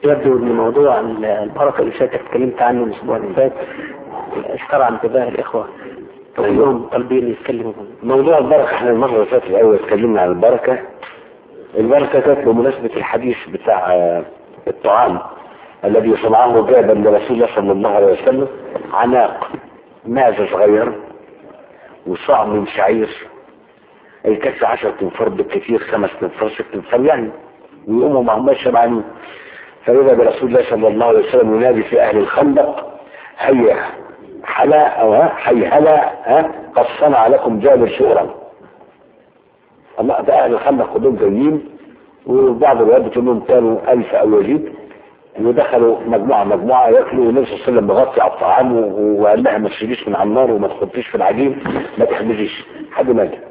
يبدو ان موضوع البركه اللي فاتت اتكلمت عنه الاسبوع اللي فات استرعى انتباه الاخوه كلهم طالبين يتكلموا موضوع البركة احنا المرة اللي فاتت الأول اتكلمنا عن البركة البركة كانت بمناسبة الحديث بتاع آه، الطعام الذي صنعه جابا لرسول الله صلى الله عليه وسلم عناق معزة صغير وصاع من شعير أي كف عشرة تنفار بالكثير خمس تنفار ست تنفار يعني ويقوموا ما هماش شبعانين فإذا برسول الله صلى الله عليه وسلم ينادي في أهل الخندق هيا حلا أو ها حي هلا ها قد صنع لكم جابر شؤرا الله ده أهل الخندق كلهم جايين وبعض الروايات بتقول لهم كانوا ألف أو يزيد ودخلوا مجموعة مجموعة ياكلوا والنبي صلى الله عليه وسلم بغطي على الطعام و- وقال لها ما تشيليش من على النار وما تحطيش في العجين ما تحمليش حد ما جه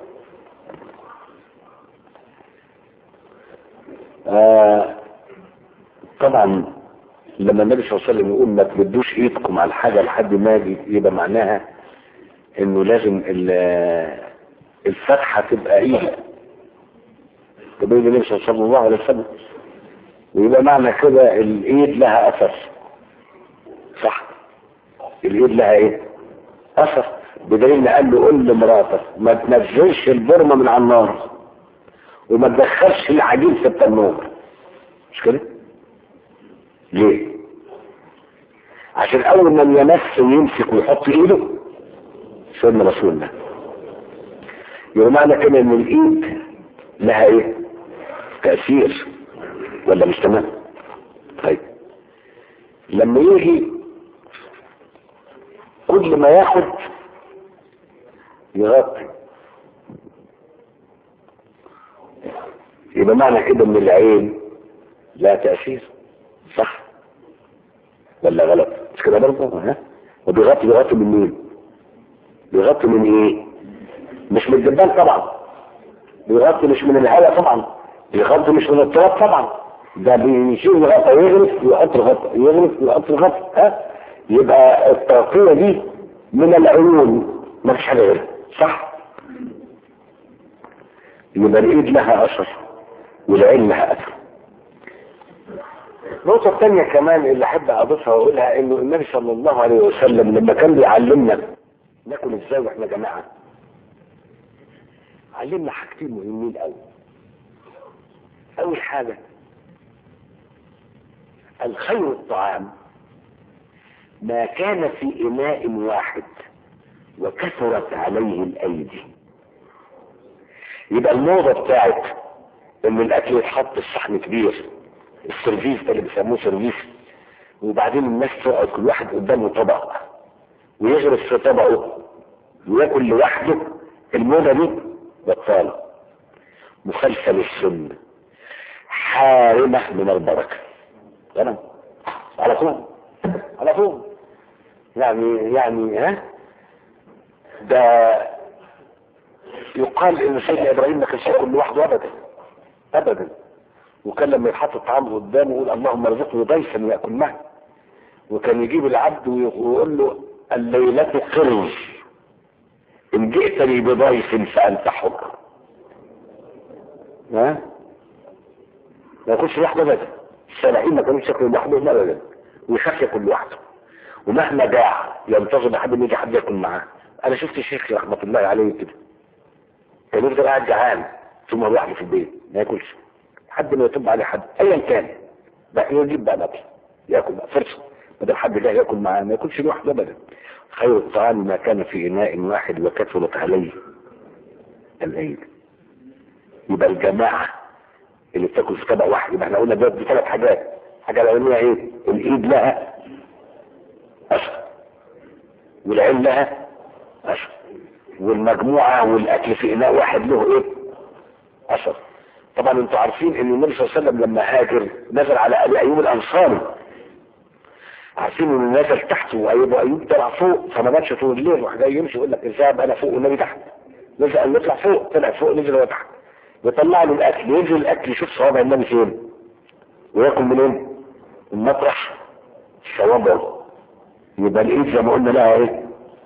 آه طبعا لما النبي صلى الله عليه وسلم يقول ما تمدوش ايدكم على الحاجه لحد ما يجي يبقى معناها انه لازم ال- الفتحه تبقى ايد تبقى ايد النبي صلى الله عليه وسلم ويبقى معنى كده الايد لها اثر صح الايد لها ايه اثر بدليل ان قال له قول لمراتك ما تنزلش البرمه من على النار وما تدخلش العجين في التنور مش كده ليه عشان اول من يمس ويمسك ويحط ايده سيدنا رسول الله يبقى معنى كده ان الايد لها ايه تأثير ولا مش تمام طيب لما يجي كل ما ياخد يغطي يبقى معنى كده ان العين لها تأثير صح ولا غلط مش كده برضه ها وبيغطي بيغطي من مين بيغطي من ايه مش من الدبان طبعا بيغطي مش من الهواء طبعا بيغطي مش من التراب طبعا ده بيشيل الغطا يغرف ويحط الغطا يغرف ويحط الغطا ها يبقى التغطية دي من العيون ما فيش حاجة غيرها صح يبقى الايد لها اثر والعين لها اثر النقطة الثانية كمان اللي أحب أضيفها وأقولها إنه النبي صلى الله عليه وسلم لما كان بيعلمنا ناكل إزاي وإحنا جماعة علمنا حاجتين مهمين أوي أول حاجة الخير الطعام ما كان في إناء واحد وكثرت عليه الأيدي يبقى الموضة بتاعت إن الأكل يتحط في صحن كبير السيرفيس ده اللي بيسموه سيرفيس وبعدين الناس تقعد كل واحد قدامه طبق ويغرس في طبقه وياكل لوحده الموضة دي بطالة مخالفة للسنة حارمة من البركة تمام على طول على طول يعني يعني ها ده يقال ان سيدنا ابراهيم ما كانش ياكل لوحده ابدا ابدا وكان لما يتحط الطعام قدامه يقول اللهم ارزقني ضيفا ياكل معي وكان يجيب العبد ويقول له الليلة قرز ان جئتني بضيف فانت حر ها ما ياكلش لوحده ابدا الصالحين ما كانوش ياكلوا لوحدهم ابدا ويخاف ياكل لوحده ومهما جاع ينتظر لحد ما يجي حد ياكل معاه انا شفت شيخي رحمه الله عليه كده كان يفضل قاعد جعان ثم لوحده في البيت ما ياكلش حد ما يطب عليه حد ايا كان بقى يجيب بقى الاكل ياكل بقى فرصه بدل حد جاي ياكل معاه ما ياكلش لوحده ابدا خير الطعام ما كان في اناء واحد وكثرت عليه الايدي يبقى الجماعه اللي بتاكل في طبق واحد يبقى احنا قلنا ده بثلاث حاجات الحاجه الاولانيه ايه الايد لها اثر والعين لها اثر والمجموعه والاكل في اناء واحد له ايه اثر طبعا انتوا عارفين ان النبي صلى الله عليه وسلم لما هاجر نزل على ابي ايوب الانصاري عارفين انه نزل تحت وايوب ايوب طلع فوق فما ماتش طول الليل راح جاي يمشي يقول لك ذهب انا فوق والنبي تحت نزل قال يطلع فوق طلع فوق نزل هو تحت يطلع له الاكل ينزل الاكل يشوف صوابع النبي فين وياكل منين؟ من مطرح صوابعه يبقى الايد زي ما قلنا لها ايه؟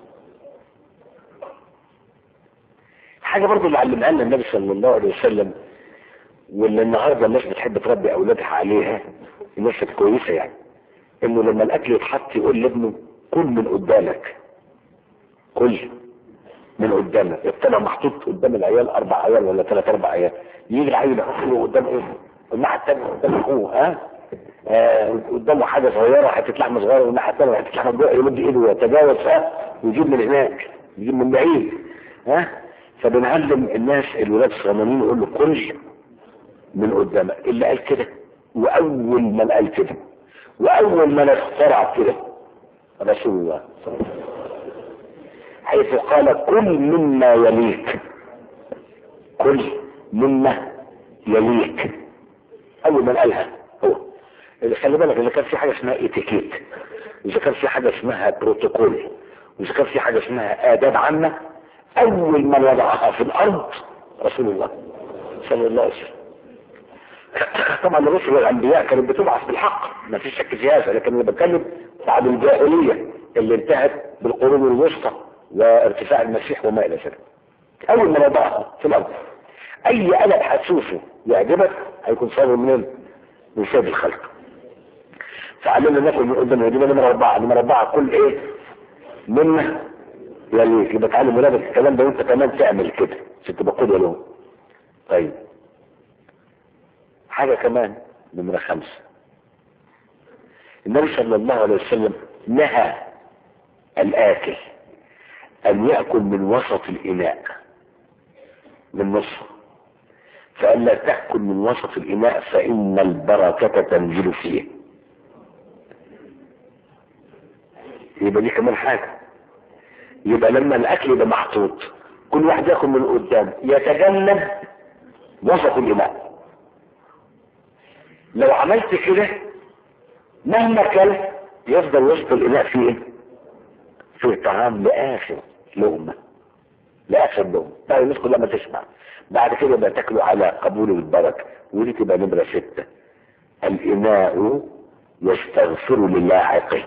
حاجه برضه اللي علمها لنا النبي صلى الله عليه وسلم واللي النهارده الناس بتحب تربي اولادها عليها الناس كويسة يعني انه لما الاكل يتحط يقول لابنه كل من قدامك كل من قدامك الطبق محطوط قدام العيال اربع عيال ولا ثلاث اربع عيال يجي العيل يحطه قدام ايه الناحيه الثانيه قدام اخوه ها آه قدامه حاجه صغيره حته لحمه صغيره والناحيه الثانيه حته لحمه صغيره يمد ايده ويتجاوز ها ويجيب من هناك يجيب من بعيد ها فبنعلم الناس الولاد الصغيرين يقول له كل من قدامك اللي قال كده واول من قال كده واول من اخترع كده رسول الله صلى الله عليه وسلم حيث قال كل مما يليك كل مما يليك اول من قالها هو خلي بالك اذا كان في حاجه اسمها اتيكيت اذا كان في حاجه اسمها بروتوكول واذا كان في حاجه اسمها اداب عامه اول من وضعها في الارض رسول الله صلى الله عليه وسلم طبعا الرسل والانبياء كانت بتبعث بالحق ما فيش شك في هذا لكن انا بتكلم بعد الجاهليه اللي انتهت بالقرون الوسطى وارتفاع المسيح وما الى ذلك اول ما وضعها في الارض اي قلب هتشوفه يعجبك هيكون صادر منين من سيد الخلق فعلمنا ناكل من قدام ودينا نمرة أربعة نمرة أربعة كل إيه منا يليك يبقى تعلم ولادك الكلام ده وأنت كمان تعمل كده عشان تبقى قدوة لهم طيب حاجة كمان نمرة خمسة النبي صلى الله عليه وسلم نهى الآكل أن يأكل من وسط الإناء من نصفه فقال لا تأكل من وسط الإناء فإن البركة تنزل فيه يبقى دي كمان حاجة يبقى لما الأكل يبقى محطوط كل واحد ياكل من قدام يتجنب وسط الإناء لو عملت كده مهما كان يفضل وسط الإناء فيه ايه؟ فيه طعام لآخر لقمة لآخر لقمة بعد الناس كلها ما تسمع بعد كده يبقى تاكلوا على قبول البركة ودي تبقى نمرة ستة الإناء يستغفر للاعقه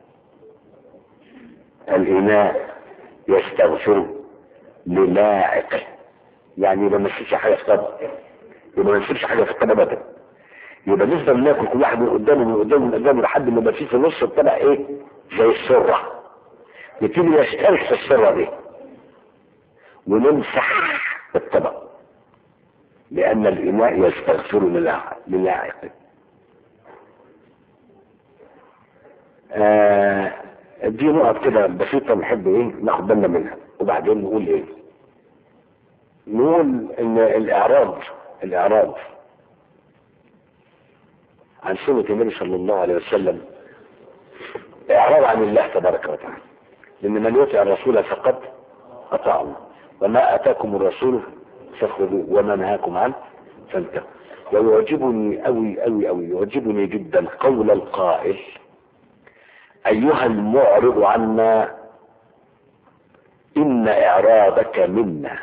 الإناء يستغفر للاعقه يعني يبقى ما نسيبش حاجة في طبق يبقى ما نسيبش حاجة في الطبق ابدا يبقى نفضل ناكل كل واحد من قدامه من قدامه من قدامه لحد ما يبقى فيه في نص الطبق ايه زي السرة يبتدي يشترك في السرة دي ونمسح الطبق لأن الإناء يستغفر للاعقه آه دي نقط كده بسيطة نحب ايه ناخد بالنا منها وبعدين نقول ايه نقول ان الاعراض الاعراض عن سنة النبي صلى الله عليه وسلم اعراض عن الله تبارك وتعالى لان من يطع الرسول فقد اطاع الله وما اتاكم الرسول فخذوه وما نهاكم عنه فانتهوا ويعجبني اوي اوي اوي يعجبني جدا قول القائل ايها المعرض عنا ان اعراضك منا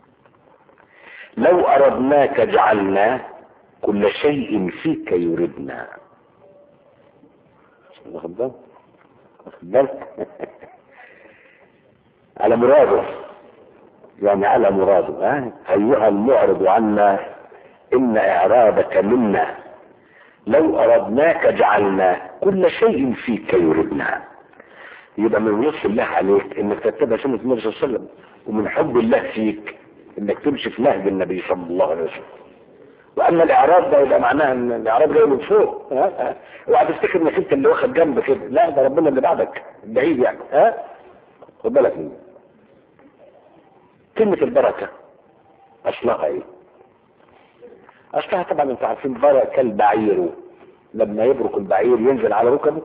لو اردناك جعلنا كل شيء فيك يردنا واخد بالك واخد بالك على مراده يعني على مراده ها ايها المعرض عنا ان اعراضك منا لو اردناك جعلنا كل شيء فيك يردنا يبقى من لطف الله عليك انك تتبع سنة النبي صلى الله عليه وسلم ومن حب الله فيك انك تمشي في نهج النبي صلى الله عليه وسلم واما الاعراض ده يبقى معناها ان الاعراض جاي من فوق ها اوعى تفتكر انك انت اللي واخد جنب كده لا ده ربنا اللي بعدك بعيد يعني ها خد بالك منه كلمة البركة اصلها ايه اصلها طبعا انتوا عارفين بركة البعير لما يبرك البعير ينزل على ركبه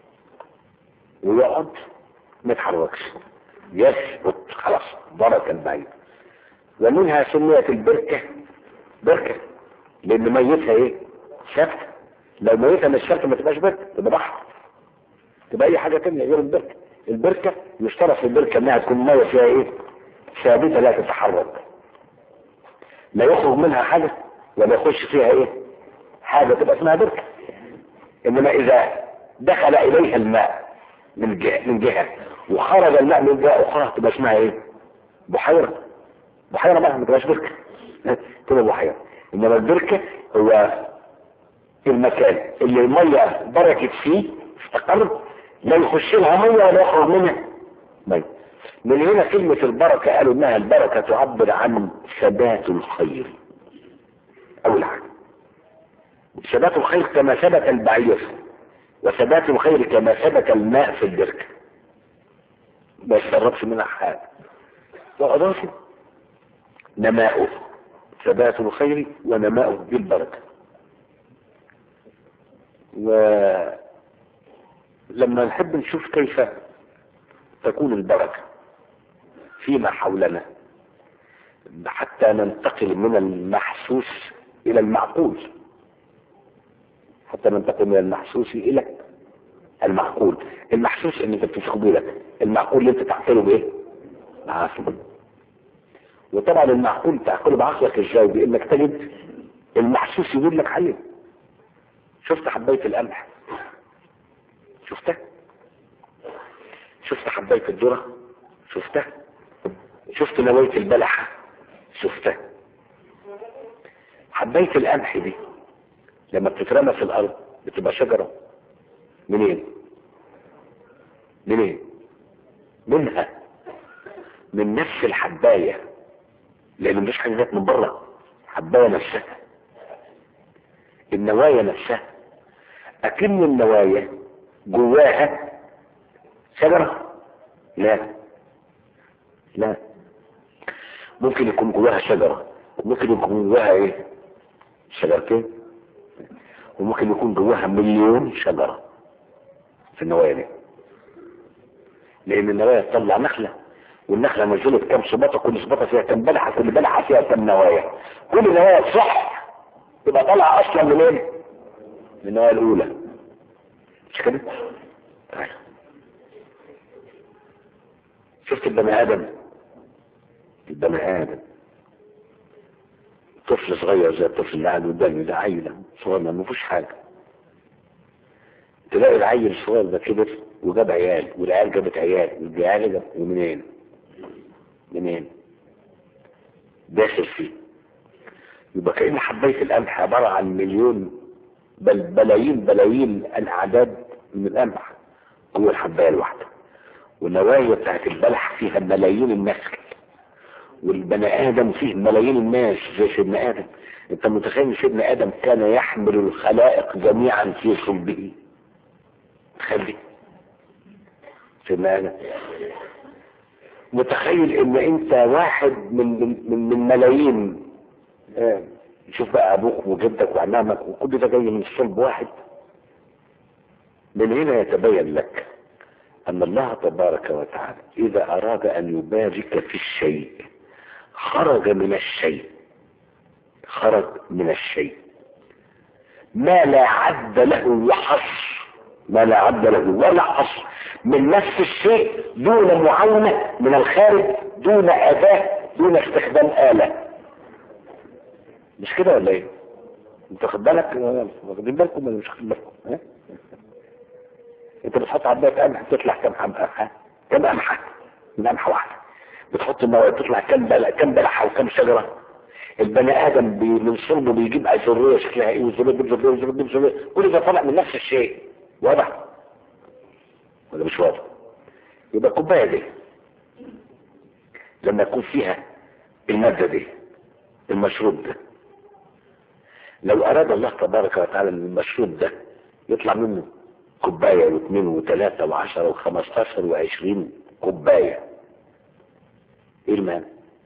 ويقعد ما يتحركش يثبت خلاص بركة البعير ومنها سميت البركة بركة لان ميتها ايه ثابتة لو ميتها مش ثابتة ما تبقاش بركة تبقى بحر تبقى اي حاجة تانية غير البركة البركة يشترط في البركة انها تكون مية فيها ايه ثابتة لا تتحرك لا يخرج منها حاجة ولا يخش فيها ايه حاجة تبقى اسمها بركة انما اذا دخل اليها الماء من جهة, من جهة وخرج الماء من جهة اخرى تبقى اسمها ايه بحيرة بحيرة بقى ما تبقاش بركة تبقى بحيرة انما البركة هو المكان اللي المية بركت فيه استقر لا يخش لها مية ولا يخرج منها مية من هنا كلمة البركة قالوا انها البركة تعبر عن ثبات الخير اول حاجة ثبات الخير كما ثبت البعير وثبات الخير كما ثبت الماء في البركة ما يتسربش منها حاجة وأضافه نماؤه ثبات الخير ونماؤه بالبركة ولما نحب نشوف كيف تكون البركة فيما حولنا حتى ننتقل من المحسوس إلى المعقول حتى ننتقل من المحسوس إلى المعقول المحسوس ان انت بتمسكه بيدك المعقول اللي انت تعقله بايه بعقلك وطبعا المعقول تعقله بعقلك ازاي بانك تجد المحسوس يقول لك عليه شفت حبايه القمح شفتها شفت حبايه الذره شفتها شفت نوايه البلحه شفتها حبايه القمح دي لما بتترمى في الارض بتبقى شجره منين منين منها من نفس الحباية لان مش حاجة جت من بره حباية نفسها النوايا نفسها اكن النوايا جواها شجرة لا لا ممكن يكون جواها شجرة ممكن يكون جواها ايه شجرتين وممكن يكون جواها مليون شجرة في النوايا دي لان النوايا تطلع نخلة والنخلة نزلت كام صباطة كل صباطة فيها كام بلحة كل بلحة فيها كام نوايا كل نوايا صح تبقى طالعة اصلا من ايه من النوايا الاولى مش كده طيب. شفت البني ادم البني ادم طفل صغير زي الطفل اللي قاعد قدامي ده عيل صغير ما فيهوش حاجه تلاقي العيل الصغير ده كبر وجاب عيال والعيال جابت عيال والعيال جاب ومنين؟ منين؟ داخل فيه يبقى كأن حباية القمح عبارة عن مليون بل بلايين بلايين الأعداد من القمح جوه الحباية الواحدة والنوايا بتاعت البلح فيها ملايين النسل والبني آدم فيه ملايين الناس زي سيدنا آدم أنت متخيل سيدنا آدم كان يحمل الخلائق جميعا في صلبه تخلي سيدنا آدم متخيل ان انت واحد من من من ملايين آه، شوف بقى ابوك وجدك وعمامك وكل ده جاي من صلب واحد من هنا يتبين لك ان الله تبارك وتعالى اذا اراد ان يبارك في الشيء خرج من الشيء خرج من الشيء ما لا عد له وحصر ما لا عد له ولا حصر من نفس الشيء دون معاونة من الخارج دون أداة دون استخدام آلة مش كده ولا ايه؟ انت واخد بالك واخدين بالكم ولا مش واخدين بالكم؟ ها؟ انت بتحط عباية قمح تطلع كام قمحة؟ كام قمحة؟ من قمحة واحدة بتحط النوايا تطلع كام بلع كام بلحة وكام شجرة؟ البني ادم بي من صلبه بيجيب ذريه شكلها ايه والذريه دي ذريه والذريه دي ذريه كل ده طالع من نفس الشيء واضح ولا مش واضح يبقى الكوبايه دي لما يكون فيها الماده دي المشروب ده لو اراد الله تبارك وتعالى ان المشروب ده يطلع منه كوبايه واثنين وثلاثه وعشره وخمستاشر وعشرين كوبايه ايه المانع؟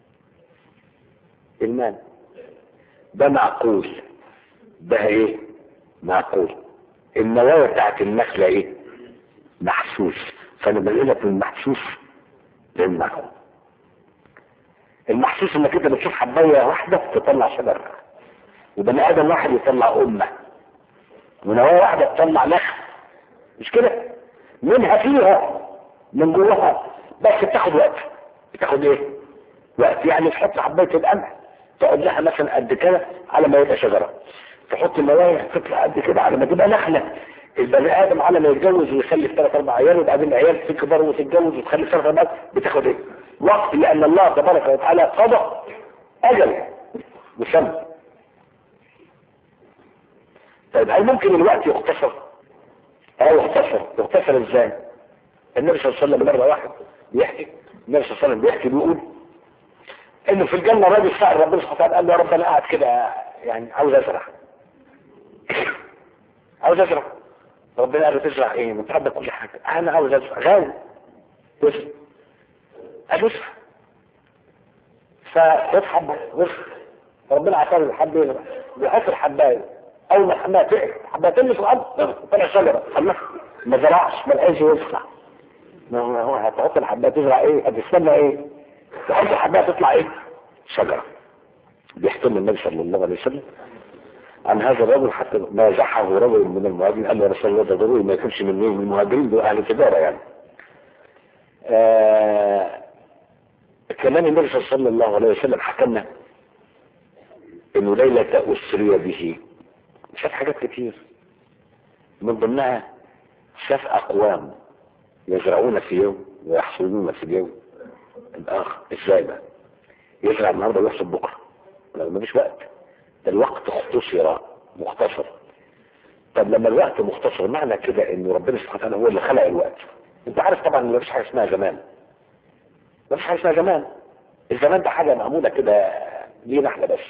المال ده معقول ده ايه معقول النوايا بتاعت النخلة ايه محسوس فانا بنقلك من المحسوس للمعقول المحسوس انك انت بتشوف حباية واحدة تطلع شجر وبني ادم واحد يطلع امة ونوايا واحدة تطلع نخل مش كده منها فيها من جواها بس بتاخد وقت بتاخد ايه وقت يعني تحط حباية القمح تقعد لها مثلا قد كده على ما يبقى شجره تحط النوايا تطلع قد كده على ما تبقى نخله البني ادم على ما يتجوز ويخلف ثلاث اربع عيال وبعدين العيال تكبر وتتجوز وتخلف ثلاث اربع بتاخد ايه؟ وقت لان الله تبارك وتعالى قضى اجل مسمى طيب هل ممكن الوقت يختصر اه يختصر يختصر ازاي النبي صلى الله عليه وسلم مره واحد بيحكي النبي صلى الله عليه وسلم بيحكي بيقول انه في الجنه راجل سأل ربنا سبحانه وتعالى قال له يا رب انا قاعد كده يعني عاوز ازرع عاوز ازرع ربنا قال له تزرع ايه من عندك كل حاجه انا عاوز ازرع غاوي وزن قال له ازرع فخد حبه وزن ربنا عطاه الحبه يزرع بيحط الحبايه اول ما الحبايه تقع حبايه تلمس الارض طلع شجره الله ما زرعش ما لقاش يزرع ما هو هو هتحط الحبايه تزرع ايه هتستنى ايه تحط الحبايه تطلع ايه شجره بيحتم النبي صلى الله عليه وسلم عن هذا الرجل حتى مازحه رجل من المهاجرين قال له يا رسول الله ده ضروري ما يكونش من مين من المهاجرين دول اهل تجاره يعني آه كمان النبي صلى الله عليه وسلم حكى لنا انه ليله اسري به شاف حاجات كتير من ضمنها شاف اقوام يزرعون في يوم ويحصدون في اليوم الاخر ازاي بقى يزرع النهارده ويحصد بكره لا مفيش وقت ده الوقت اختصر مختصر طب لما الوقت مختصر معنى كده ان ربنا سبحانه وتعالى هو اللي خلق الوقت انت عارف طبعا ان مفيش حاجه اسمها زمان مفيش حاجه اسمها زمان الزمان ده حاجه معموله كده لينا احنا بس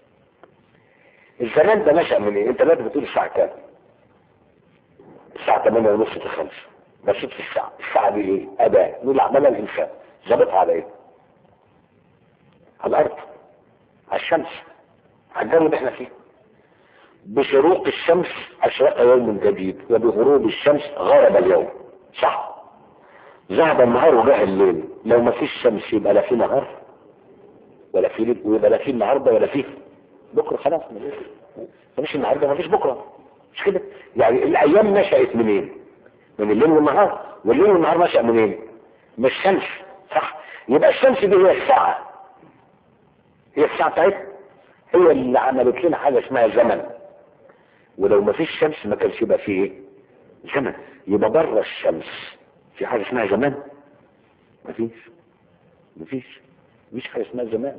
الزمان ده نشأ من ايه انت دلوقتي بتقول الساعه كام الساعه 8 ونص ل 5 بصيت في الساعه الساعه دي ايه اداه نقول عملها الانسان ظبطها على ايه على الارض على الشمس على الجو اللي احنا فيه بشروق الشمس اشرق يوم جديد وبغروب الشمس غرب اليوم صح ذهب النهار وجاء الليل لو ما فيش شمس يبقى لا في نهار ولا في ليل ويبقى لا في النهارده ولا فيه بكره خلاص ما فيش النهارده ما فيش بكره مش كده يعني الايام نشأت منين من الليل والنهار والليل والنهار نشأ منين من الشمس صح يبقى الشمس دي هي الساعه هي الساعه بتاعتها هي اللي عملت لنا حاجه اسمها زمن ولو ما فيش شمس ما كانش يبقى فيه ايه زمن يبقى بره الشمس في حاجه اسمها زمان ما فيش ما فيش مفيش حاجه اسمها زمان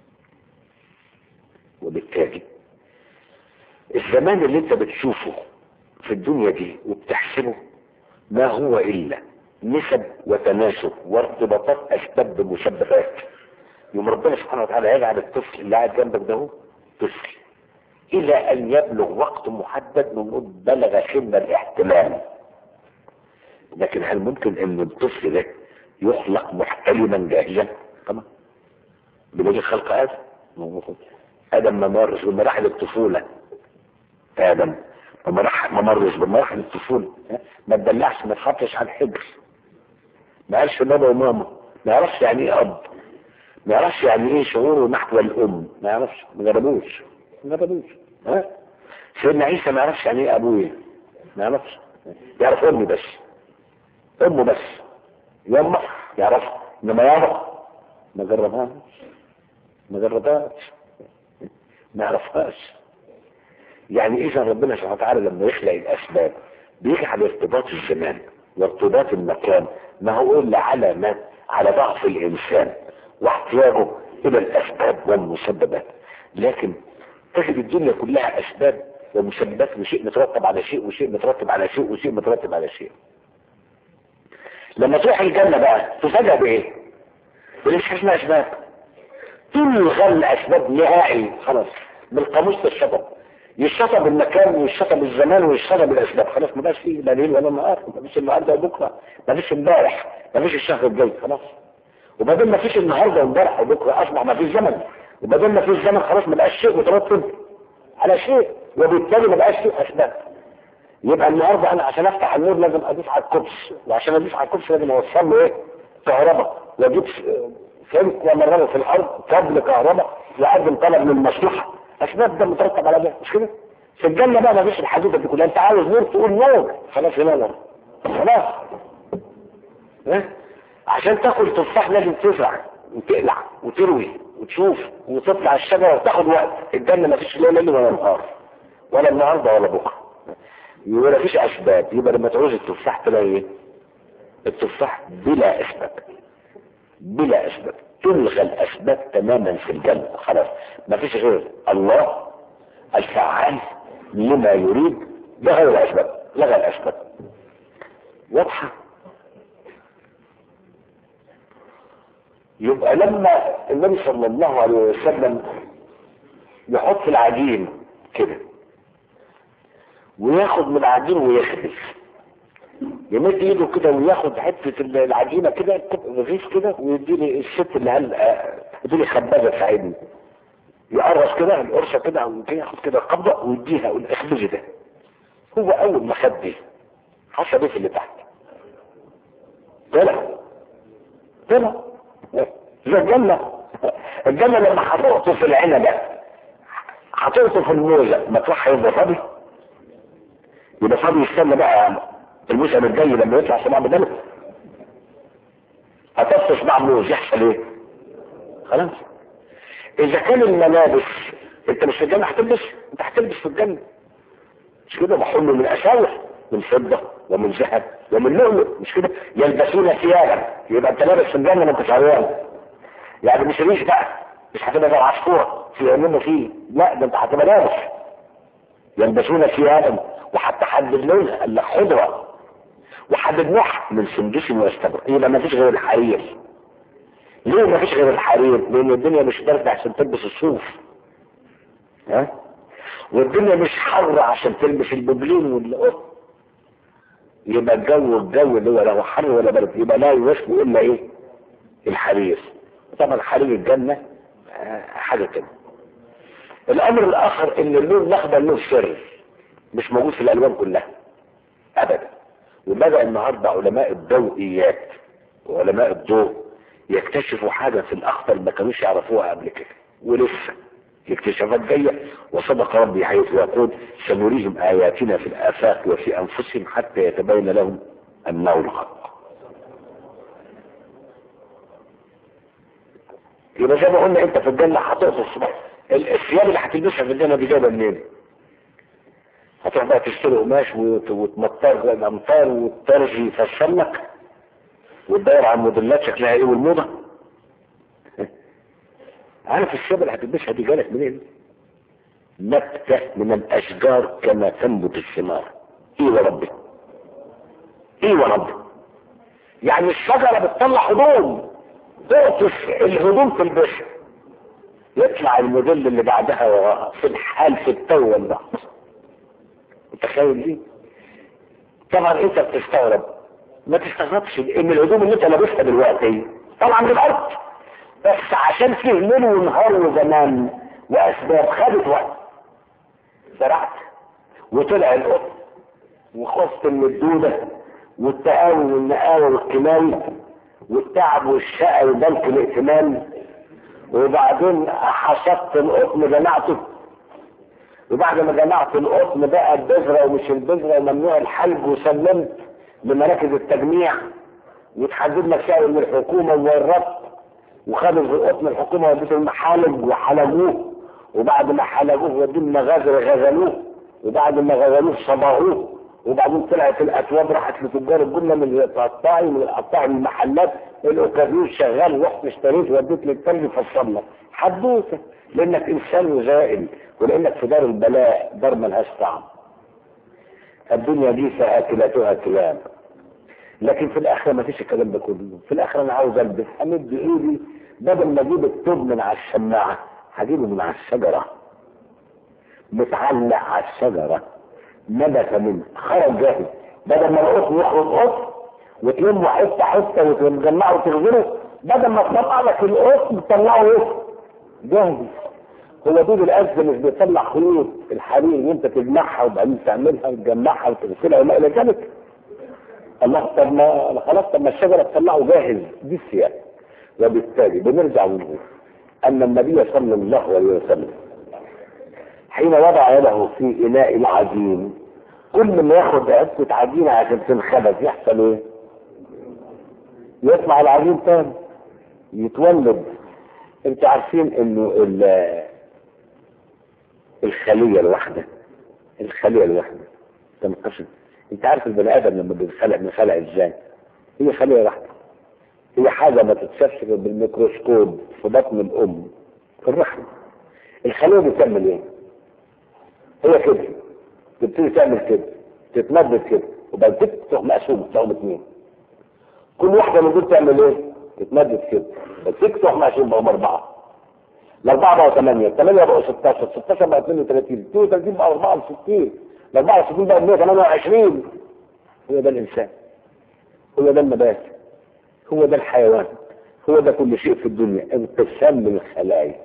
وبالتالي الزمان اللي انت بتشوفه في الدنيا دي وبتحسبه ما هو الا نسب وتناسب وارتباطات اسباب بمسببات يوم ربنا سبحانه وتعالى يجعل الطفل اللي قاعد جنبك ده هو طفل الى ان يبلغ وقت محدد نقول بلغ سن الاحتلام لكن هل ممكن ان الطفل ده يخلق محتلما جاهزا طبعا بوجه خلق ادم ادم ما مرش بمراحل الطفوله ادم ما مرش بمراحل الطفوله ما تدلعش ما تحطش على الحجر ما قالش بابا وماما ما يعرفش يعني ايه اب ما يعرفش يعني ايه شعوره نحو الام ما يعرفش ما جربوش ما جربوش ها سيدنا عيسى ما يعرفش يعني ايه ابويا ما يعرفش يعرف امي بس امه بس يما يعرف انما يابا ما جربهاش ما جربهاش ما يعرفهاش يعني اذا ربنا سبحانه وتعالى لما يخلق الاسباب بيجعل ارتباط الزمان وارتباط المكان ما هو الا علامات على ضعف الانسان واحتياجه الى الاسباب والمسببات لكن تجد الدنيا كلها اسباب ومسببات وشيء مترتب على شيء وشيء مترتب على شيء وشيء مترتب على شيء لما تروح الجنة بقى تفاجأ بايه مش اسمها اسباب تلغى الاسباب نهائي خلاص بالقاموس الشطب يشطب المكان ويشطب الزمان ويشطب الاسباب خلاص ما بقاش فيه لا ليل ولا نهار ما فيش النهارده وبكره ما فيش امبارح ما فيش الشهر الجاي خلاص وبعدين ما فيش النهارده وامبارح وبكره اصبح ما فيش زمن وبعدين ما فيش زمن خلاص ما بقاش شيء مترتب على شيء وبالتالي ما بقاش فيه اسباب يبقى النهارده انا عشان افتح النور لازم ادوس على الكبس وعشان ادوس على الكبس لازم اوصل له ايه كهرباء واجيب سلك وامرره في الارض كابل كهرباء واقدم طلب من المصلحه اسباب ده مترتب على ده مش كده في الجنه بقى ما فيش الحدوته دي كلها انت عاوز نور تقول نور خلاص هنا نور خلاص ايه عشان تاكل تفاح لازم تزرع وتقلع وتروي وتشوف وتطلع الشجره وتاخد وقت الجنه ما فيش لا ليل ولا نهار ولا النهارده ولا بكره يبقى ما فيش اسباب يبقى لما تعوز التفاح تلاقي ايه التفاح بلا اسباب بلا اسباب تلغى الاسباب تماما في الجنة خلاص ما فيش غير الله الفعال لما يريد بغير الاسباب لغى الاسباب واضحه يبقى لما النبي صلى الله عليه وسلم يحط العجين كده وياخد من العجين ويخبز يمد ايده كده وياخد حته العجينه كده رغيف كده ويديني الست اللي هل يديني خبازه تساعدني يقرص كده القرصه كده ويجي ياخد كده قبضه ويديها والاخبز ده هو اول ما خد دي حسب ايه في اللي تحت طلع طلع زي الجنة الجنة لما حطوته في العنبة حطوته في الموزة ما تروح يبقى فاضي يبقى فاضي يستنى بقى الموسم الجاي لما يطلع سبع بدله هتفصص مع موز يحصل ايه؟ خلاص اذا كان الملابس انت مش في الجنة هتلبس انت هتلبس في الجنة مش كده محل من اساور من فضة ومن ذهب ومن لؤلؤ مش كده يلبسون ثيابا يبقى انت لابس في الجنة ما انتش عريان يعني مش ريش بقى مش هتبقى زي العصفورة في منه فيه لا ده انت هتبقى لابس يلبسون ثيابا وحتى حدد لونها قال لك خضرة وحدد نوعها من سندس واستبرق يبقى ما فيش غير الحرير ليه ما فيش غير الحرير لان الدنيا مش باردة عشان تلبس الصوف ها والدنيا مش حر عشان تلبس الببلين والقط يبقى الجو الجو اللي هو لا هو حر ولا برد يبقى لا يوافق الا ايه الحرير طبعا حرير الجنة آه، حاجة كده الامر الاخر ان اللون الاخضر له سر مش موجود في الالوان كلها ابدا وبدأ النهاردة علماء الضوئيات وعلماء الضوء يكتشفوا حاجة في الاخضر ما كانوش يعرفوها قبل كده ولسه الاكتشافات جاية وصدق ربي حيث يقول سنريهم آياتنا في الآفاق وفي أنفسهم حتى يتبين لهم أنه الحق يبقى زي ما قلنا انت في الجنة هتقف الصبح الثياب اللي هتلبسها في الجنة دي جايبة منين؟ هتروح بقى تشتري قماش وت- وتمطر زي الامطار والترجي يفصل لك وتدور على الموديلات شكلها ايه والموضه عارف الثياب اللي هتلبسها دي جالك منين؟ نبتة من الأشجار كما تنبت الثمار إيه وربي إيه وربي يعني الشجرة بتطلع هدوم تعطف الهدوم في البشر يطلع الموديل اللي بعدها وراها في الحال في التو والبحث متخيل دي طبعا انت بتستغرب ما تستغربش ان الهدوم اللي انت لابسها دلوقتي طبعا من الارض بس عشان فيه ليل ونهار وزمان واسباب خدت وقت زرعت وطلع القط وخفت من الدودة والتقاوي والنقاوة والكمال والتعب والشقى وبلك الائتمان وبعدين حصدت القطن جمعته وبعد ما جمعت القطن بقى البذرة ومش البذرة وممنوع الحلب وسلمت لمراكز التجميع وتحدد لك سعر من الحكومة والربط وخدوا القطن الحكومة وديته المحالب وحلبوه وبعد ما حلبوه ودوه المغازل غزلوه وبعد ما غزلوه صبغوه وبعدين طلعت الاكواب راحت لتجار الجمله من القطاعي من القطاعي من المحلات الاوكازيون شغال رحت اشتريت وديت للتاني فصلنا حدوته لانك انسان زائل ولانك في دار البلاء دار ملهاش طعم الدنيا دي فاكلتها كلاب لكن في الاخره ما فيش الكلام ده كله في الاخره انا عاوز البس امد ايدي بدل ما اجيب الطوب من على الشماعه هجيبه من على الشجره متعلق على الشجره نبت منه خرج جاهز بدل ما القطن يخرج قطن وتلمه حته حته وتجمعه وتغزله بدل ما تطلع لك القطن تطلعه ايه؟ جاهز هو دود الأسد مش بيطلع خيوط الحرير وانت تجمعها وبعدين تعملها وتجمعها وتغسلها وما الى ذلك الله طب ما خلاص طب ما الشجره تطلعه جاهز دي الثياب وبالتالي بنرجع ونقول ان النبي صلى الله عليه وسلم حين وضع يده في اناء العجين كل ما ياخد عدة عجينة عشان تنخبز يحصل ايه؟ يطلع العجين تاني يتولد انتوا عارفين انه ال- الخلية الواحدة الخلية الواحدة تنقسم انت عارف البني ادم لما بيتخلق بينخلق ازاي هي خلية واحدة هي حاجة ما تتشافش غير بالميكروسكوب في بطن الام في الرحم الخلية بتعمل ايه هي كده تبتدي تعمل كده تتمدد كده وبعد كده تروح مقسومه تقوم اتنين كل واحده من دول تعمل ايه؟ تتمدد كده بس كده تروح مقسومه بقوا اربعه الاربعه بقوا ثمانيه الثمانيه بقوا 16 16 بقى 32 32 بقى 64 ال 64 بقى 128 هو ده الانسان هو ده النبات هو ده الحيوان هو ده كل شيء في الدنيا انقسام من الخلايا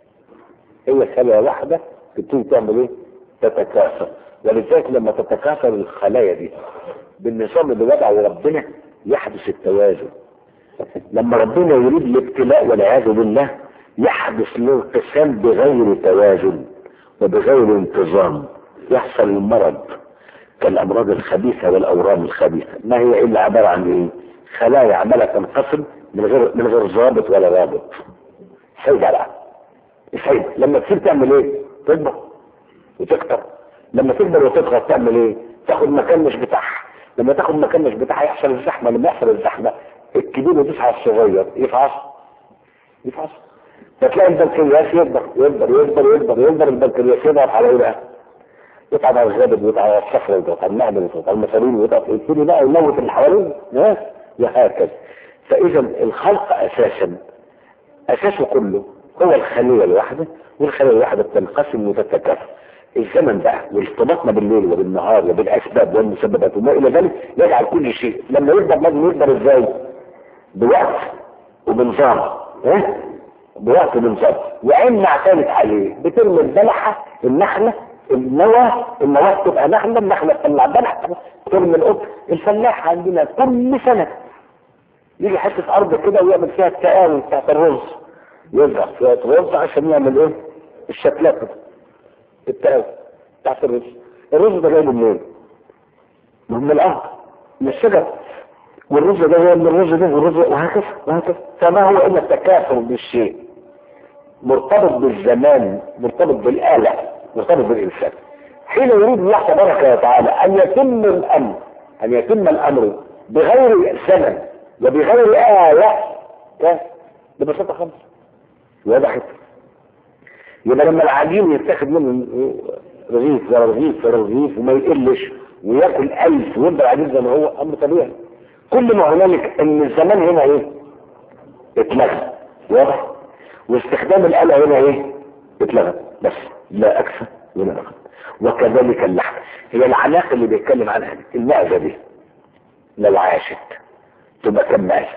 هي خلايا واحدة تبتدي تعمل ايه؟ تتكاثر ولذلك لما تتكاثر الخلايا دي بالنظام اللي وضعه ربنا يحدث التوازن لما ربنا يريد الابتلاء والعياذ بالله يحدث الانقسام بغير توازن وبغير انتظام يحصل المرض كالامراض الخبيثه والاورام الخبيثه ما هي الا عباره عن ايه؟ خلايا عماله تنقسم من غير من غير ضابط ولا رابط فايدة بقى الفايدة لما تصير تعمل ايه؟ تكبر وتكتر لما تكبر وتكبر تعمل ايه؟ تاخد مكان مش بتاعها لما تاخد مكان مش بتاعها يحصل الزحمه لما يحصل الزحمه الكبير يدوس على الصغير يفعص يفعص فتلاقي البنكرياس يكبر يكبر يكبر يكبر يكبر البنكرياس يضغط على ايه بقى؟ يقعد على الغدد ويقعد على الصفر ويقعد على المعدن ويقعد على المسالين ويقعد يبتدي بقى يموت اللي حواليه ها وهكذا فاذا الخلق اساسا اساسه كله هو الخليه الواحده والخليه الواحده بتنقسم وتتكاثر الزمن بقى وارتباطنا بالليل وبالنهار وبالاسباب والمسببات وما الى ذلك يجعل كل شيء لما يكبر لازم يكبر ازاي؟ بوقت وبنظام ها؟ بوقت وبنظام وعين اعتمد عليه بترمي البلحه النخله النوى النواه تبقى نخله النخله تطلع بلح ترمي القط الفلاح عندنا كل سنه يجي حته ارض كده ويعمل فيها التقاوي بتاعت الرز يزرع شويه رز عشان يعمل ايه؟ الشكلات كده التقاوي بتاعت الرز الرز ده جايبه منين؟ من الارض من الشجر والرز ده جاي من الرز ده والرز وهكذا وهكذا فما هو الا التكاثر بالشيء مرتبط بالزمان مرتبط بالآلة مرتبط بالإنسان حين يريد الله تبارك وتعالى أن يتم الأمر أن يتم الأمر بغير زمن وبغير آلة ببساطة خمسة وضحت يبقى لما العجين يتاخد منه رغيف ورا رغيف ورا رغيف وما يقلش وياكل ألف ويبقى العجين زي ما هو أمر طبيعي كل ما هنالك ان الزمان هنا ايه اتلغى واضح واستخدام الآلة هنا ايه اتلغى بس لا اكثر ولا اقل وكذلك اللحم هي العلاقة اللي بيتكلم عنها دي المعزة دي لو عاشت تبقى كم معزة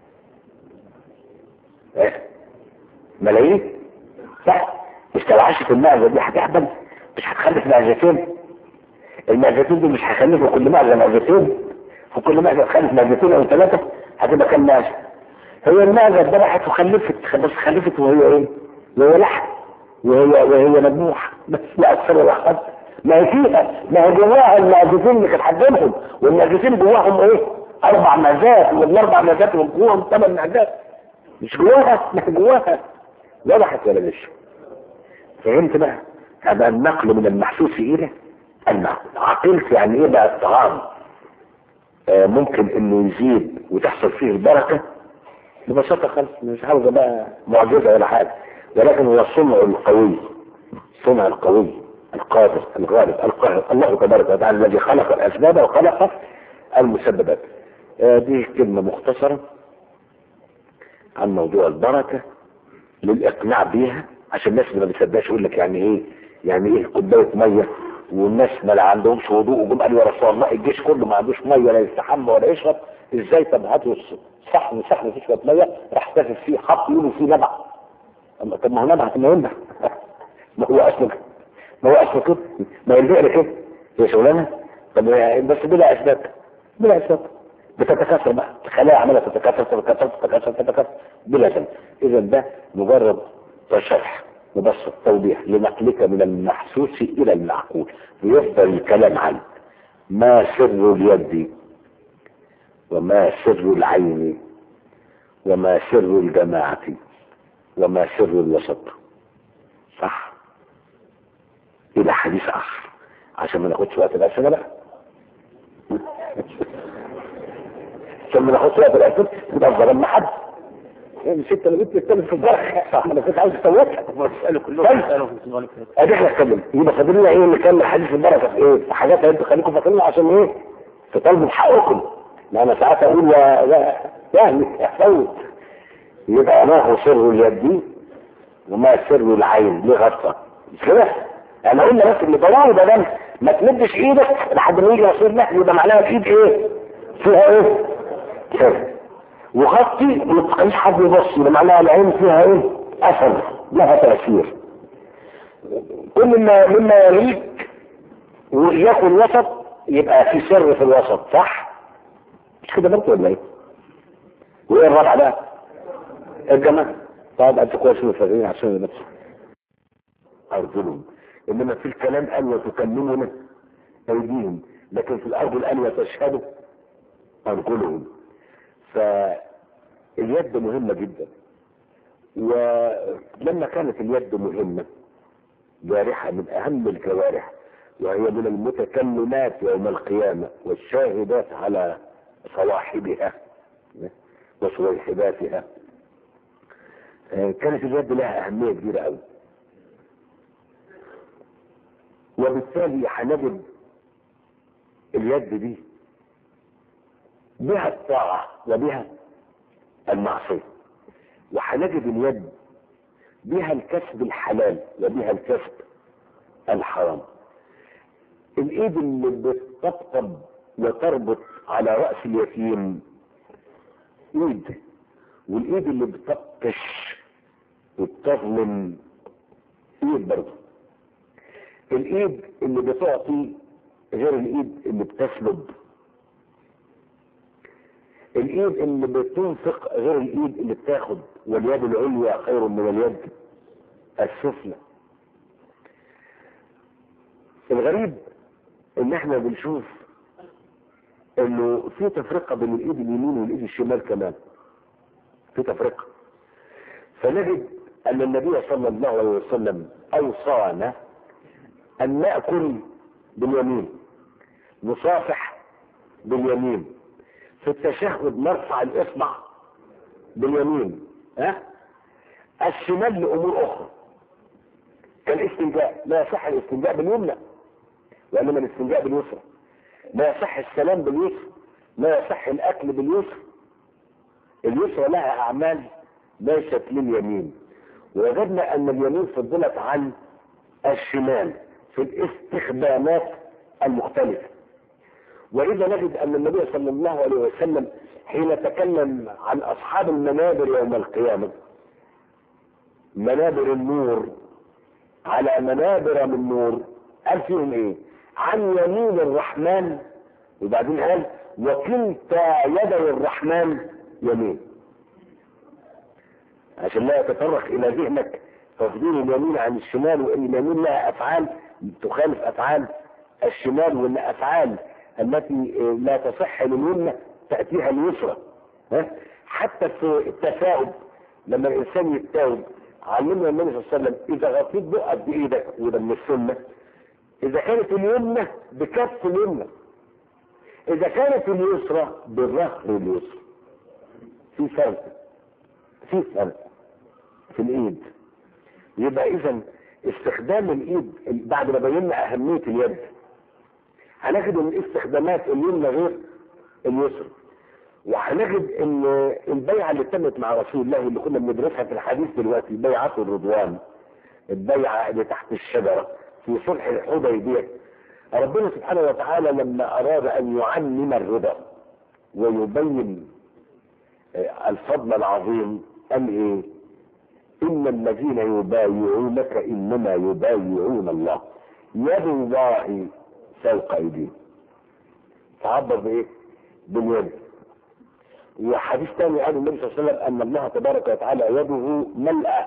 ايه ملايين صح مش لو عاشت المعزة دي هتحبل مش هتخلف معزتين المعزتين دول مش هيخلفوا كل معزة معزتين وكل معزة تخلف معزتين او ثلاثة هتبقى كم معزة هي المعزة اتذبحت وخلفت بس خلفت وهي ايه وهي لحم وهي وهي مذبوحة بس لا اكثر ولا اقل ما هي فيها ما هي جواها المعزتين اللي كانت حجمهم والمعزتين جواهم ايه اربع معزات والاربع معزات جواهم ثمان معزات مش جواها ما هي جواها وضحت ولا لسه فهمت بقى هذا النقل من المحسوس الى المعقول عقلت يعني ايه بقى الطعام آه ممكن انه يزيد وتحصل فيه البركة ببساطة خالص مش عاوزة بقى معجزة ولا حاجة ولكن هو الصنع القوي الصنع القوي القادر الغالب القاهر الله تبارك وتعالى الذي خلق الاسباب وخلق المسببات آه دي كلمة مختصرة عن موضوع البركة للاقناع بيها عشان الناس اللي ما بتصدقش يقول لك يعني ايه يعني ايه كوبايه ميه والناس ما لا عندهمش وضوء وجم قالوا يا رسول الله الجيش كله ما عندوش ميه لا يستحمى ولا يشرب ازاي طب هاتوا صحن صحن فيه شويه ميه راح تاخد فيه حط يقولوا فيه نبع أما طب ما هو نبع ما ينبع ما هو اصله ما هو اصله كده ما يلزق كده هي شغلانه طب بس بلا اسباب بلا اسباب بتتكاثر بقى الخلايا عماله تتكاثر تتكاثر تتكاثر تتكاثر بلا سبب اذا ده مجرد شرح مبسط توضيح لنقلك من المحسوس الى المعقول ويفضل الكلام عن ما سر اليد وما سر العين وما سر الجماعة وما سر الوسط صح الى حديث اخر عشان ما ناخدش وقت الاسئله بقى عشان ما ناخدش وقت الاسئله يبقى ظلمنا حد مش انت اللي بتتكلم في البركه صح انا كنت عاوز اسوتها اسألوا كلهم طيب. اسألوا في السؤال اللي فات. ادي احنا اتكلم يبقى فاضل لنا ايه نكمل حديث البركه في ايه؟ في حاجات انتوا خليكم فاكرينها عشان ايه؟ تطالبوا بحقكم ما انا ساعات اقول يا يا يعني احفظت يبقى ما هو سر اليد وما سر العين ليه غطى مش كده؟ انا قلنا بس اللي ضروري ده ده ما تمدش ايدك لحد ما يجي يصير نحل يبقى معناها الايد ايه؟ فيها ايه؟ سر وغطي ما تخليش حد يبص يبقى معناها العين فيها ايه؟ اثر لها تاثير كل ما مما يليك ويكون وسط يبقى في سر في الوسط صح؟ مش كده برضه ولا ايه؟ وايه الرابع ده؟ الجمال طب انت كويس مفرقين عشان نفسك ارجلهم انما في الكلام ان وتكلمنا ايديهم لكن في الارض الان وتشهد ارجلهم فاليد مهمه جدا ولما كانت اليد مهمه جارحة من أهم الجوارح وهي من المتكلمات يوم القيامة والشاهدات على صواحبها وصويحباتها آه، كانت اليد لها أهمية كبيرة أوي وبالتالي هنجد اليد دي بها الطاعة وبها المعصية وهنجد اليد بها الكسب الحلال وبها الكسب الحرام الايد اللي بتطبطب وتربط على رأس اليتيم ايد والايد اللي بتبطش وبتظلم ايد برضه الايد اللي بتعطي غير الايد اللي بتسلب الايد اللي بتنفق غير الايد اللي بتاخد واليد العليا خير من اليد السفلى الغريب ان احنا بنشوف انه في تفرقه بين الايد اليمين والايد الشمال كمان في تفرقه فنجد ان النبي صلى الله عليه وسلم اوصانا ان ناكل باليمين نصافح باليمين في التشهد نرفع الاصبع باليمين ها الشمال لامور اخرى كالاستنجاء لا يصح الاستنجاء باليمنى وانما الاستنجاء باليسرى لا يصح السلام باليسرى لا يصح الاكل باليسرى اليسرى لها اعمال ليست لليمين ووجدنا ان اليمين فضلت عن الشمال في الاستخدامات المختلفه وإذا نجد أن النبي صلى الله عليه وسلم حين تكلم عن أصحاب المنابر يوم القيامة منابر النور على منابر من نور قال فيهم إيه؟ عن يمين الرحمن وبعدين قال وكلتا يدي الرحمن يمين عشان لا يتطرق إلى ذهنك تفضيل اليمين عن الشمال وإن اليمين لها أفعال تخالف أفعال الشمال وإن أفعال التي لا تصح لليمنى تأتيها اليسرى ها؟ حتى في التثاؤب لما الإنسان يتثاؤب علمنا النبي صلى الله عليه وسلم إذا غطيت بقك بإيدك وده من السنة إذا كانت اليمنى بكف اليمنى إذا كانت اليسرى بالظهر اليسرى في فرق في فرق في الإيد يبقى إذا استخدام الإيد بعد ما بينا أهمية اليد هنجد ان استخدامات اليمنى غير اليسرى وهنجد ان البيعه اللي تمت مع رسول الله اللي كنا بندرسها في الحديث دلوقتي بيعه الرضوان البيعه اللي تحت الشجره في صلح الحديبيه ربنا سبحانه وتعالى لما اراد ان يعلم الرضا ويبين الفضل العظيم قال ايه ان الذين يبايعونك انما يبايعون الله يد الله فوق ايديهم تعبر بايه باليد وحديث ثاني قال النبي صلى الله عليه وسلم ان الله تبارك وتعالى يده ملأى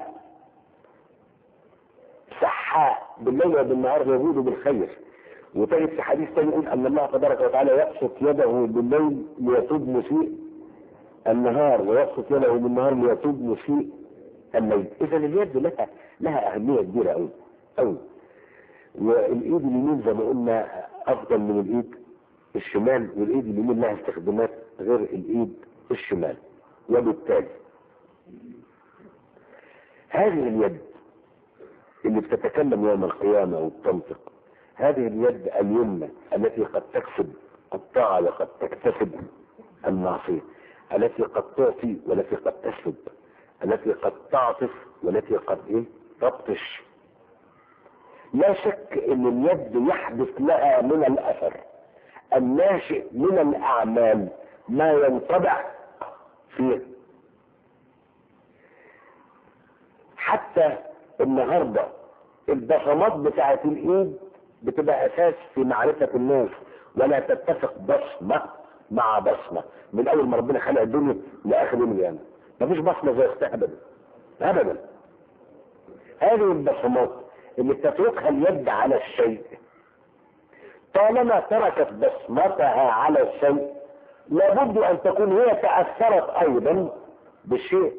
سحاء بالليل وبالنهار يجود بالخير وتجد في حديث ثاني يقول ان الله تبارك وتعالى يبسط يده بالليل ليتوب مسيء النهار ويبسط يده بالنهار ليتوب مسيء الليل اذا اليد لها لها اهميه كبيره قوي قوي والايد اليمين زي ما قلنا افضل من الايد الشمال والايد اليمين لها استخدامات غير الايد الشمال وبالتالي هذه اليد اللي بتتكلم يوم القيامة وبتنطق هذه اليد اليمنى التي قد تكسب الطاعة وقد تكتسب المعصية التي قد تعطي والتي قد تسلب التي قد تعطف والتي قد ايه تبطش لا شك ان اليد يحدث لها من الاثر الناشئ من الاعمال ما ينطبع فيه حتى النهارده البصمات بتاعت الايد بتبقى اساس في معرفة الناس ولا تتفق بصمة مع بصمة من اول ما ربنا خلق الدنيا لاخر يوم القيامة مفيش بصمة زي اختها ابدا ابدا هذه البصمات اللي بتتركها اليد على الشيء طالما تركت بصمتها على الشيء لابد ان تكون هي تأثرت ايضا بالشيء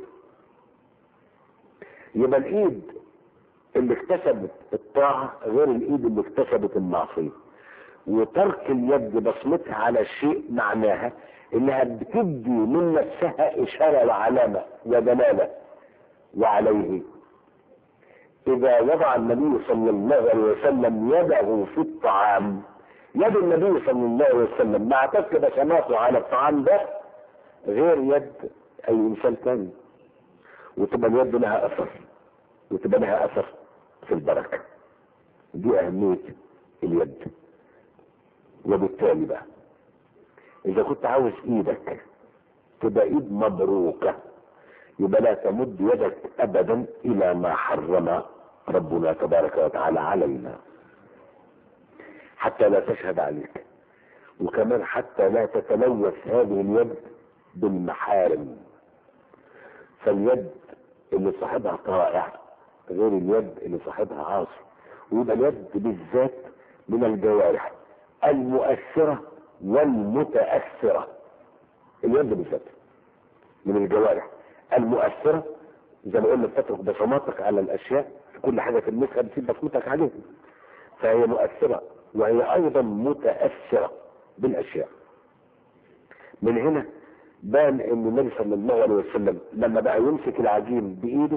يبقى الايد اللي اكتسبت الطاعة غير الايد اللي اكتسبت المعصية وترك اليد بصمتها على الشيء معناها انها بتدي من نفسها اشارة وعلامة ودلالة وعليه اذا وضع النبي صلى الله عليه وسلم يده في الطعام يد النبي صلى الله عليه وسلم مع ترك بصماته على الطعام ده غير يد اي انسان تاني وتبقى اليد لها اثر وتبقى لها اثر في البركة دي اهمية اليد وبالتالي بقى اذا كنت عاوز ايدك تبقى ايد مبروكة يبقى لا تمد يدك ابدا الى ما حرم ربنا تبارك وتعالى علينا حتى لا تشهد عليك وكمان حتى لا تتلوث هذه اليد بالمحارم فاليد اللي صاحبها طائع غير اليد اللي صاحبها عاصي ويبقى اليد بالذات من الجوارح المؤثرة والمتأثرة اليد بالذات من الجوارح المؤثرة زي ما قلنا بتترك بصماتك على الأشياء في كل حاجة تلمسها بتسيب بصمتك عليها فهي مؤثرة وهي أيضا متأثرة بالأشياء من هنا بان ان النبي صلى الله عليه وسلم لما بقى يمسك العجين بايده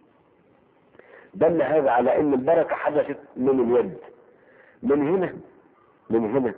دل هذا على ان البركة حدثت من اليد من هنا من هنا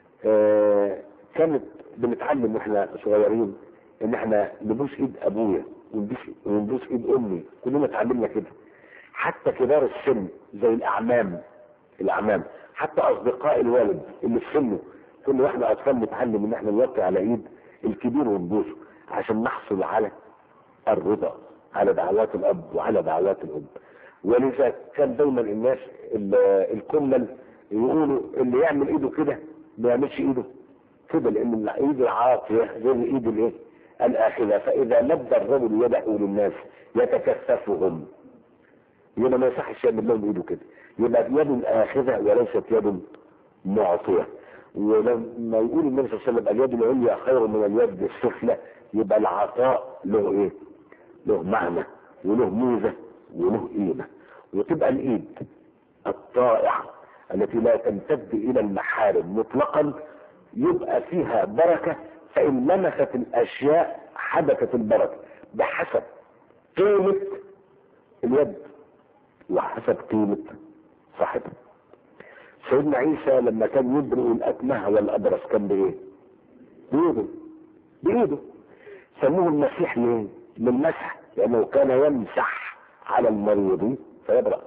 آه كانت بنتعلم واحنا صغيرين ان احنا نبوس ايد ابويا ونبوس ونبوس ايد امي كلنا اتعلمنا كده حتى كبار السن زي الاعمام الاعمام حتى اصدقاء الوالد اللي في سنه كل واحنا اطفال نتعلم ان احنا نوقع على ايد الكبير ونبوسه عشان نحصل على الرضا على دعوات الاب وعلى دعوات الام ولذا كان دايما الناس الكمل يقولوا اللي يعمل ايده كده ما يعملش ايده كده لان الايد العاطيه غير الايد الايه الاخذه فاذا مد الرجل يده للناس يتكثفهم يبقى ما يصحش يعمل لهم ايده كده يبقى يد الاخذه وليست يد معطيه ولما يقول النبي صلى الله عليه وسلم اليد العليا خير من اليد السفلى يبقى العطاء له ايه له معنى وله ميزه وله قيمه وتبقى الايد الطائعه التي لا تمتد الى المحارم مطلقا يبقى فيها بركه فان لمست الاشياء حدثت البركه بحسب قيمه اليد وحسب قيمه صاحبها سيدنا عيسى لما كان يبرئ الأكمه والأبرص كان بإيه؟ بإيده بإيده سموه المسيح ليه؟ للمسح لأنه كان يمسح على المريض فيبرأ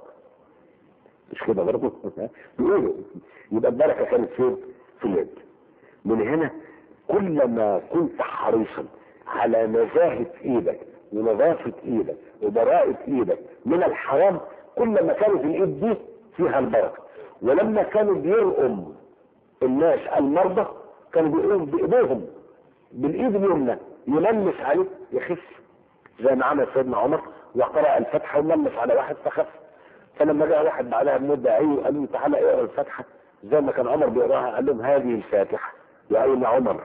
مش كده برضه؟ بإيده يبقى البركة كانت فين؟ في اليد من هنا كلما كنت حريصا على نزاهة ايدك ونظافة ايدك وبراءة ايدك من الحرام كلما كانت الايد دي فيها البركة ولما كانوا بيرقم الناس المرضى كانوا بيقوموا بايديهم بالايد اليمنى يلمس عليه يخف زي ما عمل سيدنا عمر وقرأ الفاتحة وملمس على واحد فخف فلما جاء واحد بعدها بمدة عيه وقال له تعالى اقرا الفاتحة زي ما كان عمر بيقراها قال لهم هذه الفاتحة وأين عمر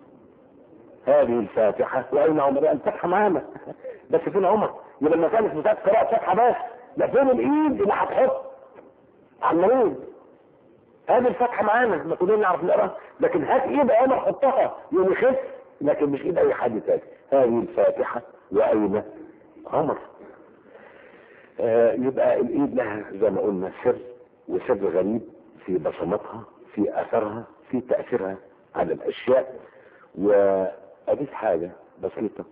هذه الفاتحة وأين عمر يعني الفاتحة معانا بس فين عمر يبقى لما كانت بتاعت قراءة فاتحة بس لا فين الإيد اللي هتحط على المريض هذه الفتحة معانا ما كلنا نعرف نقراها لكن هات ايد عمر حطها يوم يخف لكن مش ايد اي حد تاني هذه الفاتحة واين عمر آه يبقى الايد لها زي ما قلنا سر وسر غريب في بصمتها في اثرها في تاثيرها على الاشياء واضيف حاجه بسيطه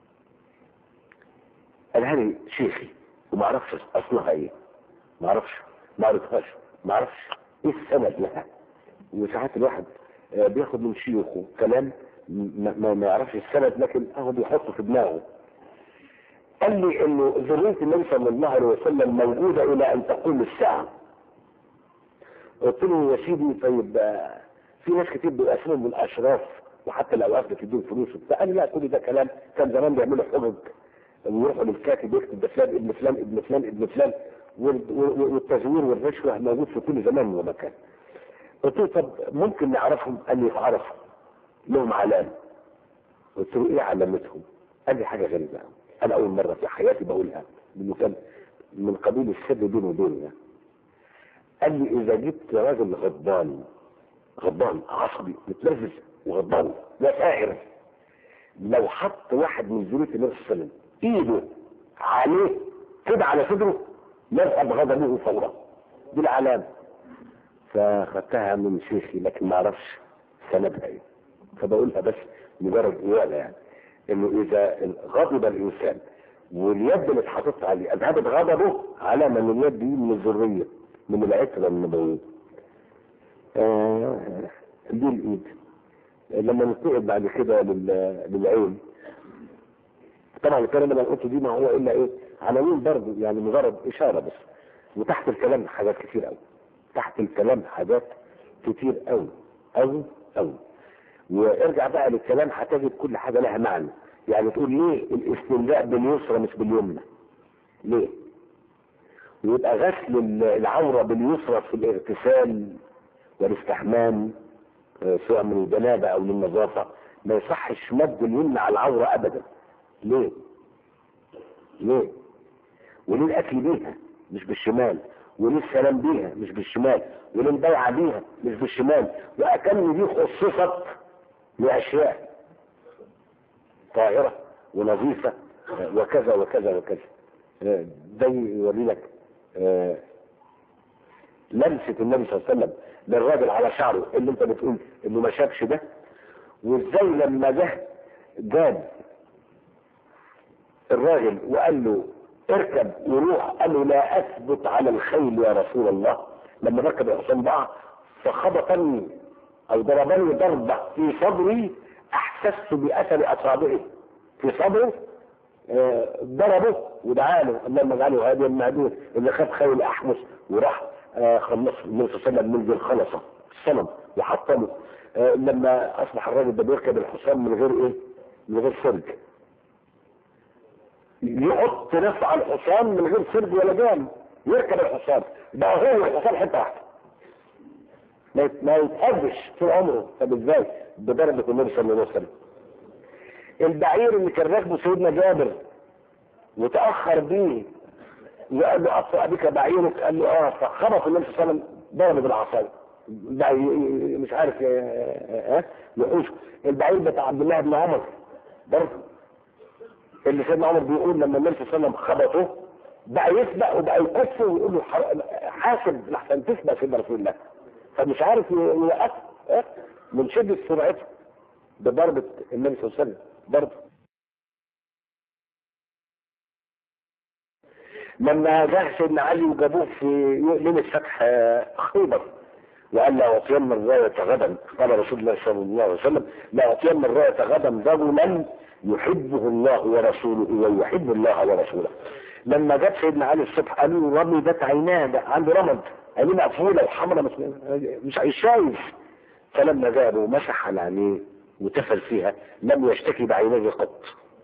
قالها لي شيخي وما اعرفش اصلها ايه ما اعرفش ما قريتهاش ما اعرفش ايه السند لها وساعات الواحد آه، بياخد من شيوخه كلام ما, ما, ما يعرفش السند لكن هو بيحطه في دماغه قال لي انه ذرية النبي صلى الله عليه وسلم موجودة الى ان تقوم الساعة قلت له يا سيدي طيب آه، في ناس كتير بيبقى اسمهم الاشراف وحتى الاوقات بتديهم فلوس وبتاع قال لي لا كل ده كلام كان زمان بيعملوا حجج ويروحوا للكاتب يكتب ده فلان ابن فلان ابن فلان ابن فلان وال- وال- والتزوير والرشوه موجود في كل زمان ومكان قلت له طب ممكن نعرفهم قال لي يعرفوا لهم علامه قلت له ايه علامتهم قال لي حاجه غريبه قوي انا اول مره في حياتي بقولها من كان من قبيل السر بيني وبينه يعني قال لي اذا جبت راجل غضبان غضبان عصبي متنرفز وغضبان لا سائر لو حط واحد من ذرية النبي صلى الله عليه وسلم ايده عليه كده على صدره يذهب غضبه فورا دي العلامة فخدتها من شيخي لكن ما اعرفش سندها ايه فبقولها بس مجرد قواله يعني انه اذا غضب الانسان واليد اللي اتحطت عليه اذهبت غضبه علامة ان اليد دي من الذرية من العترة النبوية آه دي الايد لما ننتقل بعد كده لل- للعين طبعا الكلام اللي انا قلته دي ما هو الا ايه عناوين برضه يعني مجرد اشاره بس وتحت الكلام حاجات كتير قوي تحت الكلام حاجات كتير قوي قوي قوي وارجع بقى للكلام هتجد كل حاجه لها معنى يعني تقول ليه الاستنجاء باليسرى مش باليمنى ليه ويبقى غسل ال- العوره باليسرى في الاغتسال والاستحمام آه، سواء من الجنابه او للنظافه ما يصحش مد اليمنى على العوره ابدا ليه؟ ليه؟ وليه الاكل بيها مش بالشمال وليه السلام بيها مش بالشمال وليه البيعه بيها مش بالشمال واكن دي خصصت لاشياء طاهره ونظيفه آه، وكذا وكذا وكذا آه، ده يوري لك آه، لمسه النبي صلى الله عليه وسلم للراجل على شعره اللي انت بتقول انه ما شافش ده وازاي لما جه جاب الراجل وقال له اركب وروح قال له لا اثبت على الخيل يا رسول الله لما ركب الحصان بقى فخبطني او ضربني ضربه في صدري احسست باثر اصابعه في صدره آه، ضربه ودعا له اللهم اجعله هاديا مهديا اللي خد خيل احمس وراح آه، خلص النبي صلى الله عليه وسلم من ذي الخلصه الصنم وحطمه آه، لما اصبح الراجل ده بيركب الحصان من غير ايه؟ من غير سرج يحط نفسه على الحصان من غير سرج ولا جام يركب الحصان بقى هو الحصان حته واحده ما يت- ما يتهبش طول عمره طب ازاي؟ بضربة النبي صلى الله عليه وسلم البعير اللي كان راكبه سيدنا جابر وتأخر بيه وقال له أطفأ بك بعيرك قال له اه فخبط النبي صلى الله عليه وسلم ضرب بالعصاية بقى ي- ي- مش عارف ي- ها يحوش البعير بتاع عبد الله بن عمر برضه اللي سيدنا عمر بيقول لما النبي صلى الله عليه وسلم خبطه بقى يسبق وبقى يكف ويقول له ح- حاسب لحسن تسبق سيدنا رسول الله فمش عارف ي- يوقف ها؟ من شدة سرعته بضربة النبي صلى الله عليه وسلم برضه لما جه سيدنا علي وجابوه في ليلة فتح آه، خيبر وقال لا أعطين الراية غدا قال رسول الله صلى الله عليه وسلم لا أعطين الراية غدا رجلا يحبه الله ورسوله ويحب الله ورسوله لما جاب سيدنا علي الصبح قالوا له رمضت عيناه ده عنده رمض عينيه مقفولة وحمرة مش مش مش شايف فلما جابه مسح على عينيه وتفل فيها لم يشتكي بعينيه قط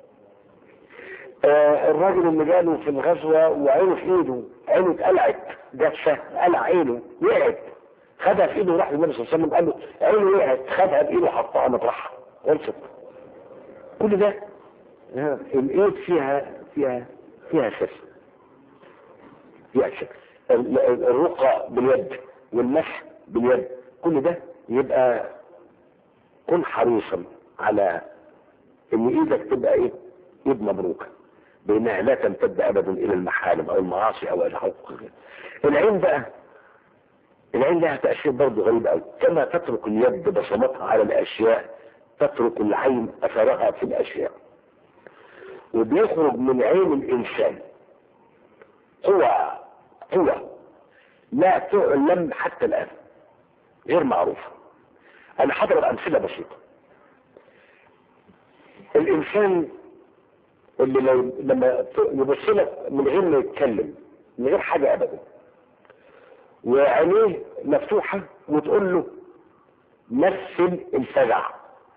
آه الراجل اللي جاله في الغزوة وعينه في ايده عينه اتقلعت جت شهر قلع عينه وقعت خدها في ايده وراح للنبي صلى الله عليه وسلم قال له عينه وقعت خدها بايده وحطها مطرحها خلصت كل ده آه، الايد فيها فيها فيها سر فيها سر ال- ال- الرقى باليد والمسح باليد كل ده يبقى كن حريصا على ان ايدك تبقى ايه ايد مبروكه بانها لا تمتد ابدا الى المحارم او المعاصي او الحقوق العين بقى العين لها تأثير برضه غريب قوي كما تترك اليد بصمتها على الاشياء تترك العين اثرها في الاشياء وبيخرج من عين الانسان قوى قوى لا تعلم حتى الان غير معروفة انا حضرت امثلة بسيطة الانسان اللي لو لما يبص لك من غير ما يتكلم من غير حاجة ابدا وعينيه مفتوحة وتقول له مثل الفزع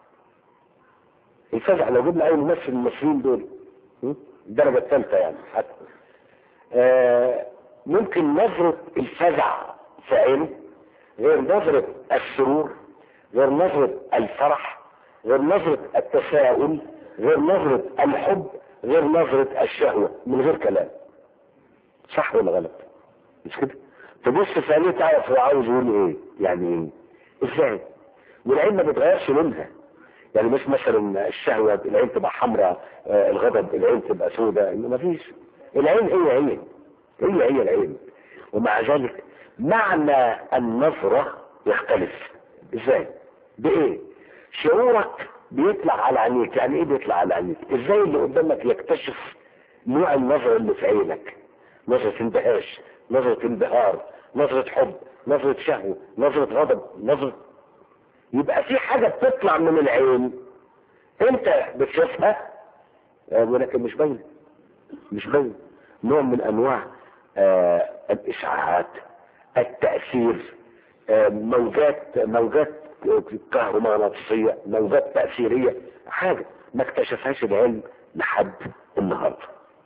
الفزع لو جبنا اي ممثل من الممثلين دول م? الدرجة الثالثة يعني حتى آه ممكن نظرة الفزع في عينه غير نظرة السرور غير نظرة الفرح غير نظرة التفاؤل غير نظرة الحب غير نظرة الشهوة من غير كلام صح ولا غلط مش كده تبص في عينيه تعرف هو عاوز يقول ايه يعني ايه ازاي والعين ما بتغيرش لونها يعني مش مثلا الشهوة العين تبقى حمراء آه الغضب العين تبقى سوداء ما فيش العين هي هي هي هي العين ومع ذلك معنى النظرة يختلف ازاي بايه شعورك بيطلع على عينيك يعني ايه بيطلع على عينيك ازاي اللي قدامك يكتشف نوع النظرة اللي في عينك نظرة اندهاش نظرة انبهار نظرة حب نظرة شهوة نظرة غضب نظرة يبقى في حاجة بتطلع من العين انت بتشوفها ولكن مش باينه مش باينه نوع من انواع آه الاشعاعات التأثير آه موجات موجات كهرومغناطيسية موجات تأثيرية حاجة ما اكتشفهاش العلم لحد النهاردة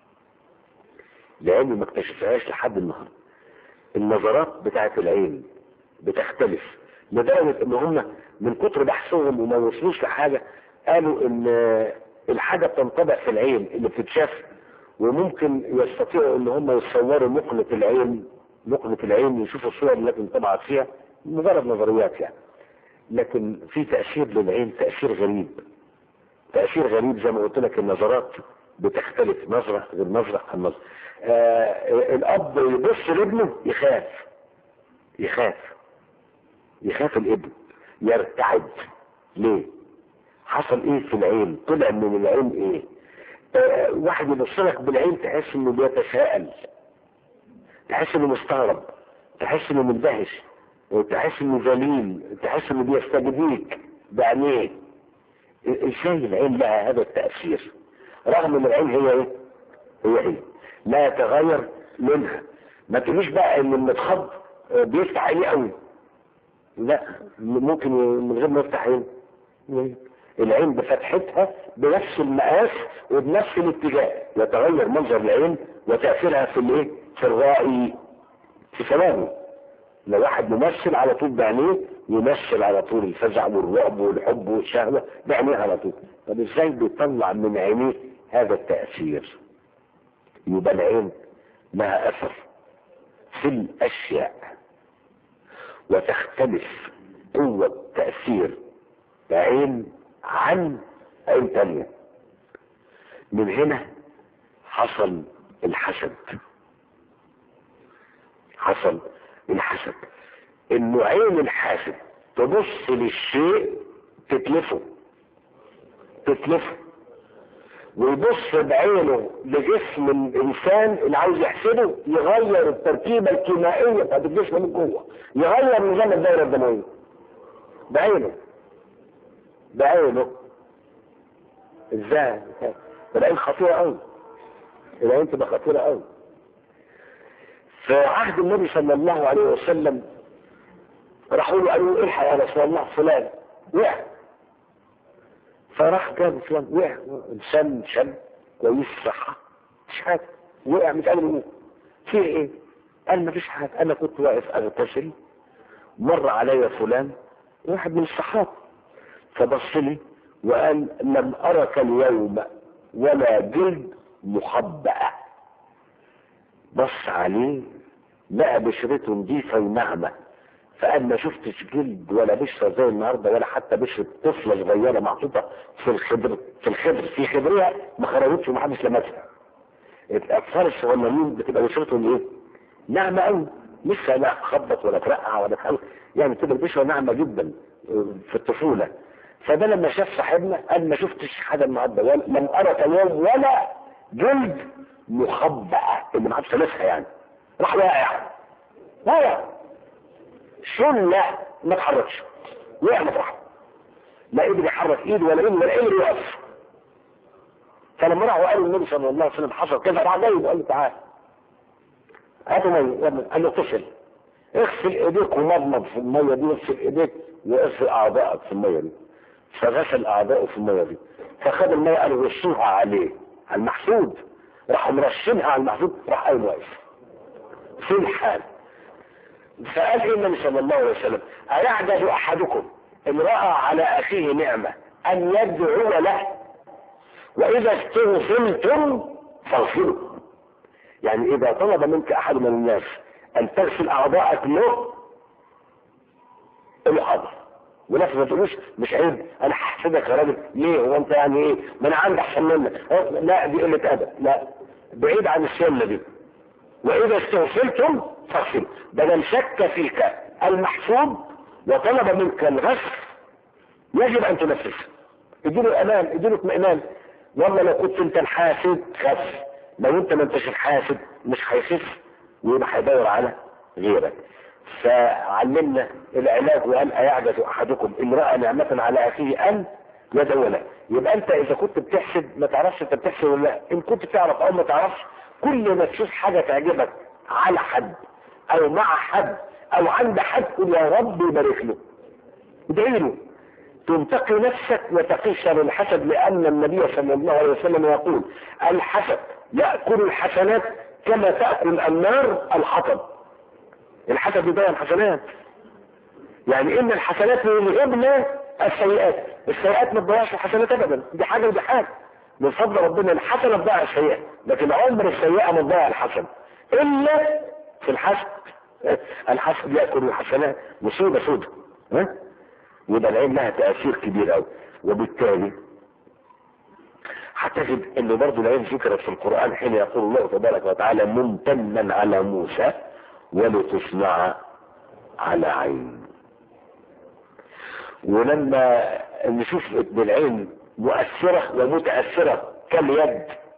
العلم ما اكتشفهاش لحد النهاردة النظرات بتاعت العين بتختلف لدرجة ان هم من كتر بحثهم وما وصلوش لحاجة قالوا ان الحاجة بتنطبع في العين اللي بتتشاف وممكن يستطيعوا ان هم يصوروا نقلة العين نقلة العين يشوفوا الصور التي انطبعت فيها مجرد نظريات يعني لكن في تأثير للعين تأثير غريب تأثير غريب زي ما قلت لك النظرات بتختلف نظرة غير نظرة عن نظرة آه الأب يبص لابنه يخاف يخاف يخاف الابن يرتعد ليه حصل ايه في العين طلع من العين ايه آه واحد يبص لك بالعين تحس انه بيتساءل تحس انه مستغرب تحس انه مندهش تحس انه ذليل تحس انه بيستجديك بعينيه ازاي العين لها هذا التأثير رغم ان العين هي ايه هي ايه لا يتغير منها ما تقوليش بقى ان المتخض بيفتح عينيه قوي لا ممكن من غير ما يفتح عين العين بفتحتها بنفس المقاس وبنفس الاتجاه يتغير منظر العين وتأثيرها في الايه في الرأي في ثواني لو واحد ممثل على طول بعينيه يمثل على طول الفزع والرعب والحب والشهوة بعينيه على طول طب ازاي بيطلع من عينيه هذا التأثير يبقى العين لها اثر في الاشياء وتختلف قوة تأثير عين عن عين تانية من هنا حصل الحسد حصل الحسد انه عين الحاسد تبص للشيء تتلفه تتلفه ويبص بعينه لجسم الانسان اللي عاوز يحسده يغير التركيبه الكيميائيه بتاعت الجسم من جوه يغير نظام الدوره الدمويه بعينه بعينه ازاي العين خطيره قوي العين تبقى خطيره قوي في عهد النبي صلى الله عليه وسلم راحوا له قالوا له الحق يا رسول الله فلان وقع فراح جاب فلان وقع انسان شاب كويس صحة مش حاجة وقع مش قادر يموت في ايه؟ قال ما فيش حاجة انا كنت واقف اغتسل مر علي فلان واحد من الصحابة فبص لي وقال لم ارك اليوم ولا جلد مخبأة بص عليه لقى بشرته نظيفة وناعمة فقال ما شفتش جلد ولا بشرة زي النهاردة ولا حتى بشرة طفلة صغيرة محطوطة في الخضر في الخضر في خضرها ما خرجتش ومحدش لمسها الاطفال الصغننين بتبقى بشرتهم ايه ناعمه قوي لسه لا خبط ولا ترقع ولا تخلق يعني بتبقى البشره ناعمه جدا في الطفوله فده لما شاف صاحبنا قال ما شفتش حاجه النهارده ولا- لم ارى اليوم ولا جلد مخبأة اللي ما عادش لابسها يعني راح واقع واقع شلة ما اتحركش وقع مطرحه لا قدر يحرك ايده ولا ايده ولا قدر يقف فلما راحوا قالوا النبي صلى الله عليه وسلم حصل كذا راح جاي وقال له تعالى هاتوا ميه يا ابني. قال له اغتسل اغسل ايديك ومضمض في الميه دي اغسل ايديك واغسل اعضائك في الميه دي فغسل اعضائه في الميه دي فخد الميه قالوا رشوها عليه على المحسود راحوا مرشينها على المحسود راح قايم واقف في الحال فقال ايه النبي صلى الله عليه وسلم ايعجز احدكم ان راى على اخيه نعمه ان يدعو له واذا استغفرتم فاغفروا يعني اذا طلب منك احد من الناس ان تغسل اعضاءك له قل له حاضر ونفس ما تقولوش مش عيب انا هحسدك يا راجل ليه هو انت يعني ايه ما انا عندي احسن منك أه، لا دي قله ادب لا بعيد عن السنه دي واذا استغفرتم فاغفروا بدل شك فيك المحسوب وطلب منك الغسل يجب ان تنفذ اديله امان اديله اطمئنان والله لو كنت انت الحاسد خف لو انت ما انتش الحاسد مش هيخف ويبقى هيدور على غيرك فعلمنا العلاج وان ايعجز احدكم ان راى نعمه على اخيه ان يدعو له يبقى انت اذا كنت بتحسد ما تعرفش انت بتحسد ولا لا ان كنت تعرف او ما تعرفش كل ما تشوف حاجه تعجبك على حد او مع حد او عند حد قول يا رب يبارك له ادعي له تنتقي نفسك وتقي شر الحسد لأن النبي صلى الله عليه وسلم يقول الحسد يأكل الحسنات كما تأكل النار الحطب الحسد يضيع الحسنات يعني إن الحسنات يذهبن السيئات السيئات ما تضيعش الحسنات أبدا دي حاجة ودي حاجة من فضل ربنا الحسنة تضيع السيئة لكن عمر السيئة ما تضيع الحسن إلا في الحسد الحسد يأكل الحسنات مصيبة سودة ها يبقى العين لها تأثير كبير قوي وبالتالي هتجد ان برضه العين ذكرت في القرآن حين يقول الله تبارك وتعالى ممتنا على موسى ولتصنع على عين ولما نشوف ان العين مؤثرة ومتأثرة كاليد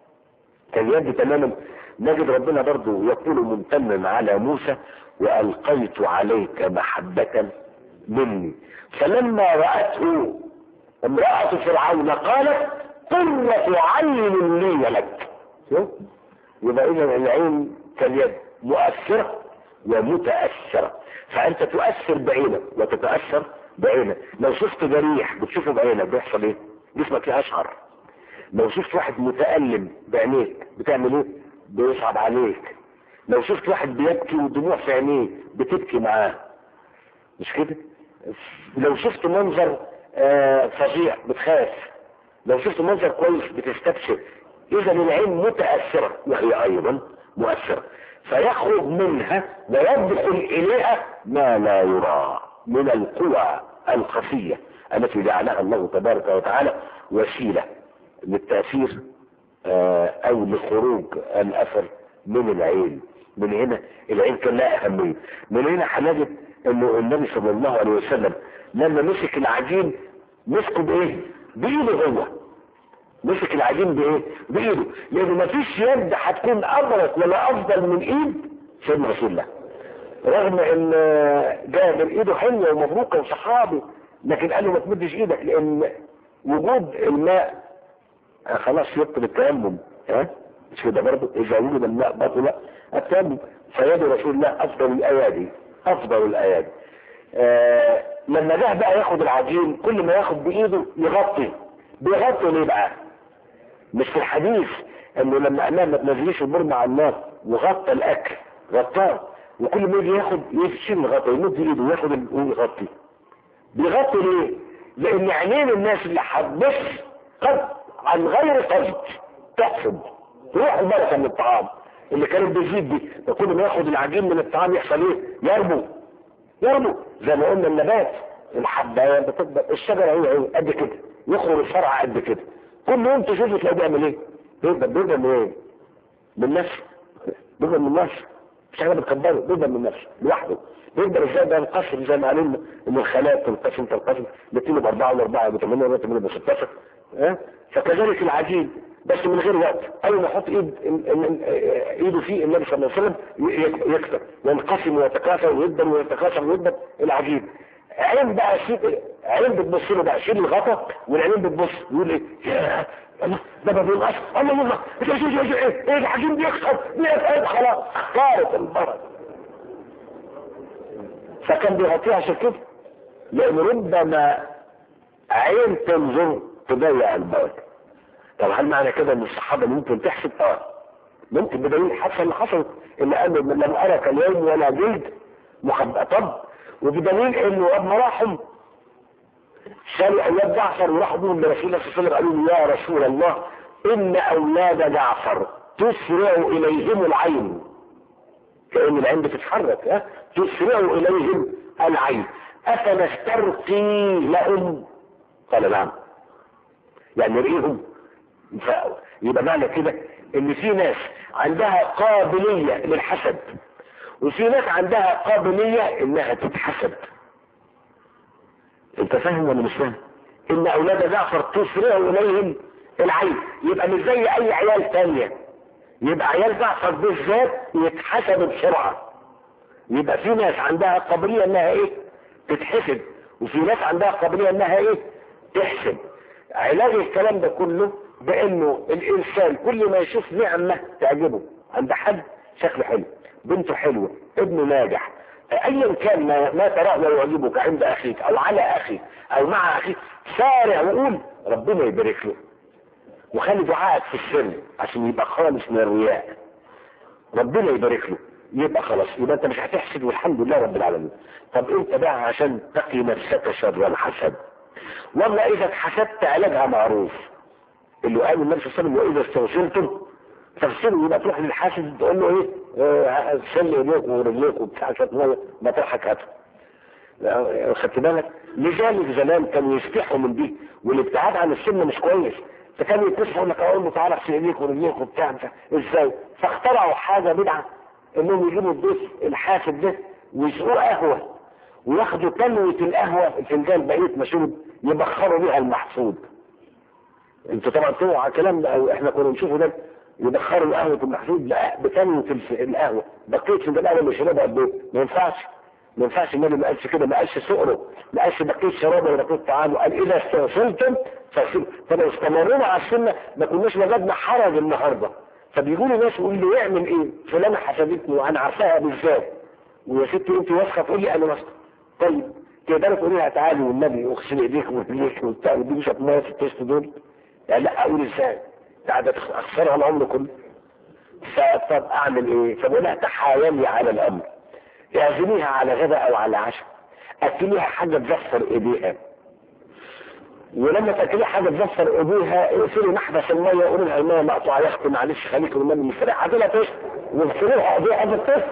كاليد تماما نجد ربنا برضه يقول ممتنا على موسى وألقيت عليك محبة مني فلما رأته امرأة فرعون قالت قرة عين لي ولك شوف؟ يبقى إذا العين كاليد مؤثرة ومتأثرة فأنت تؤثر بعينك وتتأثر بعينك لو شفت جريح بتشوفه بعينك بيحصل ايه؟ جسمك يشعر لو شفت واحد متألم بعينيك بتعمل ايه؟ بيصعب عليك لو شفت واحد بيبكي ودموع في عينيه بتبكي معاه مش كده؟ لو شفت منظر آه، فظيع بتخاف لو شفت منظر كويس بتستبشر اذا العين متأثرة وهي ايضا مؤثرة فيخرج منها ويدخل اليها ما لا يرى من القوى الخفية التي جعلها الله تبارك وتعالى وسيلة للتأثير آه، او لخروج الاثر من العين من هنا العين كان لها اهمية من هنا هنجد انه النبي صلى الله عليه وسلم لما مسك العجين مسكه بايه بايده هو مسك العجين بايه بايده لان مفيش يد هتكون ابرك ولا افضل من ايد سيدنا رسول الله رغم ان جاء من ايده حلوه ومبروكه وصحابي لكن قال له ما تمدش ايدك لان وجود الماء آه خلاص يبطل التيمم ها مش كده برضه اذا وجد الماء بطل التيمم فيد رسول الله افضل الايادي افضل الايادي آه لما جه بقى ياخد العجين كل ما ياخد بايده يغطي بيغطي ليه بقى مش في الحديث انه لما قال ما تنزليش البرمة على النار وغطى الاكل غطاه وكل ما يجي ياخد يشيل الغطا يمد ايده وياخد ال- ويغطي بيغطي ليه؟ لان عينين الناس اللي هتبص قد عن غير قصد تحسب تروح البركه من الطعام اللي كانت بتزيد دي ده كل ما ياخد العجين من الطعام يحصل ايه؟ يربو يربو زي ما قلنا النبات الحبايه بتكبر الشجره هي هي قد كده يخرج الفرع قد كده كل يوم تشوفه تلاقيه بيعمل ايه؟ بيبقى بيبقى من ايه؟ من نفسه بيقبل من نفسه مش احنا بنكبره بيقبل من نفسه لوحده بيقدر ازاي ده ينقسم زي ما علمنا ان الخلايا تنقسم تنقسم الاثنين باربعه والاربعه بثمانيه وثمانيه ب 16 ها فكذلك العجين بس من غير وقت اول ما يحط ايد ايده فيه النبي صلى الله عليه وسلم يكثر ينقسم ويتكاثر ويدبر ويتكاثر ويدبر العجين عين بقى شيء عين بتبص له بقى شيل الغطا والعين بتبص يقول ايه يا الله ده ما بينقص الله الله ايه ايه ايه ايه العجين بيكسر بيكسر خلاص طارت البرد فكان بيغطيها عشان كده لان ربما عين تنظر تضيع البركه طب هل معنى كده ان الصحابه ممكن تحسب اه ممكن بدليل الحادثه اللي حصلت اللي قال لم ارك اليوم ولا جلد مخبطب وبدليل انه لما راحوا شالوا اولاد جعفر وراحوا بهم لرسول الله صلى الله عليه وسلم قالوا له يا رسول الله ان اولاد جعفر تسرع اليهم العين كأن العين بتتحرك ها تسرع اليهم العين افنسترقي لهم قال نعم يعني نرقيهم يبقى معنى كده ان في ناس عندها قابلية للحسد وفي ناس عندها قابلية انها تتحسد انت فاهم ولا مش فاهم ان اولاد جعفر تسرع اليهم العين يبقى مش زي اي عيال تانية يبقى عيال جعفر بالذات يتحسدوا بسرعة يبقى في ناس عندها قابلية انها ايه تتحسد وفي ناس عندها قابلية انها ايه تحسد علاج الكلام ده كله بانه الانسان كل ما يشوف نعمة تعجبه عند حد شكله حلو بنته حلوة ابنه ناجح ايا كان ما, ما تراه ويعجبك عند اخيك او على اخيك او مع اخيك سارع وقول ربنا يبارك له وخلي دعائك في السر عشان يبقى خالص من الرياء ربنا يبارك له يبقى خلاص يبقى انت مش هتحسد والحمد لله رب العالمين طب انت بقى عشان تقي نفسك شر الحسد والله اذا اتحسدت علاجها معروف اللي قال النبي صلى الله عليه وسلم واذا استوصلتم تغسلوا يبقى تروح للحاسد تقول له ايه اه سل ايديك ورجليك وبتاع شويه ميه مطرحك هاته خدت بالك لذلك زمان كانوا يفتحوا من دي والابتعاد عن السن مش كويس فكانوا يتصحوا يقول لك اقول له تعالى اغسل ايديك ورجليك وبتاع ازاي فاخترعوا حاجه بدعه انهم يجيبوا الضيف الحاسد ده ويسقوه قهوه وياخدوا تلوة القهوة الفنجان بقية مشروب يبخروا بيها المحسود انتوا طبعا سمعوا على الكلام ده او احنا كنا نشوفه ده يبخروا القهوة المحسود بتلوة القهوة بقية فنجان قهوة اللي شربها قد ايه ما ينفعش ما ينفعش النبي ما قالش كده ما قالش سؤره ما قالش بقية شرابه ولا بقية طعامه قال اذا استوصلتم فاغسلوا فلو استمرنا على السنة ما كناش وجدنا حرج النهارده فبيقولوا ناس يقول لي يعمل ايه فلانة حسدتني وانا عارفاها بالذات ويا ستي انت واثقه تقول لي انا واثقه طيب تقدر تقولي لها تعالي والنبي اغسل ايديك ورجليك وبتاع ودي شويه ميه في التست دول يعني لا اقول ازاي قاعده تخسرها العمر كله فطب اعمل ايه فبقول لها تحايلي على الامر اعزميها على غدا او على عشاء اكليها حاجه تزفر ايديها ولما تاكلي حاجه تزفر ايديها اقفلي محبس الميه قولي لها الميه مقطوعه يا اختي معلش خليكي والنبي مستريح هاتي لها تست واغسليها ايديها بالتست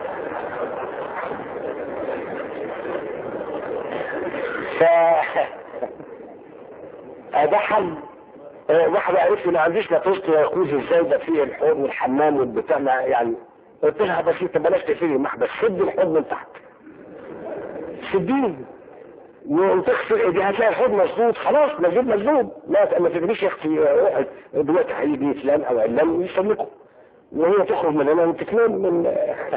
ف ده حل واحدة قالت لي ما عنديش لا توست يا ياخوذ ازاي ده فيه الحوض والحمام والبتاع يعني قلت لها بس انت بلاش تقفلي المحبس سد الحوض من تحت سديه وتغسل ايديها هتلاقي الحوض مسدود خلاص مسدود مسدود لا ما تجريش يا اختي واحد دلوقتي هيجي فلان او علان ويسلكوا وهي تخرج من هنا وتتنام من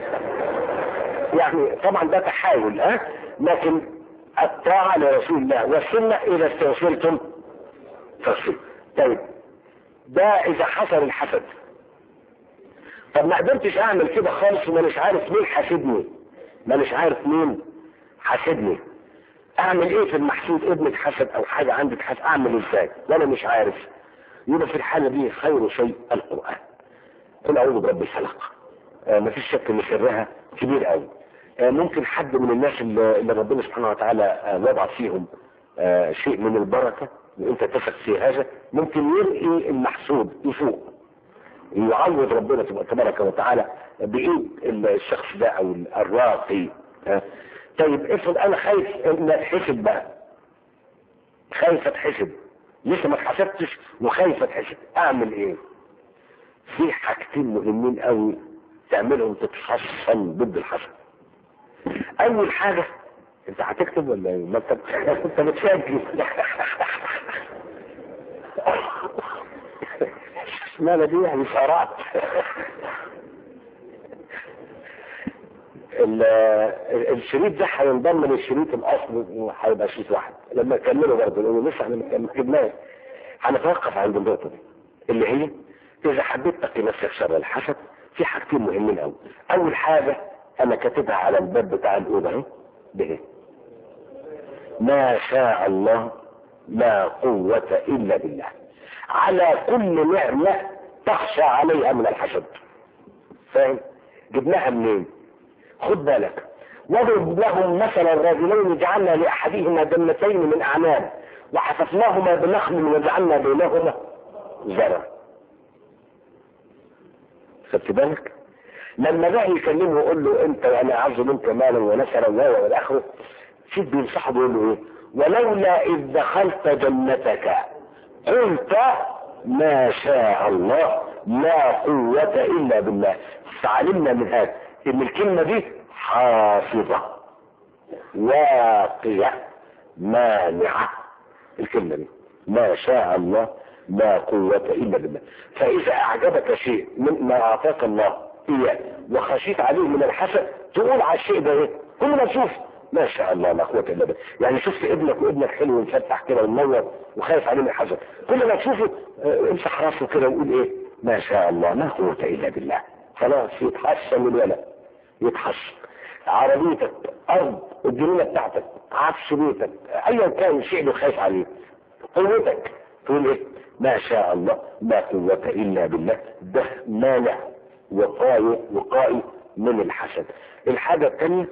يعني طبعا ده تحاول ها لكن الطاعة لرسول الله والسنة إذا استوصلتم فاغسلوا طيب ده إذا حصل الحسد طب ما قدرتش أعمل كده خالص ومانيش عارف مين حاسدني مانيش عارف مين حاسدني أعمل إيه في المحسود ابنك حسد أو حاجة عندك حسد أعمل إزاي وأنا مش عارف يبقى في الحالة دي خير شيء القرآن قل أعوذ برب الفلق آه مفيش شك إن سرها كبير قوي ممكن حد من الناس اللي ربنا سبحانه وتعالى وضع فيهم شيء من البركة وانت تثق في هذا ممكن يرقي المحسود يفوق يعوض ربنا تبارك وتعالى بايد الشخص ده او الراقي طيب افرض انا خايف ان اتحسب بقى خايف اتحسب لسه ما اتحسبتش وخايف اتحسب اعمل ايه في حاجتين مهمين قوي تعملهم تتحصن ضد الحسد اول حاجة انت هتكتب ولا ايه؟ ما انت انت بتسجل اشمعنى دي يعني سرعت ال- الشريط ده هينضم للشريط الاصلي وهيبقى شريط واحد لما نكمله برضه لانه لسه احنا ما جبناه هنتوقف عند النقطه دي اللي هي اذا حبيت تقي نفسك شر الحسد في حاجتين مهمين قوي اول حاجه انا كاتبها على الباب بتاع الاوضه اهي بايه ما شاء الله لا قوة إلا بالله على كل نعمة تخشى عليها من الحسد فاهم جبناها منين خد بالك واضرب لهم مثلا رجلين جعلنا لأحدهما جنتين من أعناب وحففناهما بنخل وجعلنا بينهما زرع خدت بالك لما جاء يكلمه يقول له انت وانا اعز منك مالا ونسرا و والى اخره شوف بينصحه بيقول له ايه ولولا اذ دخلت جنتك قلت ما شاء الله لا قوة الا بالله فعلمنا من هذا ان الكلمة دي حافظة واقية مانعة الكلمة دي ما شاء الله لا قوة إلا بالله فإذا أعجبك شيء مما أعطاك الله إياه وخشيت عليه من الحسد تقول على الشيء ده إيه كل ما تشوف ما شاء الله لا قوة إلا بالله يعني شفت ابنك وابنك حلو ومفتح كده ومنور وخايف عليه من الحسد كل ما تشوفه آه، امسح راسه كده وقول إيه ما شاء الله لا قوة إلا بالله خلاص يتحسن الولد يتحسن عربيتك أرض الجنينة بتاعتك عفش بيتك أيا كان الشيء اللي خايف عليه قوتك تقول ايه ما شاء الله لا قوة الا بالله ده مانع وقاية وقائي من الحسد الحاجة الثانية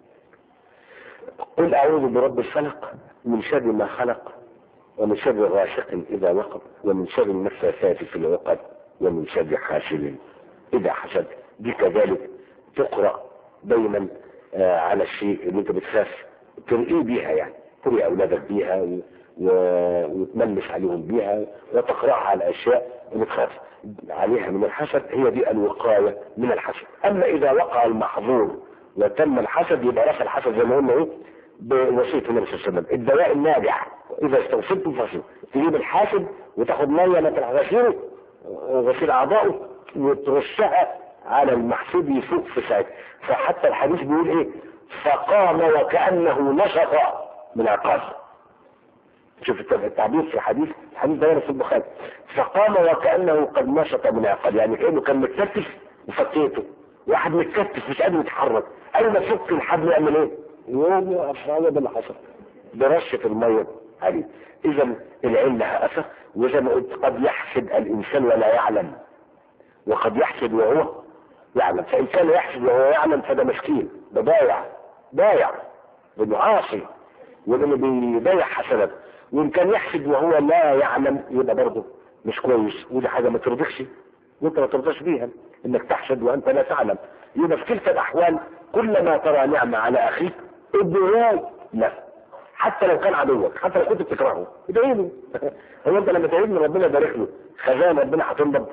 قل اعوذ برب الفلق من شر ما خلق ومن شر غاشق اذا وقب ومن شر النفاثات في العقد ومن شر حاسد اذا حسد دي كذلك تقرأ دايما آه على الشيء اللي انت بتخاف ترقيه بيها يعني ترقي اولادك بيها و... و- وتملس عليهم بيها وتقرأها على الاشياء اللي تخاف عليها من الحسد هي دي الوقاية من الحسد اما اذا وقع المحظور وتم الحسد يبقى رفع الحسد زي ما قلنا ايه بوصية النبي صلى الله عليه وسلم الدواء الناجع اذا استوصلتم فصل تجيب الحاسد وتاخد ميه مثل غسيله غسيل اعضائه وترشها على المحسود يفوق في ساعتها فحتى الحديث بيقول ايه فقام وكأنه نشط من عقاب شوف الت- التعبير في الحديث الحديث ده في البخاري فقام وكأنه قد نشط من عقاب يعني كأنه كان متكتف وفكيته واحد متكتف مش قادر يتحرك اول ما تفك الحبل يعمل ايه؟ يقوم يقف هذا ده اللي حصل برشة المية عليه اذا العلة هقفة وزي ما قلت قد يحسد الانسان ولا يعلم وقد يحسد وهو يعلم فان كان يحسد وهو يعلم فده مسكين ده ضايع ضايع لانه عاصي ولانه بيضيع حسناته وان كان يحسد وهو لا يعلم يبقى برضه مش كويس ودي حاجه ما ترضيكش وانت ما ترضاش بيها انك تحسد وانت لا تعلم يبقى في كلتا الاحوال كل ما ترى نعمه على اخيك ادعي لا حتى لو كان عدوك حتى لو كنت بتكرهه ادعي له هو انت لما تعيد من ربنا يبارك له خزان ربنا هتنضب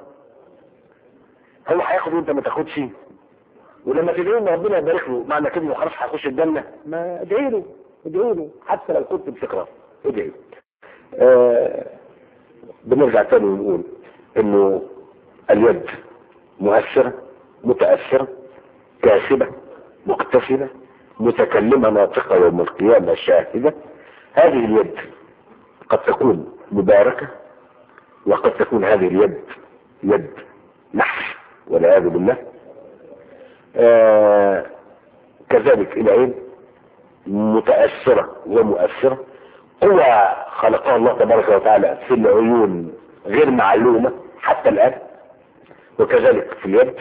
هو هياخد وانت ما تاخدش ولما تدعي ان ربنا يبارك له معنى كده انه خلاص هيخش الجنه ما ادعي له ادعي له حتى لو كنت بتكره ادعي له آه بنرجع تاني ونقول انه اليد مؤثرة متأثرة كاسبة مكتسبة متكلمة ناطقة يوم القيامة شاهدة هذه اليد قد تكون مباركة وقد تكون هذه اليد يد نحس والعياذ بالله آه كذلك العين متأثرة ومؤثرة قوى خلقها الله تبارك وتعالى في العيون غير معلومة حتى الآن وكذلك في اليد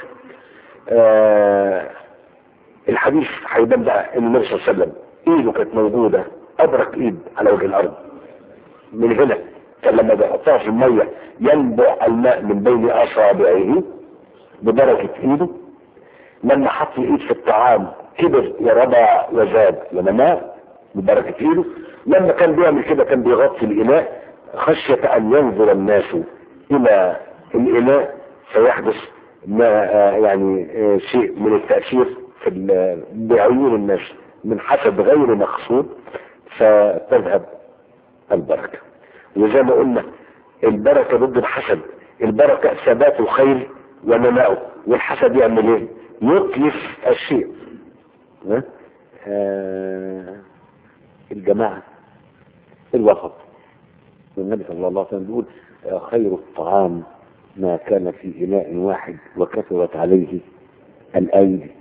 آه الحديث هيبان بقى ان النبي صلى الله عليه وسلم ايده كانت موجودة ابرك ايد على وجه الارض من هنا كان لما بيحطها في المية ينبع الماء من بين اصابعه ببركة ايده لما حط الايد في الطعام كبر وربى وزاد ونما ببركة ايده لما كان بيعمل كده كان بيغطي الاناء خشية ان ينظر الناس الى الاناء سيحدث ما آه، يعني آه، شيء من التأثير في ال- بعيون الناس من حسب غير مقصود فتذهب البركة وزي ما قلنا البركة ضد الحسد البركة ثبات الخير ونمائه والحسد يعمل ايه يتلف الشيء ها؟ آه الجماعة الوسط والنبي صلى الله عليه وسلم بيقول آه، خير الطعام ما كان في إناء واحد وكثرت عليه الأيدي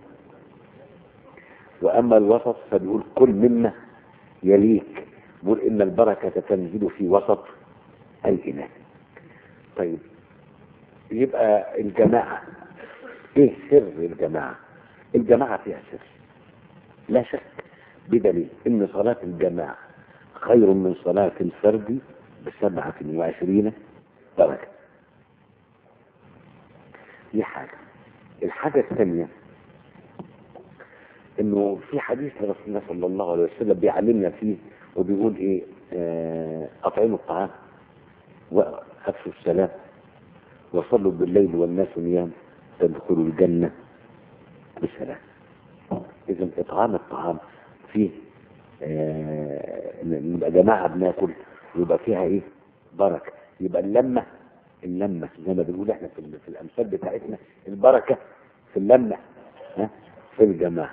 وأما الوسط فبيقول كل مما يليك بيقول إن البركة تنزل في وسط الإناء طيب يبقى الجماعة ايه سر الجماعة الجماعة فيها سر لا شك بدليل ان صلاة الجماعة خير من صلاة الفرد بسبعة وعشرين درجة دي حاجة الحاجة الثانية انه في حديث لرسول الله صلى الله عليه وسلم بيعلمنا فيه وبيقول ايه آه، اطعموا الطعام وافشوا السلام وصلوا بالليل والناس نيام تدخلوا الجنة بسلام اذا اطعام الطعام فيه آه، نبقى جماعة بناكل يبقى فيها ايه بركة يبقى اللمة اللمة زي ما بنقول احنا في, ال- في الامثال بتاعتنا البركة في اللمة ها في الجماعة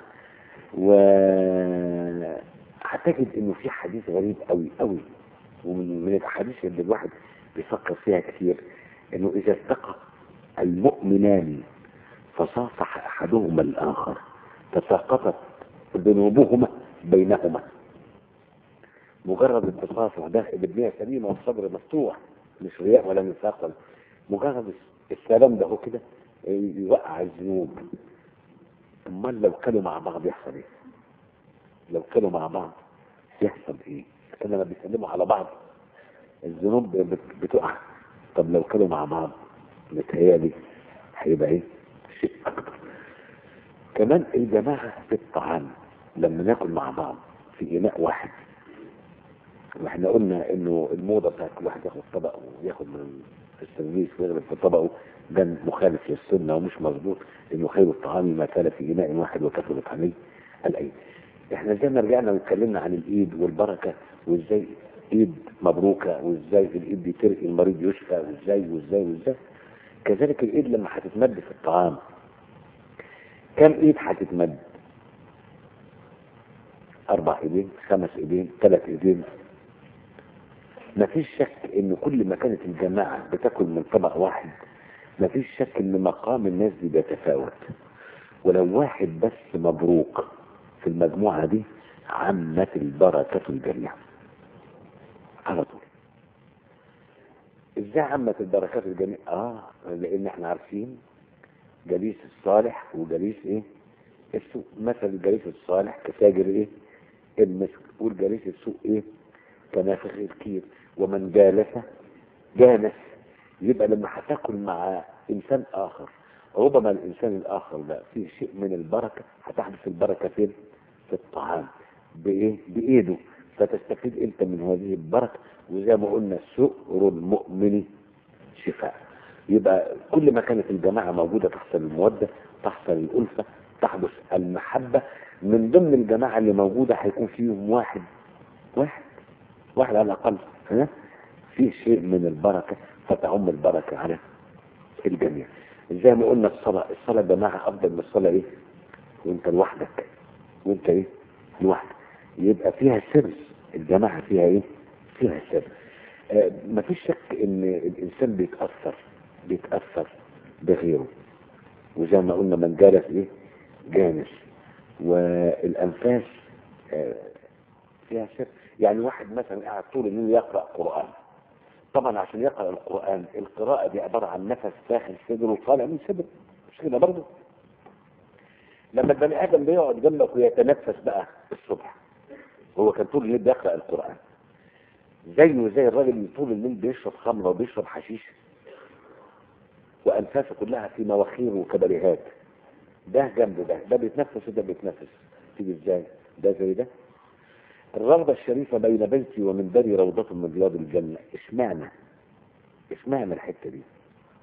وهتجد انه في حديث غريب قوي قوي ومن من الاحاديث اللي الواحد بيفكر فيها كتير انه اذا التقى المؤمنان فصافح احدهما الاخر تساقطت ذنوبهما بينهما مجرد التصافح ده بنية سليمة والصبر مفتوح مش رياء ولا نفاق ولا- مجرد السلام ده هو كده يوقع الذنوب امال لو كانوا مع بعض يحصل ايه لو كانوا مع بعض يحصل ايه كان لما بيسلموا على بعض الذنوب بت- بتقع طب لو كانوا مع بعض متهيألي هيبقى ايه شيء اكتر كمان الجماعة في الطعام لما ناكل مع بعض في اناء واحد واحنا قلنا انه الموضة بتاعت كل واحد ياخد طبق وياخد من السيرفيس ويغرب في طبقه ده مخالف للسنة ومش مظبوط انه خير الطعام ما كان في اناء واحد وكثرت عليه الايدي احنا زي ما رجعنا واتكلمنا عن الايد والبركة وازاي ايد مبروكة وازاي الايد دي ترقي المريض يشفى وازاي وازاي وازاي كذلك الايد لما هتتمد في الطعام كم ايد هتتمد اربع ايدين خمس ايدين ثلاث ايدين مفيش شك ان كل ما كانت الجماعة بتاكل من طبق واحد مفيش شك ان مقام الناس دي بيتفاوت ولو واحد بس مبروك في المجموعة دي عمت البركة الجميع على طول ازاي عمت البركات الجميع اه لان احنا عارفين جليس الصالح وجليس ايه السوء مثل الجليس الصالح كتاجر ايه المسك والجليس السوء ايه كنافخ الكير ومن جالس جانس يبقى لما هتاكل مع انسان اخر ربما الانسان الاخر ده فيه شيء من البركه هتحدث البركه فين؟ في الطعام بايه؟ بايده فتستفيد انت من هذه البركه وزي ما قلنا سؤر المؤمن شفاء يبقى كل ما كانت الجماعه موجوده تحصل الموده تحصل الالفه تحدث المحبه من ضمن الجماعه اللي موجوده هيكون فيهم واحد واحد واحد على الاقل ها في شيء من البركه فتعم البركه على الجميع زي ما قلنا الصلاه الصلاه يا جماعه افضل من الصلاه ايه وانت لوحدك وانت ايه لوحدك يبقى فيها سر الجماعه فيها ايه فيها سر آه مفيش شك ان الانسان بيتاثر بيتاثر بغيره وزي ما قلنا من جالس ايه جانس والانفاس آه فيها سر يعني واحد مثلا قاعد طول الليل يقرا قران طبعا عشان يقرا القران القراءه دي عباره عن نفس داخل صدره طالع من صدره مش كده برضه لما البني ادم بيقعد جنبك ويتنفس بقى الصبح هو كان طول الليل بيقرا القران زيه زي الراجل اللي طول الليل بيشرب خمره وبيشرب حشيش وانفاسه كلها في مواخير وكباريهات ده جنب ده ده بيتنفس وده بيتنفس تيجي ازاي ده زي ده الرغبة الشريفة بين بيتي ومنبري روضة من رياض الجنة اشمعنى اشمعنى الحتة دي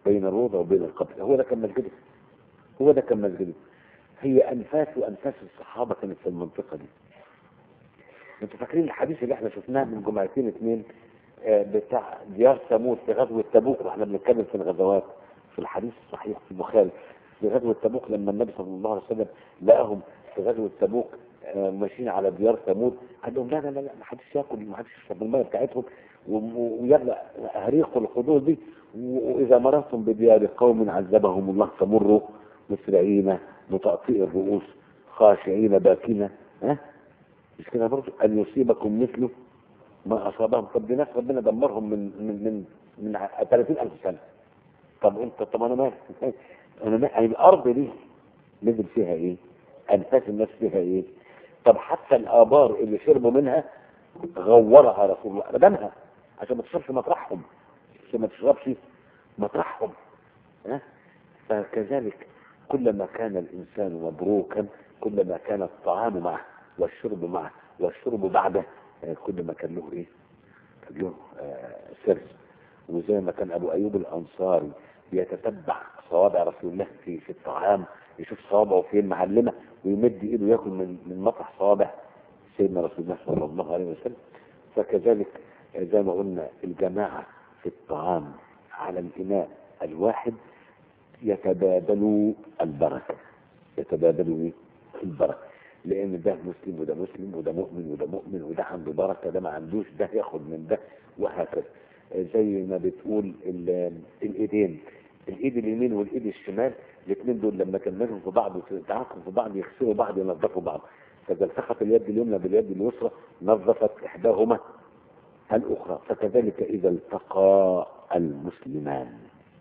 بين الروضة وبين القبر هو ده كان مسجده هو ده كان مسجده هي أنفاس وأنفاس الصحابة كانت في المنطقة دي انتوا فاكرين الحديث اللي احنا شفناه من جمعتين اتنين آه، بتاع ديار ثمود في غزوة تبوك واحنا بنتكلم في الغزوات في الحديث الصحيح في البخاري في غزوة تبوك لما النبي صلى الله عليه وسلم لقاهم في غزوة تبوك آه، ماشيين على ديار ثمود قال لهم لا لا لا لا ما حدش ياكل ما حدش يشرب الميه بتاعتهم و- و- ويلا هريقوا الخضور دي و- واذا مررتم بديار قوم عذبهم الله فمروا مسرعين متقطئ الرؤوس خاشعين باكين ها مش كده برضه ان يصيبكم مثله ما اصابهم طب دي ناس ربنا دمرهم من من من من ع- 30000 سنه طب انت طب انا مالي انا مالي يعني الارض دي نزل فيها ايه انفاس الناس فيها ايه طب حتى الابار اللي شربوا منها غورها رسول الله ردمها عشان ما تشربش مطرحهم عشان ما تشربش مطرحهم ها فكذلك كلما كان الانسان مبروكا كلما كان الطعام معه والشرب معه والشرب بعده آه، كلما كان له ايه كان له آه، سر وزي ما كان ابو ايوب الانصاري بيتتبع صوابع رسول الله في في الطعام يشوف صوابعه فين معلمه ويمد ايده ياكل من من مطرح صوابع سيدنا رسول الله صلى الله عليه وسلم فكذلك آه، زي ما قلنا الجماعه في الطعام على الاناء الواحد يتبادلوا البركه يتبادلوا ايه البركه لان ده مسلم وده مسلم وده مؤمن وده مؤمن وده عنده بركه ده ما عندوش ده ياخد من ده وهكذا زي ما بتقول ال- الايدين الايد اليمين والايد الشمال الاثنين دول لما كملوا في بعض وتعاقبوا في بعض يغسلوا بعض ينظفوا بعض فاذا التقت اليد اليمنى باليد اليسرى نظفت احداهما الاخرى فكذلك اذا التقى المسلمان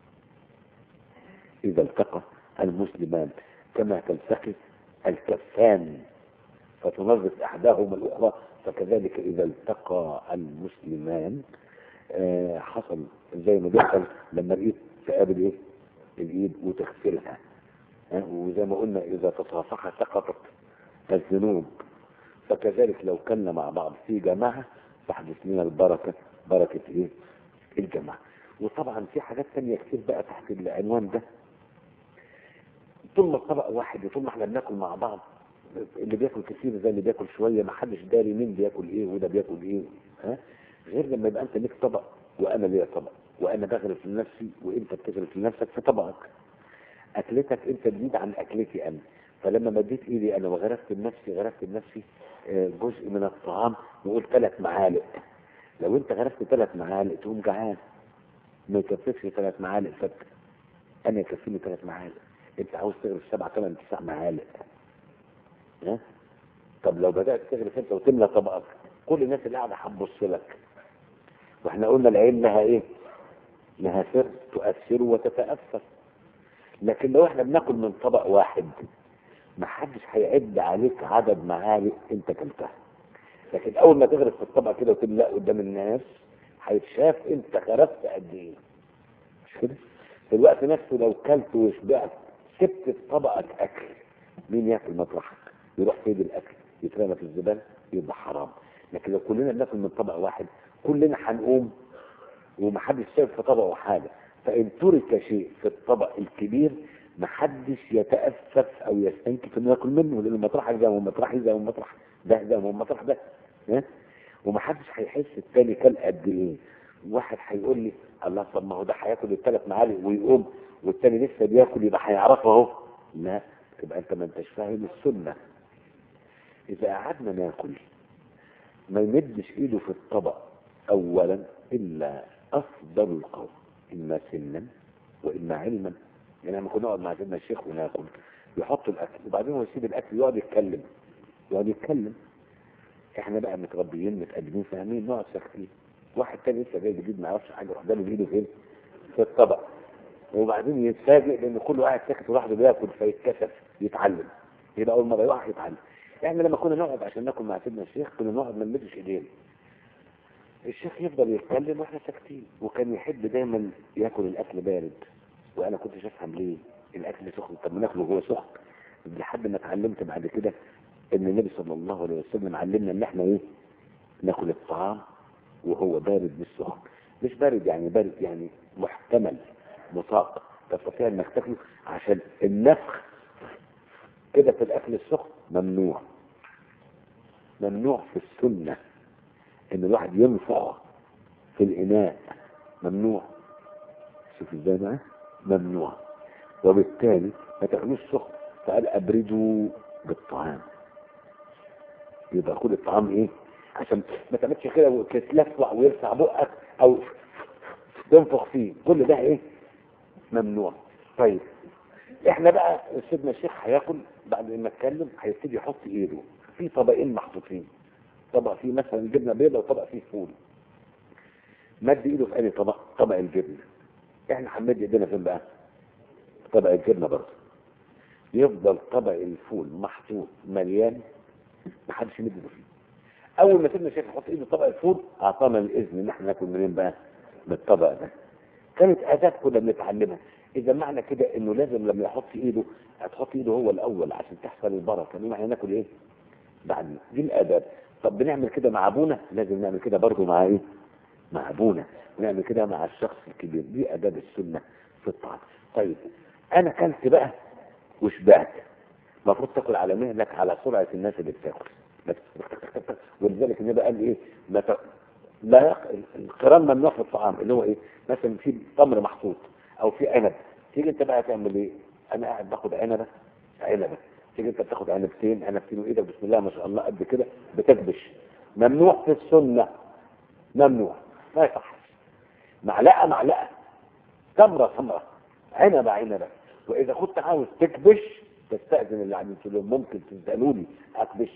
اذا التقى المسلمان كما تلتقي الكفان فتنظف احداهما الاخرى فكذلك اذا التقى المسلمان آه، حصل زي ما بيحصل لما الايد تقابل ايه الايد وتغسلها ها؟ وزي ما قلنا اذا تصافح سقطت الذنوب فكذلك لو كنا مع بعض في جماعة تحدث لنا البركة بركة ايه الجماعة وطبعا في حاجات تانية كتير بقى تحت العنوان ده طول ما الطبق واحد وطول ما احنا بناكل مع بعض اللي بياكل كتير زي اللي بياكل شويه ما حدش داري مين بياكل ايه وده بياكل ايه ها غير لما يبقى انت ليك طبق وانا ليا طبق وانا بغرف لنفسي وانت بتغرف لنفسك في طبقك اكلتك انت جديد عن اكلتي انا فلما مديت ايدي انا وغرفت لنفسي غرفت لنفسي آه، جزء من الطعام وقلت ثلاث معالق لو انت غرفت ثلاث معالق تقوم جعان ما يكفيكش ثلاث معالق فتة انا يكفيني ثلاث معالق انت عاوز تغرف سبع ثمان تسع معالق ها طب لو بدات تغرف انت وتملى طبقك كل الناس اللي قاعده هتبص لك واحنا قلنا العين لها ايه لها سر تؤثر وتتاثر لكن لو احنا بناكل من طبق واحد ما حدش هيعد عليك عدد معالق انت كلتها لكن اول ما تغرف في الطبق كده وتملأ قدام الناس هيتشاف انت غرفت قد ايه مش كده في الوقت نفسه لو كلت وشبعت سبت في طبقك اكل مين ياكل مطرحك يروح فين الاكل يترمى في الزباله يبقى حرام لكن لو كلنا بناكل من طبق واحد كلنا هنقوم ومحدش شايف في طبقه حاجه فان ترك شيء في الطبق الكبير محدش يتأسف او يستنكف انه ياكل منه لان مطرحك زي ما هو مطرحي زي ما هو مطرح ده زي ما هو مطرح ده ها ومحدش هيحس التاني كل قد ايه واحد هيقول لي الله طب ما هو ده هياكل الثلاث معالق ويقوم والتاني لسه بياكل يبقى هيعرفه اهو لا تبقى انت ما انتش فاهم السنه اذا قعدنا ناكل ما يمدش ايده في الطبق اولا الا افضل القوم اما سنا واما علما يعني لما كنا نقعد مع سيدنا الشيخ وناكل يحط الاكل وبعدين هو يسيب الاكل يقعد يتكلم يقعد يتكلم احنا بقى متربيين متقدمين فاهمين نقعد ساكتين واحد تاني لسه جاي جديد ما يعرفش حاجه يروح داله بايده فين في الطبق وبعدين يتفاجئ لان كل واحد ساكت ولوحده بياكل فيتكسف يتعلم يبقى اول مره يقع يتعلم احنا لما كنا نقعد عشان ناكل مع سيدنا الشيخ كنا نقعد ما نمدش ايدينا الشيخ يفضل يتكلم واحنا ساكتين وكان يحب دايما ياكل الاكل بارد وانا كنتش افهم ليه الاكل سخن طب ما ناكله وهو سخن لحد ما اتعلمت بعد كده ان النبي صلى الله عليه وسلم علمنا ان احنا ايه ناكل الطعام وهو بارد مش سخن مش بارد يعني بارد يعني محتمل مطاق تستطيع انك تاكله عشان النفخ كده في الاكل السخن ممنوع ممنوع في السنة ان الواحد ينفخ في الاناء ممنوع شوف ازاي بقى ممنوع وبالتالي ما تاكلوش سخن فقال ابردوا بالطعام يبقى خد الطعام ايه عشان ما تعملش كده وتتلفع ويرفع بقك او تنفخ فيه كل ده ايه ممنوع طيب احنا بقى سيدنا الشيخ هياكل بعد ما اتكلم هيبتدي يحط ايده في طبقين محطوطين طبق فيه مثلا جبنه بيضاء وطبق فيه فول مد ايده في اي طبق طبق الجبنه احنا هنمد ايدينا فين بقى طبق الجبنه برضه يفضل طبق الفول محطوط مليان محدش يمد ايده فيه اول ما سيدنا الشيخ يحط ايده في طبق الفول اعطانا الاذن ان احنا ناكل منين بقى من الطبق ده كانت اداب كنا بنتعلمها اذا معنى كده انه لازم لما يحط ايده هتحط ايده هو الاول عشان تحصل البركه انما احنا ناكل ايه بعد دي الاداب طب بنعمل كده مع ابونا لازم نعمل كده برضه مع ايه مع ابونا ونعمل كده مع الشخص الكبير دي اداب السنه في الطعام طيب انا كلت بقى وشبعت المفروض تاكل على مهلك على سرعه الناس اللي بتاكل ولذلك النبي قال ايه ما ت... لا يق... القران ممنوع في الطعام اللي هو ايه مثلا في تمر محطوط او في عنب تيجي انت بقى تعمل ايه انا قاعد باخد عنبه عنبه تيجي انت بتاخد عنبتين عنبتين وايدك بسم الله ما شاء الله قد كده بتكبش ممنوع في السنه ممنوع ما يصح معلقه معلقه تمره تمره عنبه عنبه واذا كنت عاوز تكبش تستاذن اللي عم تقول لهم ممكن تسالوني اكبش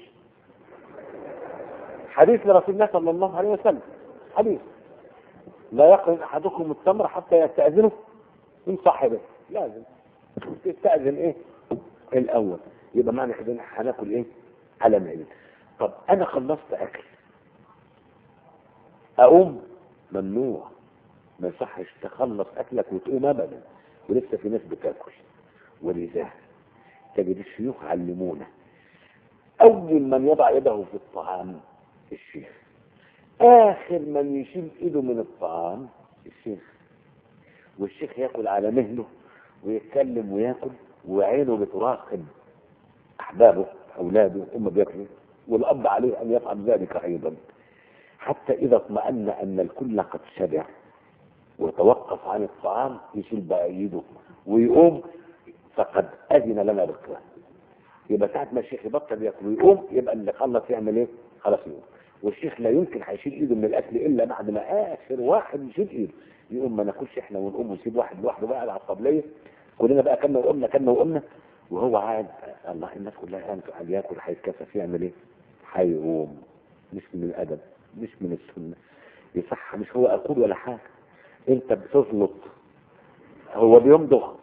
حديث لرسول الله صلى الله عليه وسلم حديث لا يقرن احدكم التمر حتى يستاذنه من صاحبه لازم تستاذن ايه الاول يبقى معنى كده ان احنا هناكل ايه على معين طب انا خلصت اكل اقوم ممنوع ما يصحش تخلص اكلك وتقوم ابدا ولسه في ناس بتاكل ولذا تجد الشيوخ علمونا اول من يضع يده في الطعام الشيخ اخر من يشيل ايده من الطعام الشيخ والشيخ ياكل على مهله ويتكلم وياكل وعينه بتراقب احبابه اولاده هم بياكلوا والاب عليه ان يفعل ذلك ايضا حتى اذا اطمأن ان الكل قد شبع وتوقف عن الطعام يشيل بقى ايده ويقوم فقد اذن لنا بالقيام يبقى ساعة ما الشيخ يبطل ياكل ويقوم يبقى اللي خلص يعمل ايه؟ خلاص يقوم والشيخ لا يمكن هيشيل ايده من الاكل الا بعد ما اخر واحد يشيل ايده يقوم ما ناكلش احنا ونقوم ونسيب واحد لوحده بقى على الطبليه كلنا بقى كنا وقمنا كنا وقمنا وهو قاعد الله الناس كلها قامت قاعد ياكل هيتكسف يعمل ايه؟ هيقوم مش من الادب مش من السنه يصح مش هو اقول ولا حاجه انت بتزلط هو بيمضغ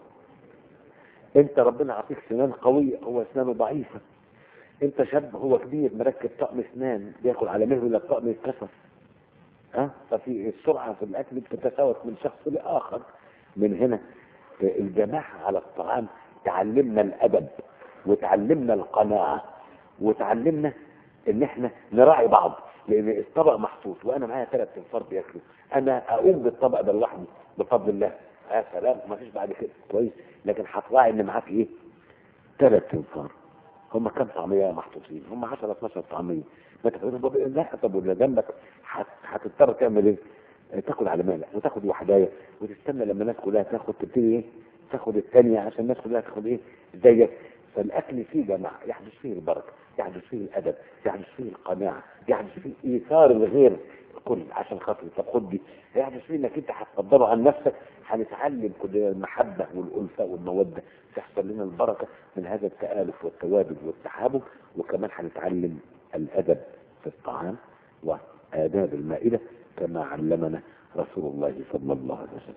انت ربنا عطيك سنان قويه هو اسنانه ضعيفه انت شاب هو كبير مركب طقم اسنان بياكل على مهله لا الطقم يتكسر ها ففي السرعه في الاكل بتتفاوت من شخص لاخر من هنا الجماعه على الطعام تعلمنا الادب وتعلمنا القناعه وتعلمنا ان احنا نراعي بعض لان الطبق محطوط وانا معايا ثلاث انفار بياكلوا انا اقوم بالطبق ده لوحدي بفضل الله يا سلام ما فيش بعد كده كويس لكن هتراعي ان معاك ايه ثلاث انفار هم كم طعميه محطوطين هم 10 12 طعميه ما تاخدهم لا طب واللي جنبك هت- هتضطر تعمل ايه آه، تاكل على مالك وتاخد وحدايه وتستنى لما الناس كلها تاخد تبتدي ايه تاخد الثانيه عشان الناس كلها تاخد ايه زيك فالاكل فيه جماعه يحدث فيه البركه يحدث فيه الادب يحدث فيه القناعه يحدث فيه ايثار الغير كل عشان خاطر طب خد دي يحدث فيه انك انت هتقدره عن نفسك هنتعلم كلنا المحبه والالفه والموده تحصل لنا البركه من هذا التآلف والتوابل والتحابب وكمان هنتعلم الادب في الطعام وآداب المائدة كما علمنا رسول الله صلى الله عليه وسلم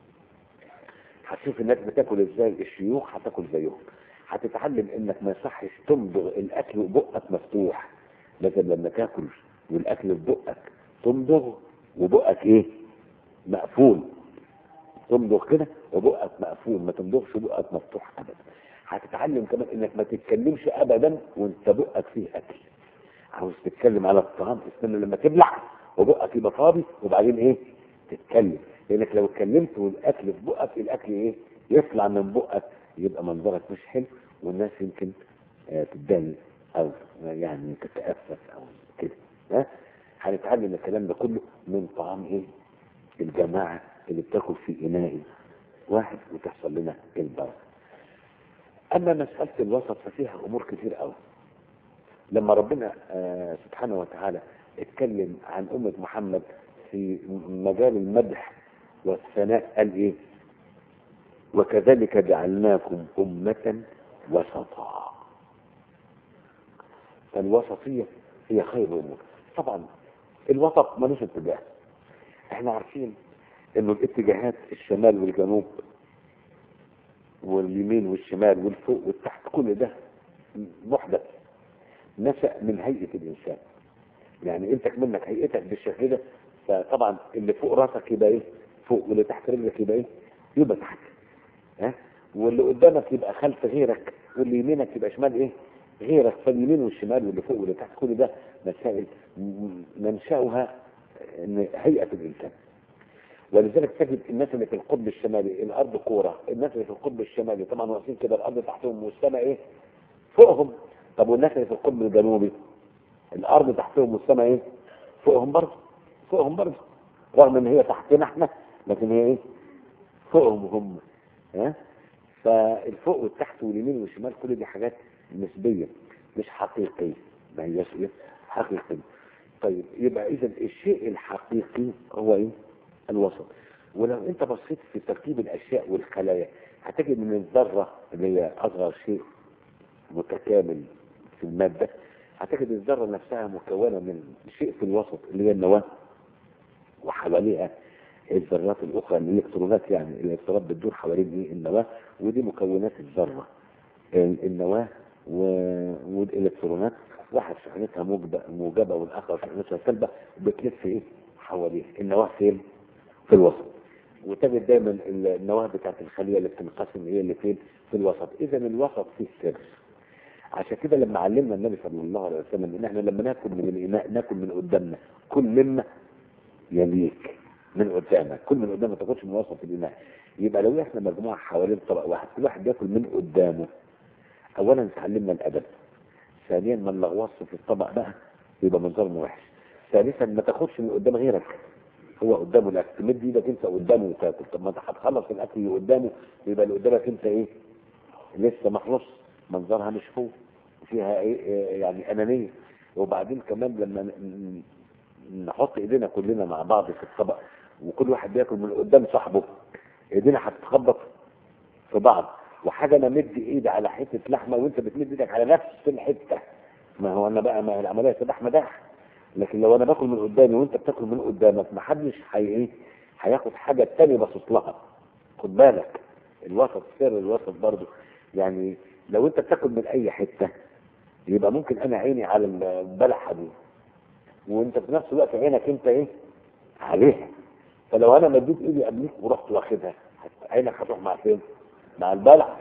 هتشوف الناس بتاكل ازاي الشيوخ هتاكل زيهم هتتعلم انك ما يصحش تمضغ الاكل وبقك مفتوح لازم لما تاكل والاكل في بقك تمضغ وبقك ايه مقفول تمضغ كده وبقك مقفول ما تمضغش وبقك مفتوح ابدا هتتعلم كمان انك ما تتكلمش ابدا وانت بقك فيه اكل عاوز تتكلم على الطعام تستنى لما تبلع وبقك يبقى فاضي وبعدين ايه تتكلم لانك لو اتكلمت والاكل في بقك الاكل ايه يطلع من بقك يبقى منظرك مش حلو والناس يمكن آه، تتضايق او يعني تتأسف او كده ها هنتعلم الكلام ده كله من طعام ايه الجماعة اللي بتاكل في اناء واحد وتحصل لنا البركة اما مسألة الوسط ففيها امور كتير قوي لما ربنا آه، سبحانه وتعالى اتكلم عن أمة محمد في مجال المدح والثناء قال ايه وكذلك جعلناكم أمة وسطا فالوسطية هي خير الأمور طبعا الوسط ملوش اتجاه احنا عارفين انه الاتجاهات الشمال والجنوب واليمين والشمال والفوق والتحت كل ده محدث نشأ من هيئة الإنسان يعني انت منك هيئتك بالشكل ده فطبعا اللي فوق راسك يبقى ايه فوق واللي تحت رجلك يبقى ايه يبقى تحت ها واللي قدامك يبقى خلف غيرك واللي يمينك يبقى شمال ايه غيرك فاليمين والشمال واللي فوق واللي تحت كل ده مسائل م- منشأها ان هيئة الإنسان ولذلك تجد الناس اللي في القطب الشمالي الأرض كورة الناس اللي في القطب الشمالي طبعا واقفين كده الأرض تحتهم والسماء ايه فوقهم طب والناس اللي في القطب الجنوبي الارض تحتهم والسماء ايه فوقهم برضه فوقهم برضه رغم ان هي تحتنا احنا لكن هي ايه فوقهم هم ها فالفوق والتحت واليمين والشمال كل دي حاجات نسبية مش حقيقية ما هيش ايه حقيقية طيب يبقى اذا الشيء الحقيقي هو ايه الوسط ولو انت بصيت في ترتيب الاشياء والخلايا هتجد ان الذرة اللي هي اصغر شيء متكامل في المادة هتجد الذرة نفسها مكونة من شيء في الوسط اللي هي النواة وحواليها الذرات الأخرى الإلكترونات يعني الإلكترونات بتدور حوالين إيه النواة ودي مكونات الذرة ال- النواة و- والإلكترونات واحد شحنتها موجبة موجبة والآخر شحنتها سلبة بتلف إيه حواليها النواة فين؟ في الوسط وتجد دايما النواة بتاعت الخلية اللي بتنقسم هي اللي فين؟ في الوسط إذا الوسط فيه سر عشان كده لما علمنا النبي صلى الله عليه وسلم ان احنا لما ناكل من الاناء ناكل من قدامنا كل مما يليك من قدامك كل من قدامك ما تاكلش من وسط الاناء يبقى لو احنا مجموعه حوالين طبق واحد كل واحد بياكل من قدامه اولا اتعلمنا الادب ثانيا ما نلغوصش في الطبق بقى يبقى منظرنا وحش ثالثا ما تاخدش من قدام غيرك هو قدامه الاكل تمد ايدك انت قدامه وتاكل طب ما انت هتخلص الاكل اللي قدامه يبقى اللي قدامك انت ايه لسه ما خلصش منظرها مش هو فيها ايه إيه يعني انانيه وبعدين كمان لما ن- ن- نحط ايدينا كلنا مع بعض في الطبق وكل واحد بياكل من قدام صاحبه ايدينا هتتخبط في بعض وحاجه انا مد ايدي على حته لحمه وانت بتمد ايدك على نفس الحته ما هو انا بقى ما العمليه سداح مداح لكن لو انا باكل من قدامي وانت بتاكل من قدامك ما حدش هي ايه هياخد حاجه التاني باصص لها خد بالك الوسط سر الوسط برضو يعني لو انت بتاكل من اي حته يبقى ممكن انا عيني على البلحه دي وانت في نفس الوقت عينك انت ايه عليها فلو انا مديت ايدي قبليك ورحت واخدها هت- عينك هتروح مع فين مع البلحه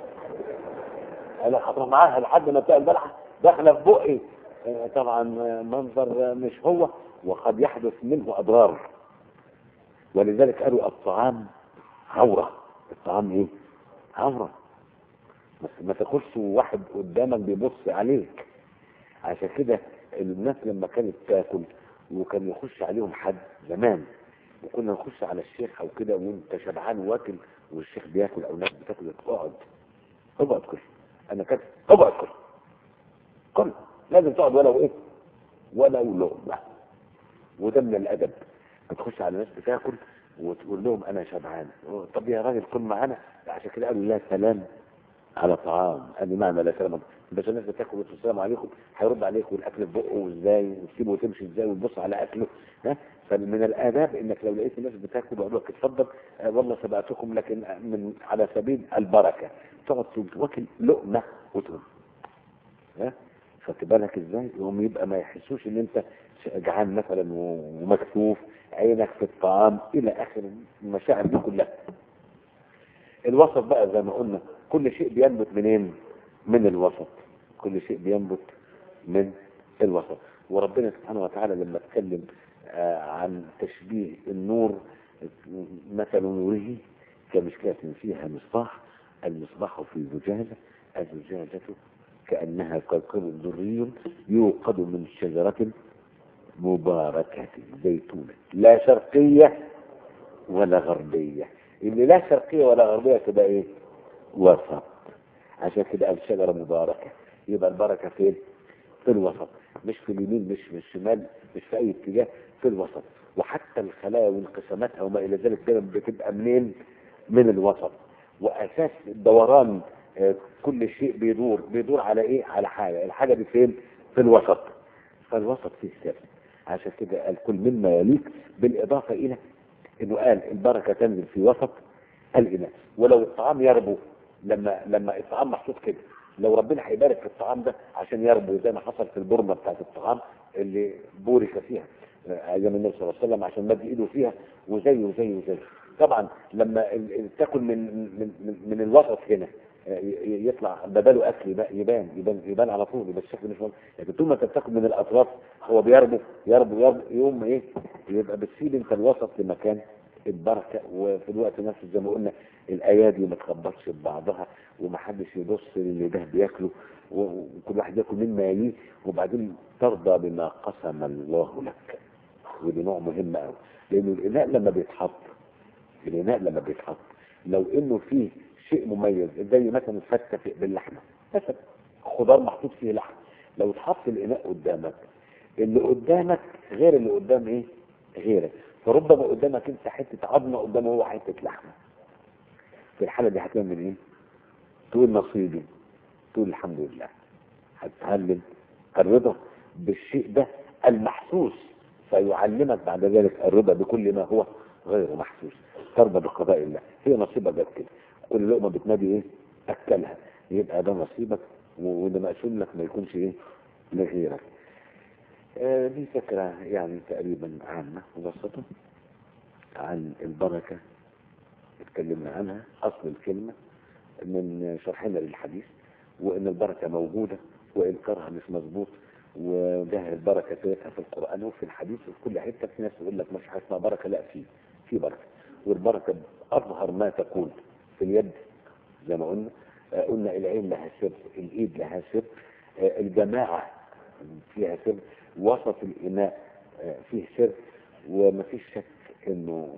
عينك هتروح معاها لحد ما تلاقي البلحه داخله في بقي آه، طبعا آه، منظر آه، مش هو وقد يحدث منه اضرار ولذلك قالوا الطعام عوره الطعام ايه عوره بس ما تاكلش واحد قدامك بيبص عليك عشان كده الناس لما كانت تاكل وكان يخش عليهم حد زمان وكنا نخش على الشيخ او كده وانت شبعان واكل والشيخ بياكل او ناس بتاكل اقعد اقعد كل انا كده اقعد كل كل لازم تقعد ولو ايه ولو لقمه وده من الادب بتخش على ناس بتاكل وتقول لهم انا شبعان طب يا راجل كل معانا عشان كده قالوا لا سلام على طعام ادي معنى لا سلام بس الناس بتاكل وتقول السلام عليكم هيرد عليك والاكل في بقه وازاي وتسيبه وتمشي ازاي وتبص على اكله ها فمن الاداب انك لو لقيت الناس بتاكل وقالوا لك اتفضل آه والله سبقتكم لكن من على سبيل البركه تقعد تواكل لقمه وتقول ها خدت بالك ازاي يقوم يبقى ما يحسوش ان انت جعان مثلا ومكتوف عينك في الطعام الى اخر المشاعر دي كلها الوسط بقى زي ما قلنا كل شيء بينبت منين من الوسط كل شيء بينبت من الوسط وربنا سبحانه وتعالى لما اتكلم آه عن تشبيه النور مثل نوره كمشكاة فيها مصباح المصباح في زجاجة الزجاجة كأنها كوكب دري يوقد من شجرة مباركة زيتونة لا شرقية ولا غربية اللي لا شرقية ولا غربية تبقى ايه وسط عشان كده قال شجرة مباركة يبقى البركة فين في الوسط مش في اليمين مش في الشمال مش في اي اتجاه في الوسط وحتى الخلايا وانقساماتها وما الى ذلك كده بتبقى منين من الوسط واساس دوران آه، كل شيء بيدور بيدور على ايه على حاجه الحاجه دي فين في الوسط فالوسط فيه سر عشان كده قال كل مما يليق بالاضافه الى انه قال البركه تنزل في وسط الاناء ولو الطعام يربو لما لما الطعام محطوط كده لو ربنا هيبارك في الطعام ده عشان يربو زي ما حصل في البرمه بتاعت الطعام اللي بورك فيها آه، ايام النبي صلى الله عليه وسلم عشان مد ايده فيها وزيه وزيه وزيه طبعا لما ال- ال- تاكل من من من, من الوسط هنا آه، ي- يطلع بداله اكل يبقى- يبان يبان يبان على طول يبقى الشكل مش مهم لكن طول ما انت بتاكل من الاطراف هو بيربو يربو يربو يوم ايه يبقى بتسيب انت الوسط لمكان البركه وفي الوقت نفسه زي ما قلنا الايادي ما تخبطش ببعضها ومحدش يبص للي ده بياكله و- وكل واحد ياكل مما يليه وبعدين ترضى بما قسم الله لك ودي نوع مهم قوي لان الاناء لما بيتحط الاناء لما بيتحط لو انه فيه شيء مميز زي مثلا فته في- باللحمه مثلا خضار محطوط فيه لحم لو اتحط الاناء قدامك اللي قدامك غير اللي قدام ايه غيرك فربما قدامك انت حته عظمه قدامه هو حته لحمه في الحاله دي هتعمل ايه تقول نصيبي تقول الحمد لله هتعلم الرضا بالشيء ده المحسوس فيعلمك بعد ذلك الرضا بكل ما هو غير محسوس ترضى بقضاء الله هي نصيبك جت كده كل لقمه بتنادي ايه اكلها يبقى ده نصيبك و- وده مقسوم لك ما يكونش ايه لغيرك آه دي فكرة يعني تقريبا عامة مبسطة عن البركة اتكلمنا عنها أصل الكلمة من شرحنا للحديث وإن البركة موجودة وإنكارها مش مظبوط وده البركة تلاقيها في القرآن وفي الحديث وفي كل حتة في ناس يقول لك مش حاجة اسمها بركة لا في في بركة والبركة أظهر ما تكون في اليد زي ما قلنا آه، قلنا العين لها سر الإيد لها سر آه، الجماعة فيها سر وسط الإناء آه، فيه سر ومفيش شك إنه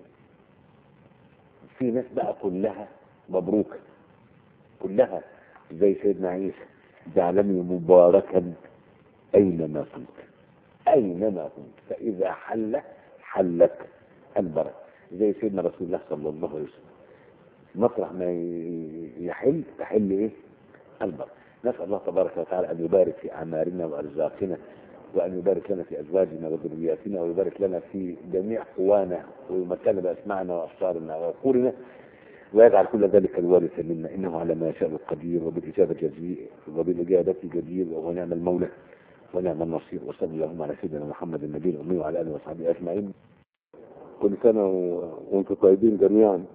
في ناس بقى كلها مبروكة كلها زي سيدنا عيسى جعلني مباركا أينما كنت أينما كنت فإذا حل حلت البركة زي سيدنا رسول الله صلى الله عليه وسلم مطرح ما ي- يحل تحل إيه البركة نسأل الله تبارك وتعالى أن يبارك في أعمارنا وأرزاقنا وأن يبارك لنا في أزواجنا وذرياتنا ويبارك لنا في جميع قوانا ويمكن بأسماعنا وأبصارنا وعقولنا ويجعل كل ذلك الوارث منا إنه على ما يشاء قدير وبالإجابة جدير وبالإجابة جدير ونعم المولى ونعم النصير وصلى اللهم على سيدنا محمد النبي الأمي وعلى آله وصحبه أجمعين كل سنة و- وانتم طيبين جميعا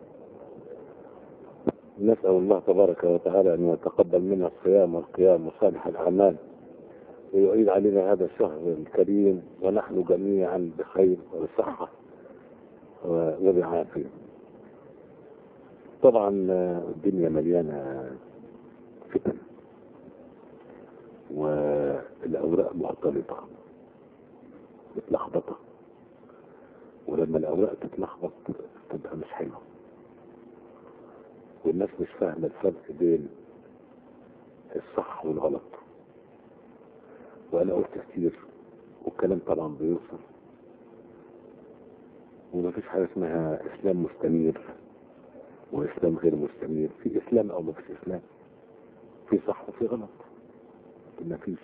نسأل الله تبارك وتعالى أن يتقبل منا الصيام والقيام وصالح الأعمال ويعيد علينا هذا الشهر الكريم ونحن جميعا بخير وصحة و- وبعافية طبعا آه، الدنيا مليانة فتن والأوراق مختلطة متلخبطة ولما الأوراق تتلخبط تبقى مش حلوة والناس مش فاهمة الفرق بين الصح والغلط وأنا قلت كتير والكلام طبعا بيوصل ومفيش حاجة اسمها إسلام مستنير وإسلام غير مستنير في إسلام أو مفيش إسلام في صح وفي غلط مفيش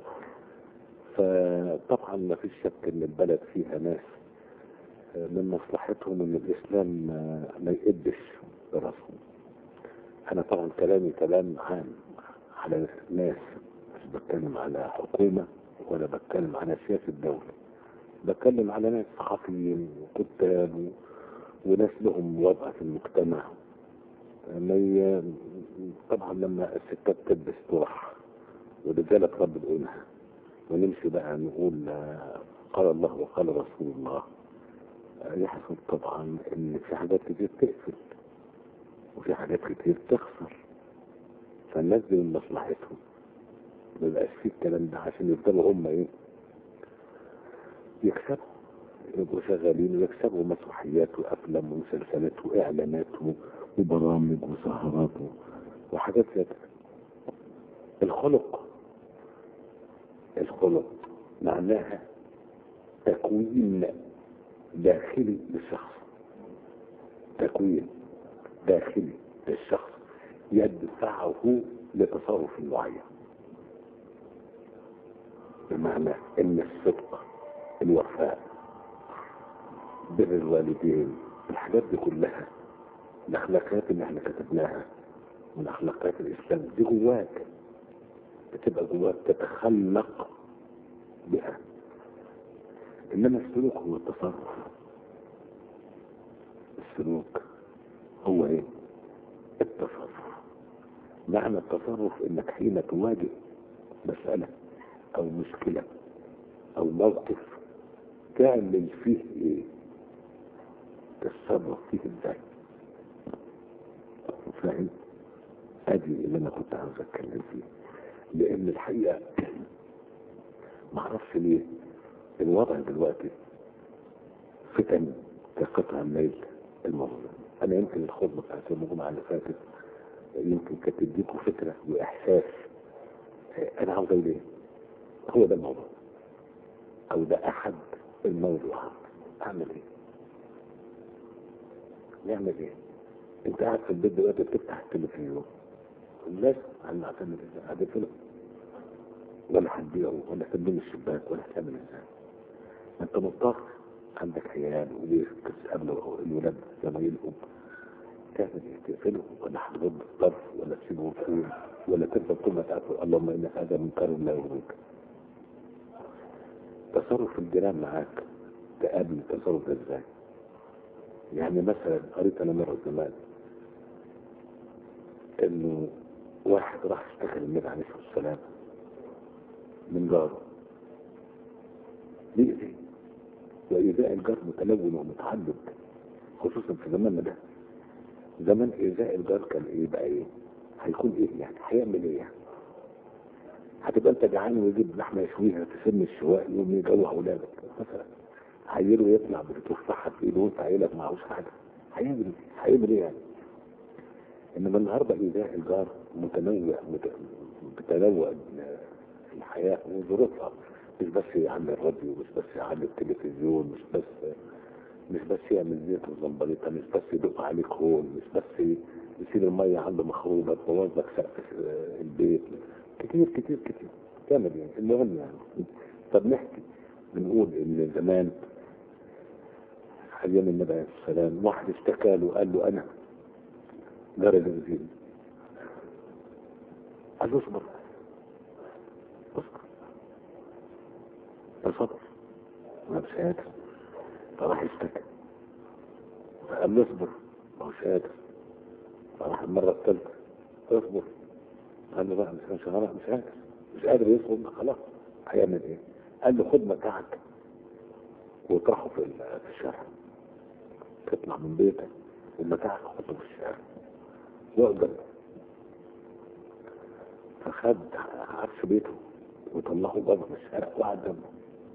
فطبعا مفيش شك إن البلد فيها ناس من مصلحتهم ان الاسلام ما- ما يقدش براسهم انا طبعا كلامي كلام عام على ناس مش بتكلم على حكومة ولا بتكلم على سياسة دولة بتكلم على ناس صحفيين وكتاب و- وناس لهم وضع في المجتمع ما ي- طبعا لما الستات تلبس طرح والرجالة تربي الأنثى ونمشي بقى نقول آه، قال الله وقال رسول الله يحصل طبعا ان في حاجات كتير تقفل وفي حاجات كتير تخسر فالناس دي من مصلحتهم ما يبقاش فيه الكلام ده عشان يفضلوا هم ايه يكسبوا يبقوا شغالين ويكسبوا مسرحيات وافلام ومسلسلات واعلانات و- وبرامج وسهرات و- وحاجات زي كده الخلق الخلق معناها تكوين داخلي للشخص تكوين داخلي للشخص يدفعه لتصرف معين بمعنى ان الصدق الوفاء بر الوالدين الحاجات دي كلها الاخلاقيات اللي احنا كتبناها من اخلاقيات الاسلام دي جواك بتبقى جواك تتخلق بها انما السلوك هو التصرف السلوك هو ايه التصرف معنى التصرف انك حين تواجه مسألة او مشكلة او موقف تعمل فيه ايه تتصرف فيه ازاي فاهم ادي اللي انا كنت عاوز اتكلم فيه لان الحقيقة ما اعرفش ليه الوضع دلوقتي فتن كقطع الليل المظلم انا يمكن الخطبه بتاعت يوم الجمعه اللي فاتت يمكن كانت تديكم فكره واحساس آه، انا عاوز اقول ايه هو ده الموضوع او ده احد الموضوعات اعمل ايه نعمل ايه انت قاعد في البيت دلوقتي بتفتح التلفزيون الناس عم نعتمد ازاي قاعد فيلم ولا هتبيعه ولا تبني الشباك ولا تعمل ازاي انت مضطر عندك عيال وليه تقابلوا الولاد زمايلهم تعمل ايه تقفله ولا هتغض الطرف ولا تسيبه فين ولا تفضل طول ما تقفل اللهم انك هذا منكر لا يرضيك تصرف الجيران معاك تقابل التصرف ده ازاي يعني مثلا قريت انا مره زمان انه واحد راح اشتكى للنبي عليه الصلاه والسلام من جاره بيأذي وإيذاء الجار متلون ومتعدد خصوصا في زماننا ده زمان إيذاء الجار كان إيه بقى إيه هيكون إيه يعني هيعمل إيه يعني هتبقى أنت جعان ويجيب لحمة يشويها في سن الشواء يوم يجوع أولادك مثلا هيرو يطلع بتفاحة في إيده وأنت عيلك معهوش حاجة هيعمل إيه؟ هيعمل إيه يعني إنما النهاردة إيذاء الجار متنوع مت- متنوع في الحياة وظروفها مش بس يعمل الراديو مش بس يعمل التلفزيون مش بس مش بس يعمل زيت الزنبليطة مش بس يدق عليك هون مش بس يسيب المية عنده مخروبة تبوظ لك سقف البيت كتير كتير كتير كامل يعني المهم يعني طب نحكي بنقول ان زمان ايام النبي عليه السلام واحد اشتكى له قال له انا جرى الانزيل قال له اصبر اصبر فصبر ما مش قادر فراح يشتكى فقال له اصبر ما هوش قادر فراح المرة الثالثة اصبر قال له بقى مش مش غلط مش قادر مش قادر يصبر خلاص هيعمل ايه؟ قال له خد متاعك واطرحه في ال- في الشارع تطلع من بيتك ومتاعك حطه في الشارع واقدر فخد عفش بيته وطلعه بره من الشارع وقعد جنبه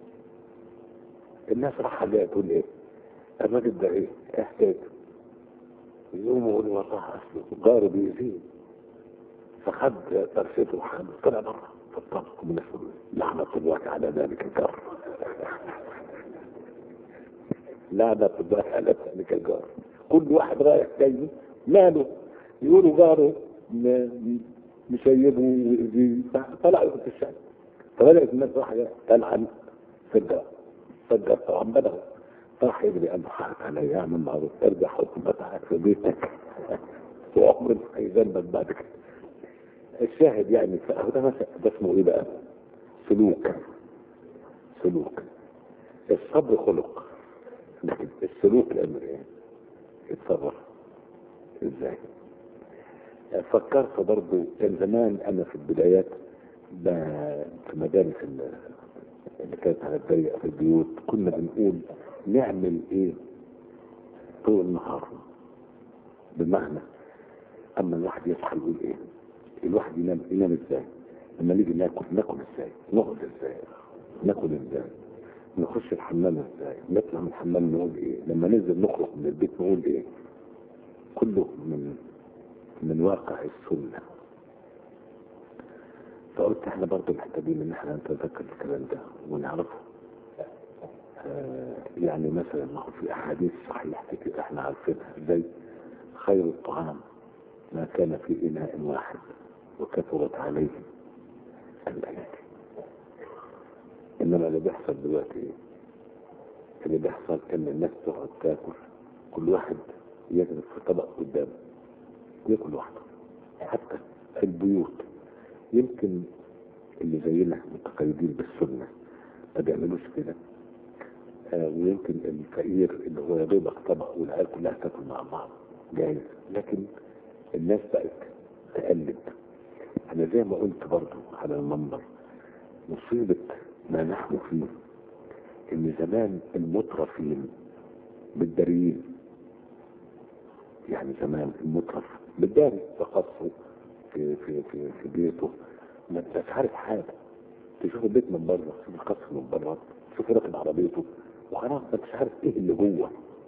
الناس راح جايه تقول ايه الراجل ده ايه ايه حكايته يقوم يقول والله اصله جاره بيأذيه فخد طرفته وحد طلع بره فالطلق من السجود لعنة الله على ذلك الجار لعنة الله على ذلك الجار كل واحد رايح جاي ماله يقولوا جاره م- مشيبه ويأذيه طلع في الشارع فبدأت الناس راح تلعن في الجار فالجار طبعا بدأوا راح يجري قال له حقك عليا اعمل معروف ارجع حط متاعك في بيتك وعمر ما هيذنبك بعد كده الشاهد يعني فهو ده مثلا ده اسمه ايه بقى؟ سلوك سلوك الصبر خلق لكن السلوك الامر ايه؟ يتصرف ازاي؟ فكرت برضو كان زمان انا في البدايات ب- في مدارس ال- اللي كانت على الضيق في البيوت كنا بنقول نعمل ايه طول النهار بمعنى اما الواحد يصحى يقول ايه الواحد ينام ينام ازاي لما نيجي ناكل ناكل ازاي نقعد ازاي ناكل ازاي نخش الحمام ازاي نطلع من الحمام نقول ايه لما ننزل نخرج من البيت نقول ايه كله من من واقع السنه فقلت احنا برضه محتاجين ان احنا نتذكر الكلام ده ونعرفه آه يعني مثلا ما هو في احاديث صحيحه كده احنا عارفينها زي خير الطعام ما كان في اناء واحد وكثرت عليه الايادي انما اللي بيحصل دلوقتي ايه اللي بيحصل ان الناس تقعد تاكل كل واحد يجلس في طبق قدامه ياكل لوحده حتى في البيوت يمكن اللي زينا متقيدين بالسنة ما بيعملوش كده آه ويمكن الفقير اللي هو يا دوبك طبق والعيال كلها تاكل مع بعض جاهز لكن الناس بقت تقلد انا زي ما قلت برضو على المنبر مصيبة ما نحن فيه ان زمان المترفين بالداريين يعني زمان المترف بالداري تقصه في في في في بيته ما انتش عارف حاجه تشوف البيت من بره تشوف القصر من بره تشوف راكب عربيته وخلاص ما انتش عارف ايه اللي جوه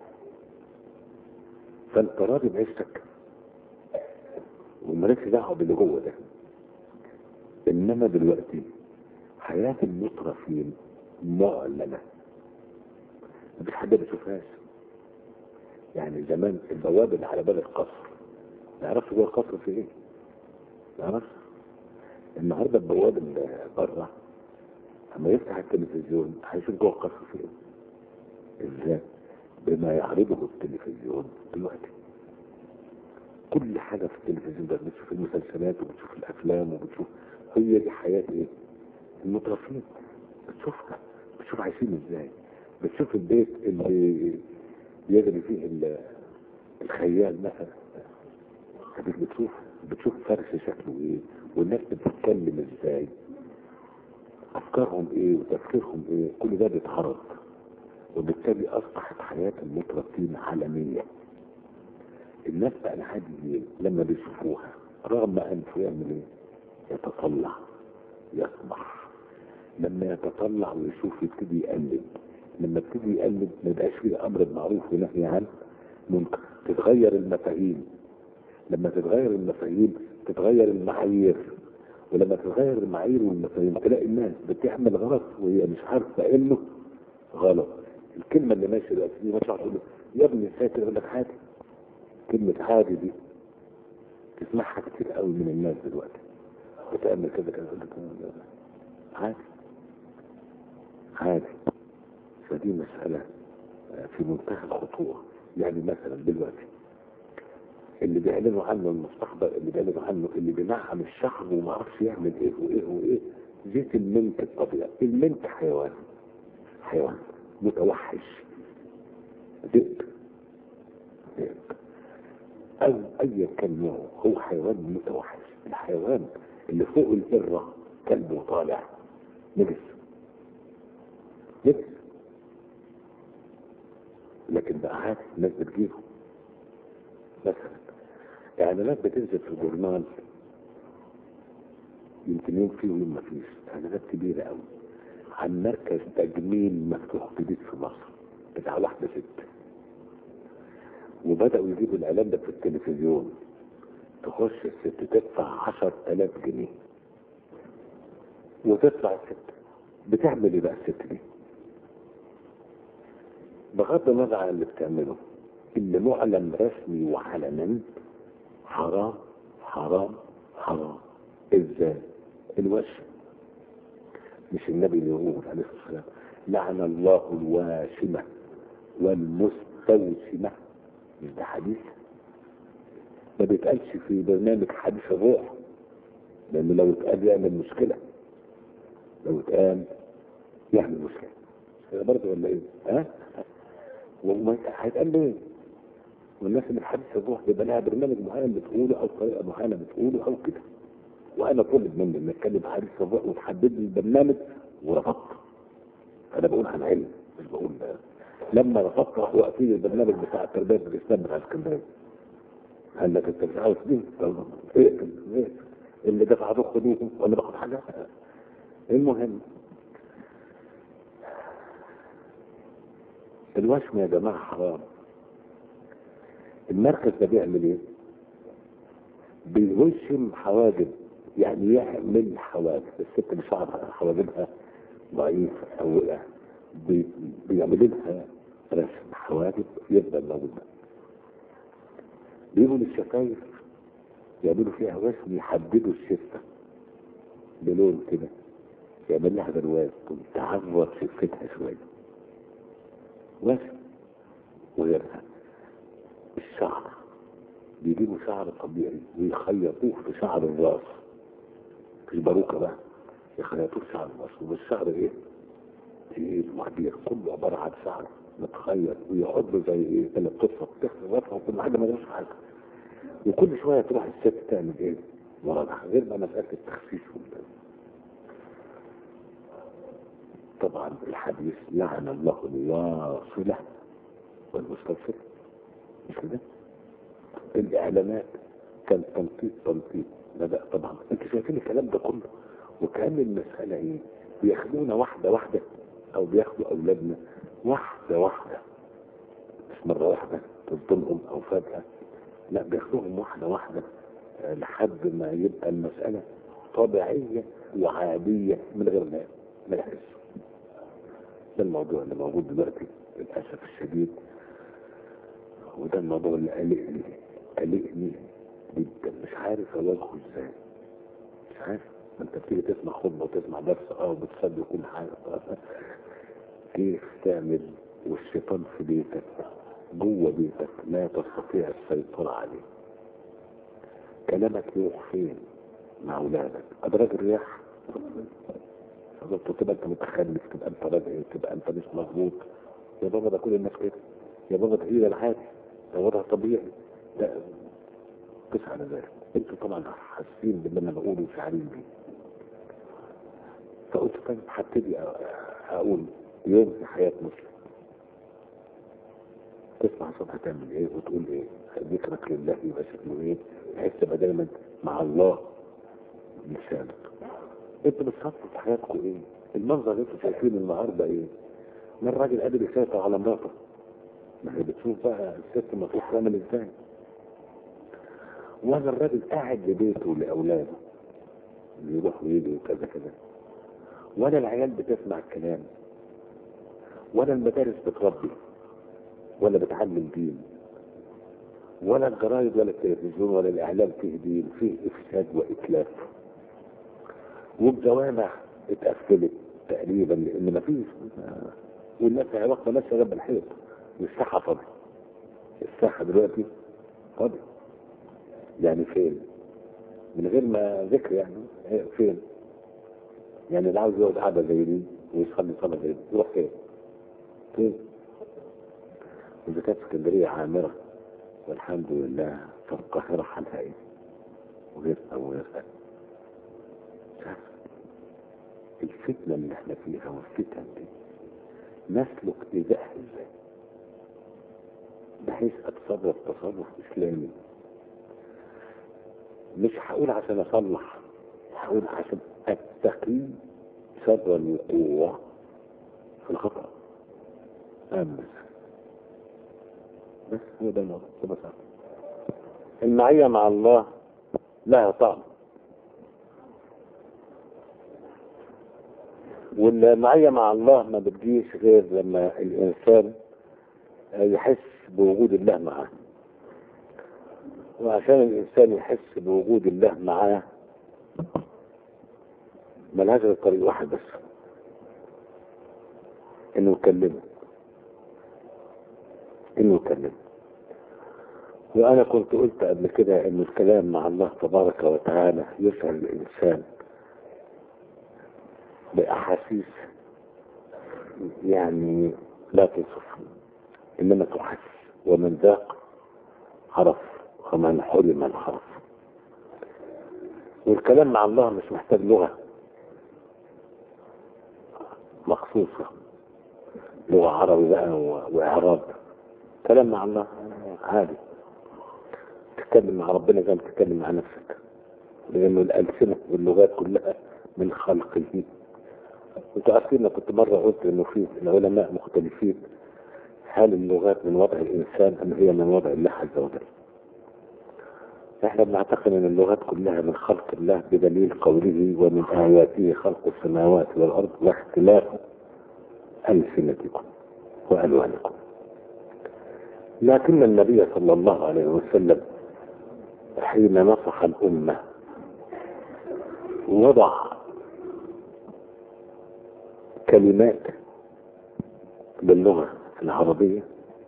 فانت راضي بعيشتك ومالكش دعوه باللي جوه ده انما دلوقتي حياه المترفين معلنه مفيش حد ما بيشوفهاش يعني زمان البواب اللي على باب القصر ما يعرفش جوه القصر في ايه ما يعرفش النهارده البواب اللي بره اما يفتح التلفزيون هيشوف جوه القصر في ايه ازاي بما يعرضه التلفزيون دلوقتي كل حاجة في التلفزيون ده بتشوف المسلسلات وبتشوف الافلام وبتشوف هي دي حياة ايه المترفين بتشوفها بتشوف عايشين ازاي بتشوف البيت اللي يجري فيه ال- الخيال مثلا خليك بتشوف بتشوف فرش شكله ايه والناس بتتكلم ازاي افكارهم ايه وتفكيرهم ايه كل ده بيتعرض وبالتالي اصبحت حياة المترفين عالمية الناس بقى العاديين لما بيشوفوها رغم انفه يعمل ايه يتطلع يسمح لما يتطلع ويشوف يبتدي يقلد لما يبتدي يقلد ما يبقاش فيه امر بالمعروف ونهي عن منكر تتغير المفاهيم لما تتغير المفاهيم تتغير المعايير ولما تتغير المعايير والمفاهيم تلاقي الناس بتعمل غلط وهي مش عارفه انه غلط الكلمه اللي ماشيه دلوقتي دي مش تقول له يا ابني ساتر يقول لك عادي كلمه عادي دي تسمعها كتير قوي من الناس دلوقتي بتعمل كذا كذا يقول لك عادي عادي فدي مسألة في منتهى الخطورة يعني مثلا دلوقتي اللي بيعلنوا عنه المستقبل اللي بيعلنوا عنه اللي بينعم الشعب وما عرفش يعمل ايه وايه وايه زيت المنت الطبيعي المنت حيوان حيوان متوحش ذئب ذئب او ايا كان نوعه هو حيوان متوحش الحيوان اللي فوق الهرة كلبه طالع نجس نجس لكن بقى عادي الناس بتجيبه مثلا اعلانات بتنزل في الجورنال يمكن يوم فيه ويوم ما فيش اعلانات كبيرة قوي عن مركز تجميل مفتوح جديد في مصر بتاع واحدة ست وبدأوا يجيبوا الاعلان ده في التلفزيون تخش الست تدفع عشر تلاف جنيه وتطلع الست بتعمل ايه بقى الست دي بغض النظر عن اللي بتعمله اللي معلن رسمي وعلنا حرام حرام حرام ازاي الوش مش النبي اللي يقول عليه الصلاه والسلام لعن الله الواشمه والمستوشمه مش ده حديث ما بيتقالش في برنامج حديث الروح لانه لو اتقال يعمل مشكله لو اتقال يعمل مشكله كده برضه ولا ايه؟ ها؟ وما هيتقال ليه؟ والناس اللي في حديث الروح بيبقى لها برنامج معين بتقوله او طريقه معينه بتقوله او كده وانا طلب مني ان اتكلم في حديث الروح وتحدد لي البرنامج ورفضت انا بقول عن علم مش بقول لما رفضت وقتي البرنامج بتاع التربيه في الاسلام بتاع اسكندريه قال لك انت مش عاوز دي طب اقفل اقفل. اللي دفع له خدوهم وانا باخد حاجه المهم الوشم يا جماعه حرام المركز ده بيعمل ايه؟ بيوشم حواجب يعني يعمل حواجب الست اللي شعرها حواجبها ضعيف او بي- بيعمل لها رسم حواجب يفضل موجود بيجوا للشفايف يعملوا فيها رسم يحددوا الشفة بلون كده يعمل لها برواز تعرض شفتها شوية رسم وغيرها الشعر بيجيبوا شعر طبيعي ويخيطوه في شعر الراس مش باروكة بقى يخيطوه في شعر الراس والشعر ايه؟ تقيل وكبير كله عبارة عن شعر متخيط ويقعد له زي ايه؟ اللي بتفرق تغسل راسها وكل حاجة ملهاش حاجة وكل شوية تروح الست تعمل ايه؟ مراجعة غير بقى مسألة التخسيس وال- طبعا الحديث لعن الله الواصلة والمستغفر مش كده؟ الاعلانات كان تنطيط تنطيط بدأ طبعا انت شايفين الكلام ده كله وكان المسألة ايه بياخدونا واحدة واحدة او بياخدوا اولادنا واحدة واحدة مش مرة واحدة تصدمهم او فجأة لا بياخدوهم واحدة واحدة آه، لحد ما يبقى المسألة طبيعية وعادية من غير ما ما يحسوا ده الموضوع اللي موجود دلوقتي للأسف الشديد وده الموضوع اللي قلقني قلقني جدا مش عارف اواجهه ازاي مش عارف ما انت بتيجي تسمع خطبه وتسمع درس اه وبتصلي كل حاجه كيف تعمل والشيطان في بيتك جوه بيتك لا تستطيع السيطره عليه كلامك يروح فين مع اولادك ادراج الرياح فضلت تبقى انت متخلف تبقى انت راجع تبقى انت مش مظبوط يا بابا ده كل الناس كده يا بابا ده هي العادي ده وضع طبيعي ده قس على ذلك انتوا طبعا حاسين باللي انا بقوله وشعرين بيه فقلت طيب هبتدي أ- اقول يوم في حياة مسلم تسمع الصبح تعمل ايه وتقول ايه ذكرك لله يبقى شكله ايه بحيث تبقى دايما مع الله لسانك انتوا بتصفوا في حياتكم ايه المنظر اللي انتوا شايفينه النهارده ايه ما الراجل قادر يسيطر على مراته ما هي بتشوف بقى الست المفروض تعمل ازاي ولا الراجل قاعد لبيته لاولاده يروح ويجي وكذا كذا ولا العيال بتسمع الكلام ولا المدارس بتربي ولا بتعلم دين ولا الجرايد ولا التلفزيون ولا الاعلام فيه دين فيه افساد واتلاف والجوامع اتقفلت تقريبا لان مفيش والناس علاقه ماشيه جنب الحيط والساحه فاضيه الساحه دلوقتي فاضيه يعني فين من غير ما ذكر يعني إيه فين يعني اللي عاوز يقعد قاعده زي دي ويصلي صلاه زي دي يروح فين فين إذا كانت اسكندرية عامرة والحمد لله فالقاهرة حالها إيه وغيرها وغيرها مش عارف. الفتنة اللي احنا فيها والفتن دي نسلك إيذائها إزاي بحيث أتصرف تصرف إسلامي مش هقول عشان أصلح هقول عشان أتقي شر الوقوع في الخطأ أمس بس هو ده الموضوع ببساطة المعية مع الله لها طعم والمعية مع الله ما بتجيش غير لما الإنسان يحس بوجود الله معاه وعشان الإنسان يحس بوجود الله معاه ملهاش غير طريق واحد بس إنه يكلمه إنه يكلمه وأنا كنت قلت قبل كده إن الكلام مع الله تبارك وتعالى يسعد الإنسان بأحاسيس يعني لا توصف إنما تحس ومن ذاق عرف ومن حرم الحرف والكلام مع الله مش محتاج لغة مخصوصة لغة عربي بقى و- وإعراب كلام مع الله عادي تتكلم مع ربنا زي ما تتكلم مع نفسك لأنه الألسنة واللغات كلها من خلقه انتوا عارفين انا كنت مرة قلت انه في العلماء مختلفين هل اللغات من وضع الانسان ام هي من وضع الله عز وجل احنا بنعتقد ان اللغات كلها من خلق الله بدليل قوله ومن اياته خلق السماوات والارض واختلاف السنتكم والوانكم لكن النبي صلى الله عليه وسلم حين نصح الامه وضع كلمات باللغة العربية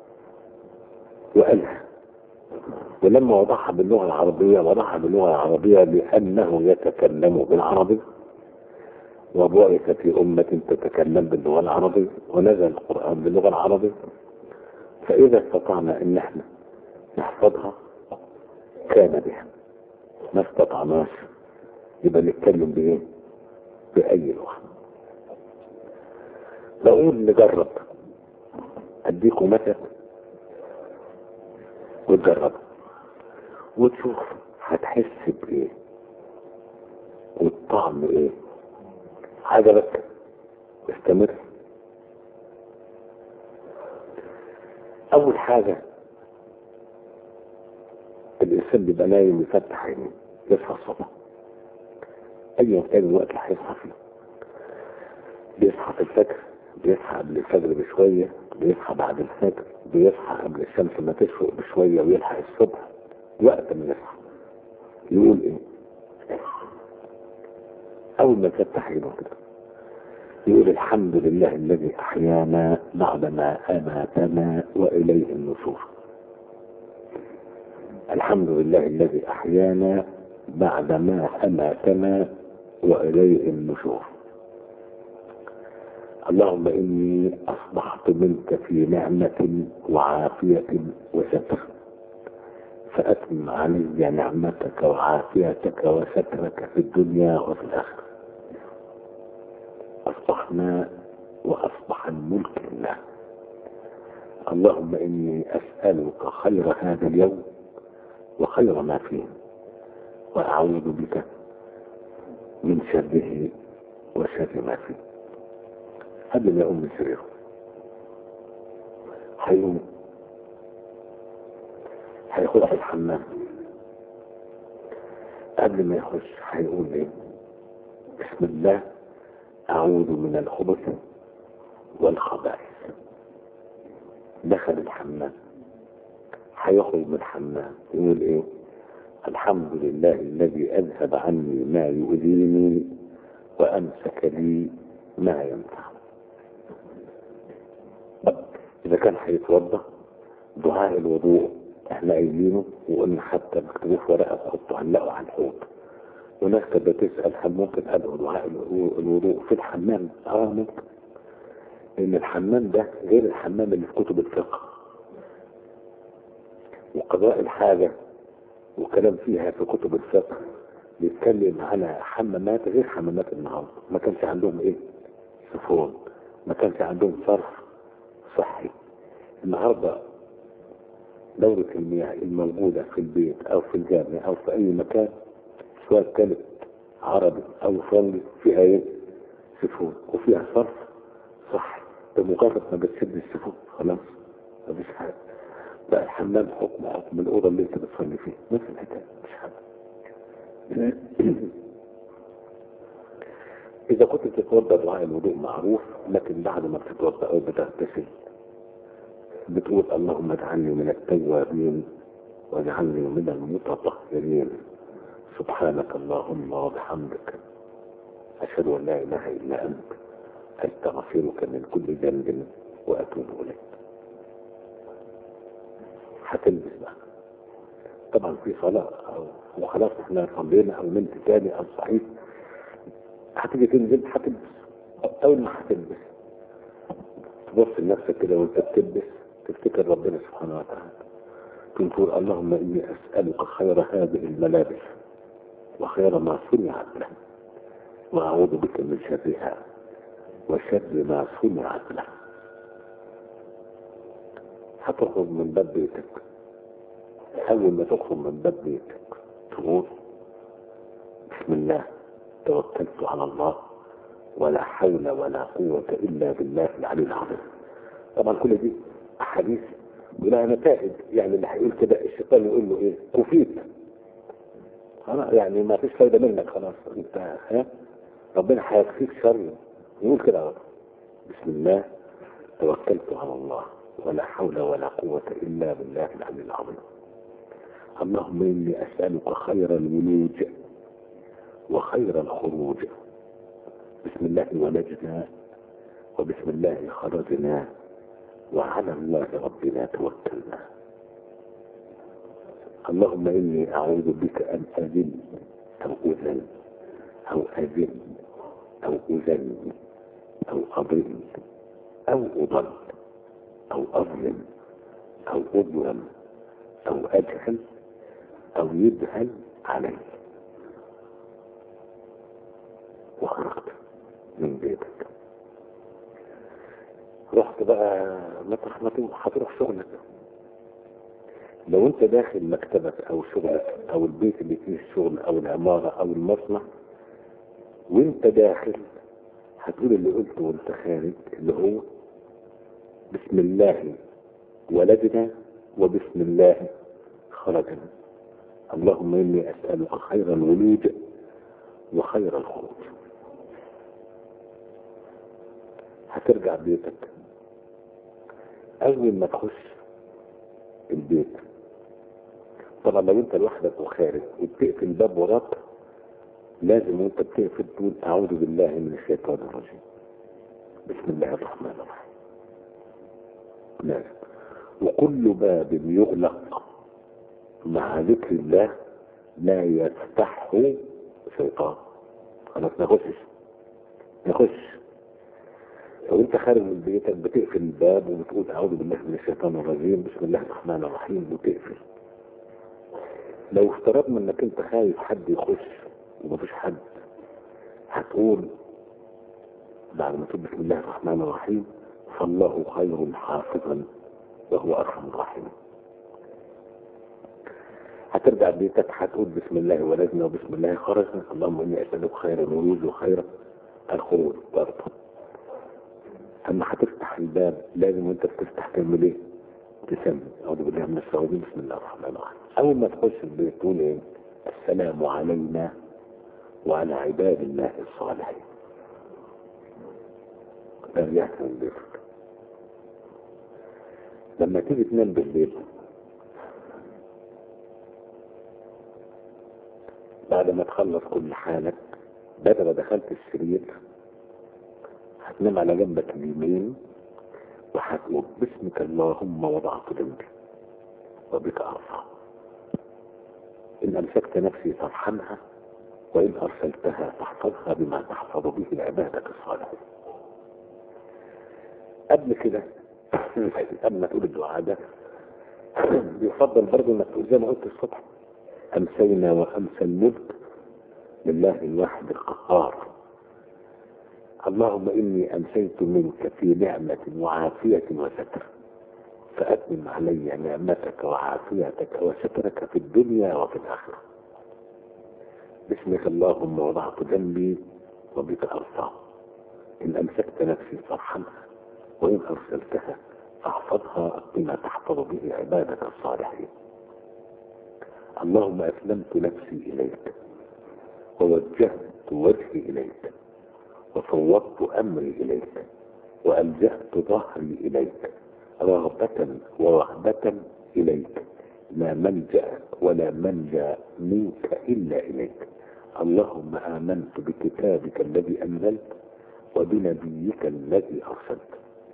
وقالها ولما وضعها باللغة العربية وضعها باللغة العربية لأنه يتكلم بالعربي وبعث في أمة تتكلم باللغة العربية ونزل القرآن باللغة العربية فإذا استطعنا أن احنا نحفظها كان بها ما استطعناش يبقى نتكلم بإيه؟ بأي لغة بقول نجرب اديكم مثل وتجرب وتشوف هتحس بايه والطعم ايه عجبك استمر اول حاجة الانسان بيبقى نايم يفتح عينيه يصحى الصبح اي كان الوقت اللي هيصحى فيه بيصحى في الفجر بيصحى قبل الفجر بشوية بيصحى بعد الفجر بيصحى قبل الشمس ما تشرق بشوية ويلحق الصبح وقت ما يصحى يقول ايه اول ما يفتح عينه كده يقول الحمد لله الذي احيانا بعدما اماتنا واليه النشور الحمد لله الذي احيانا بعدما اماتنا واليه النشور اللهم إني أصبحت منك في نعمة وعافية وستر فأتم علي نعمتك وعافيتك وسترك في الدنيا وفي الآخرة أصبحنا وأصبح الملك لله اللهم إني أسألك خير هذا اليوم وخير ما فيه وأعوذ بك من شره وشر ما فيه قبل ما يقوم من سريره هيقوم هيخش الحمام قبل ما يخش هيقول ايه بسم الله اعوذ من الخبث والخبائث دخل الحمام هيخرج من الحمام يقول ايه الحمد لله الذي اذهب عني ما يؤذيني وامسك لي ما ينفع إذا كان هيتوضا دعاء الوضوء احنا قايلينه وقلنا حتى مكتوبه في ورقه تحطه علقه على الحوض وناس كانت بتسال هل ممكن ادعو دعاء الوضوء في الحمام؟ اه ممكن لان الحمام ده غير الحمام اللي في كتب الفقه وقضاء الحاجه وكلام فيها في كتب الفقه بيتكلم على حمامات غير حمامات النهارده ما كانش عندهم ايه؟ سفون ما كانش عندهم صرف صحي النهاردة دورة المياه الموجودة في البيت أو في الجامع أو في أي مكان سواء كانت عربي أو فرنجي فيها إيه؟ سفون وفيها صرف صحي بمجرد ما بتسد السفون خلاص مفيش حاجة بقى الحمام حكم حكم الأوضة اللي أنت بتصلي فيها نفس الحكاية مش حاجة إذا كنت تتوضأ دعاء الوضوء معروف لكن بعد ما بتتوضأ أو بتغتسل بتقول اللهم اجعلني من التوابين واجعلني من المتطهرين سبحانك اللهم وبحمدك أشهد أن لا إله إلا أنت أستغفرك من كل ذنب وأتوب إليك هتلبس بقى طبعا في صلاة أو وخلاص احنا صلينا أو نمت تاني أو صحيح هتيجي تنزل هتلبس أول ما هتلبس تبص لنفسك كده وانت بتلبس تفتكر ربنا سبحانه وتعالى تقول اللهم إني أسألك خير هذه الملابس وخير ما صنعت له وأعوذ بك من شرها وشر ما صنعت له هتخرج من باب بيتك أول ما تخرج من باب بيتك تقول بسم الله توكلت على الله ولا حول ولا قوة إلا بالله العلي العظيم طبعا كل دي أحاديث ولها نتائج يعني اللي هيقول كده الشيطان يقول له إيه كفيت خلاص يعني ما فيش فايدة منك خلاص أنت ها ربنا هيكفيك شر يقول كده أهو. بسم الله توكلت على الله ولا حول ولا قوة إلا بالله العلي العظيم اللهم إني أسألك خير الولوج وخير الخروج بسم الله ولجنا وبسم الله خرجنا وعلى الله ربنا توكلنا اللهم إني أعوذ بك أن أذل أو أذل أو أذل أو أذل أو أضل أو أضل أو أظلم أو أظلم أو أجهل أو يدهل علي وخرجت من بيتك رحت بقى مطرح ما تروح هتروح شغلك لو انت داخل مكتبك او شغلك او البيت اللي فيه الشغل او العمارة او المصنع وانت داخل هتقول اللي قلته وانت خارج اللي هو بسم الله ولدنا وبسم الله خرجنا اللهم اني اسألك خير الولود وخير الخروج هترجع بيتك اول ما تخش البيت طبعا لو انت لوحدك وخارج وبتقفل الباب وراك لازم وانت بتقفل تقول اعوذ بالله من الشيطان الرجيم بسم الله الرحمن الرحيم لازم وكل باب يغلق مع ذكر الله لا يفتحه شيطان خلاص ما يخشش ما يخش لو انت خارج من بيتك بتقفل الباب وبتقول اعوذ بالله من الشيطان الرجيم بسم الله الرحمن الرحيم وتقفل لو افترضنا انك انت خايف حد يخش ومفيش حد هتقول بعد ما تقول بسم الله الرحمن الرحيم فالله خير حافظا وهو ارحم الراحمين هترجع بيتك هتقول بسم الله ولدنا وبسم الله خرجنا اللهم اني اسالك خير الولوج وخير الخروج برضه اما هتفتح الباب لازم وانت بتفتح تعمل ايه تسمي اعوذ بالله من الشيطان بسم الله الرحمن الرحيم اول ما تخش البيت تقول ايه السلام علينا وعلى عباد الله الصالحين ده رجعت من بيتك لما تيجي تنام بالليل بعد ما تخلص كل حالك بعد ما دخلت السرير هتنام على جنبك اليمين وهتقول باسمك اللهم وضعت جنبي وبك ارفع ان امسكت نفسي فارحمها وان ارسلتها فاحفظها بما تحفظ به عبادك الصالحين قبل كده قبل ما تقول الدعاء ده بيفضل برضه انك تقول زي ما قلت الصبح امسينا وامسى الملك لله الواحد القهار اللهم إني أمسيت منك في نعمة وعافية وستر فأتمم علي نعمتك وعافيتك وسترك في الدنيا وفي الآخرة باسمك اللهم وضعت جنبي وبك أرفع إن أمسكت نفسي فارحمها وإن أرسلتها فاحفظها بما تحفظ به عبادك الصالحين اللهم أسلمت نفسي إليك ووجهت وجهي إليك وفوضت أمري إليك وألجأت ظهري إليك رغبة ورهبة إليك لا ملجأ ولا منجا منك إلا إليك اللهم آمنت بكتابك الذي أنزلت وبنبيك الذي أرسلت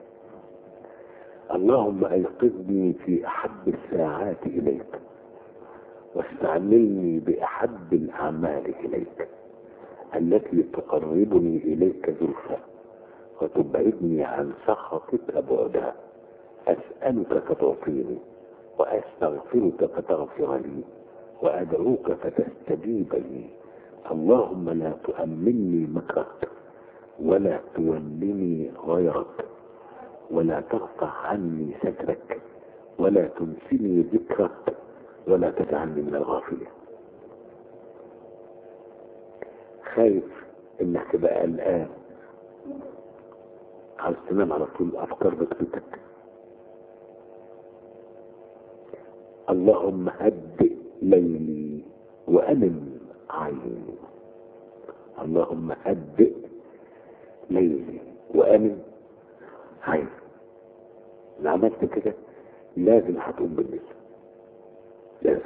اللهم أيقظني في أحب الساعات إليك واستعملني بأحب الأعمال إليك التي تقربني إليك زلفى وتبعدني عن سخطك بعدا أسألك فتعطيني وأستغفرك فتغفر لي وأدعوك فتستجيب لي اللهم لا تؤمني مكرك ولا تولني غيرك ولا ترفع عني سترك ولا تنسني ذكرك ولا تجعلني من الغافلين خايف انك تبقى قلقان عاوز تنام على طول افكار بكتك اللهم هدئ ليلي وأنم عيني اللهم هدئ ليلي وأنم عيني لو عملت كده لازم هتقوم بالليل لازم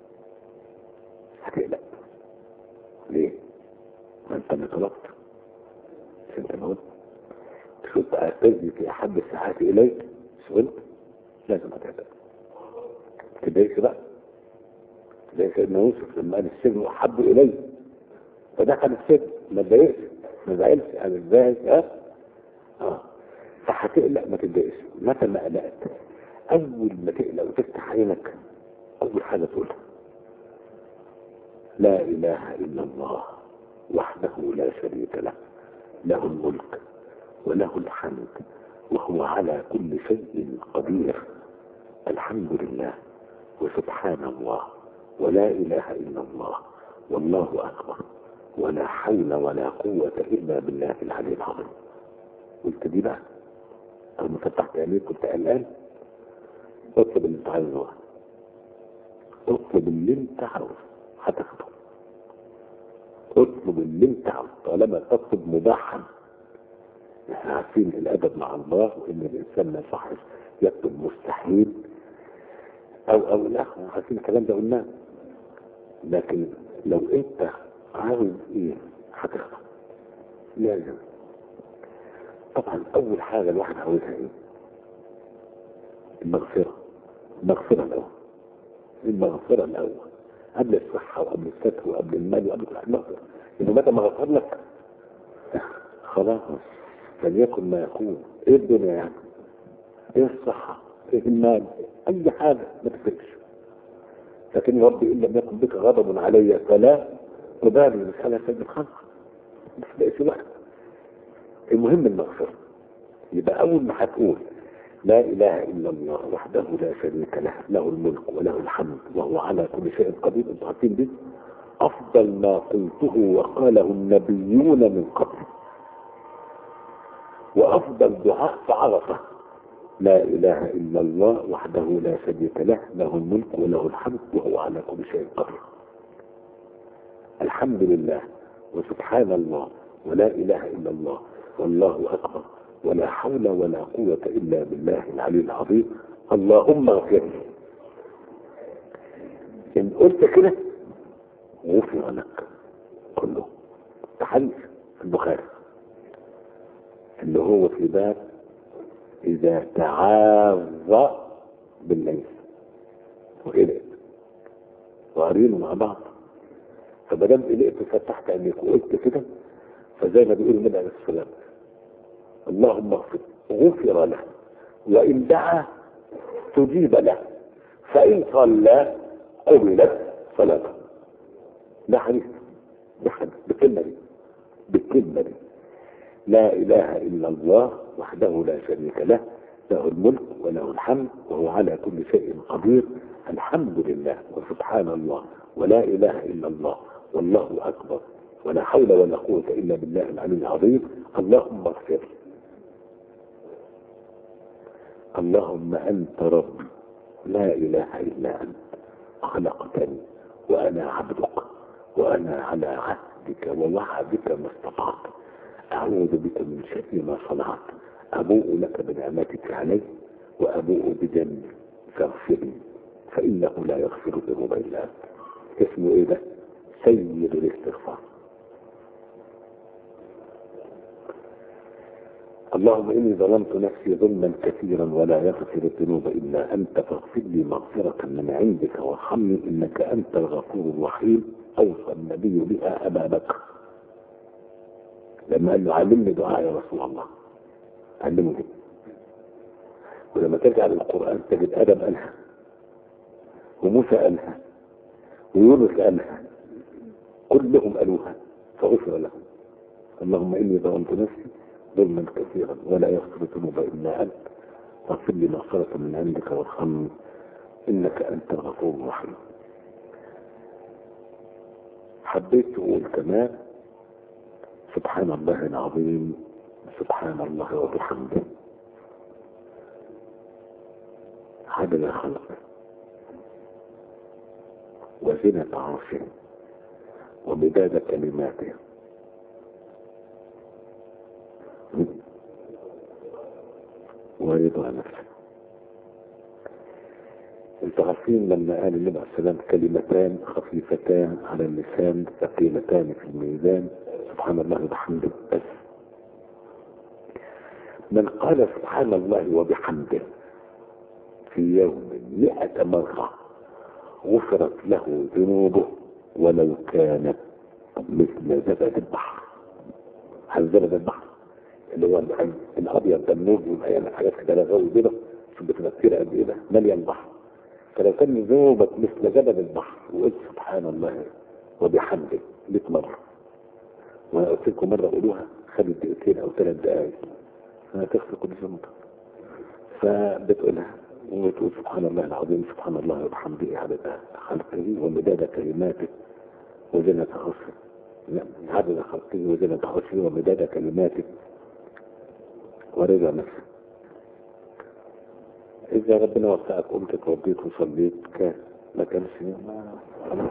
هتقلق ليه؟ ما انت اللي طلبت مش انت اللي قلت شفت اعتذري في احب الساعات اليك سئلت لازم هتقلق تضايقش بقى زي سيدنا يوسف لما قال السجن احب الي فدخل السجن ما اتضايقش ما زعلش قال ازاي ها اه فهتقلق ما تتضايقش متى ما قلقت اول ما تقلق وتفتح عينك اول حاجه تقولها لا اله الا الله وحده لا شريك له له الملك وله الحمد وهو على كل شيء قدير الحمد لله وسبحان الله ولا إله إلا الله والله أكبر ولا حول ولا قوة إلا بالله العلي العظيم قلت دي بقى أول ما فتحت عينيك كنت قلقان اطلب اللي انت عايزه اطلب اللي انت عاوزه هتاخده اطلب اللي انت عاوزه طالما تطلب مباحا احنا عارفين الادب مع الله وان الانسان ما يصحش يطلب مستحيل او او لا عارفين الكلام ده قلناه لكن لو انت عاوز ايه هتخطأ لازم طبعا اول حاجة الواحد عاوزها ايه المغفرة المغفرة الاول المغفرة الاول قبل الصحة وقبل الستر وقبل المال وقبل كل حاجة المغفرة انه متى ما غفر لك خلاص فليكن ما يكون ايه الدنيا يعني ايه الصحة ايه المال اي حاجة ما تفرقش لكن ربي ان لم يكن بك غضب علي فلا تبالي بخلا سيد الخلق مش بقيت واحد المهم المغفرة يبقى اول ما هتقول لا اله الا الله وحده لا شريك له له الملك وله الحمد وهو على كل شيء قدير انتوا عارفين دي افضل ما قلته وقاله النبيون من قبل وافضل دعاء في عرفه لا إله إلا الله وحده لا شريك له له الملك وله الحمد وهو على كل شيء قدير الحمد لله وسبحان الله ولا إله إلا الله والله أكبر ولا حول ولا قوة إلا بالله العلي العظيم اللهم اغفر لي إن قلت كده غفر لك كله تحديث في البخاري اللي هو في باب إذا تعاظ بالليل وقلقت وقارينه مع بعض فمادام قلقت فتحت عينيك وقلت كده فزي ما بيقول النبي عليه السلام اللهم اغفر غفر له وإن دعا تجيب له فإن صلى قبلت صلاته ده حديث ده حديث بالكلمة دي بالكلمة دي لا إله إلا الله وحده لا شريك له له الملك وله الحمد وهو على كل شيء قدير الحمد لله وسبحان الله ولا إله إلا الله والله أكبر ولا حول ولا قوة إلا بالله العلي العظيم اللهم اغفر اللهم أنت ربي لا إله إلا أنت خلقتني وأنا عبدك وأنا على عهدك ووعدك ما استطعت أعوذ بك من شر ما صنعت أبوء لك بنعمتك علي وأبوء بذنبي فاغفر لي فإنه لا يغفر الذنوب إلا أنت اسمه إيه ده؟ سيد الاستغفار اللهم إني ظلمت نفسي ظلما كثيرا ولا يغفر الذنوب إلا أنت فاغفر لي مغفرة من عندك وارحمني إنك أنت الغفور الرحيم أوصى النبي بها أبا بكر لما قال له علمني دعاء يا رسول الله علمه دي ولما ترجع للقرآن تجد آدم قالها وموسى قالها ويونس قالها كلهم قالوها فغفر لهم اللهم إني ظلمت نفسي ظلما كثيرا ولا يغفر الذنوب إلا أنت واغفر لي مغفرة من عندك وارحمني إنك أنت الغفور الرحيم حبيت تقول كمان سبحان الله العظيم سبحان الله وبحمده عدد خلقه وزنة عرشه ومداد كلماته ورضا نفسه انتوا عارفين لما قال النبي عليه السلام كلمتان خفيفتان على اللسان ثقيلتان في الميزان سبحان الله وبحمده بس من قال سبحان الله وبحمده في يوم مئة مرة غفرت له ذنوبه ولو كانت مثل زبد البحر هل زبد البحر اللي هو ال- الابيض ده النجم يعني حاجات كده لغوي كده شوف بتبقى كتير قد ايه ده مليان بحر فلو كان ذنوبك مثل جبل البحر وقلت سبحان الله وبحمده 100 مره وانا قلت لكم مره قولوها خدت دقيقتين او ثلاث دقائق فهتغفر كل ذنوبك فبتقولها وتقول سبحان الله العظيم سبحان الله وبحمده عدد خلقه ومداد كلماته وزنة عرشه لا عدد خلقه وزنة عرشه ومداد كلماته ورضا نفسه إذا ربنا وفقك قمت توضيت وصليت كان ما كانش ما خلاص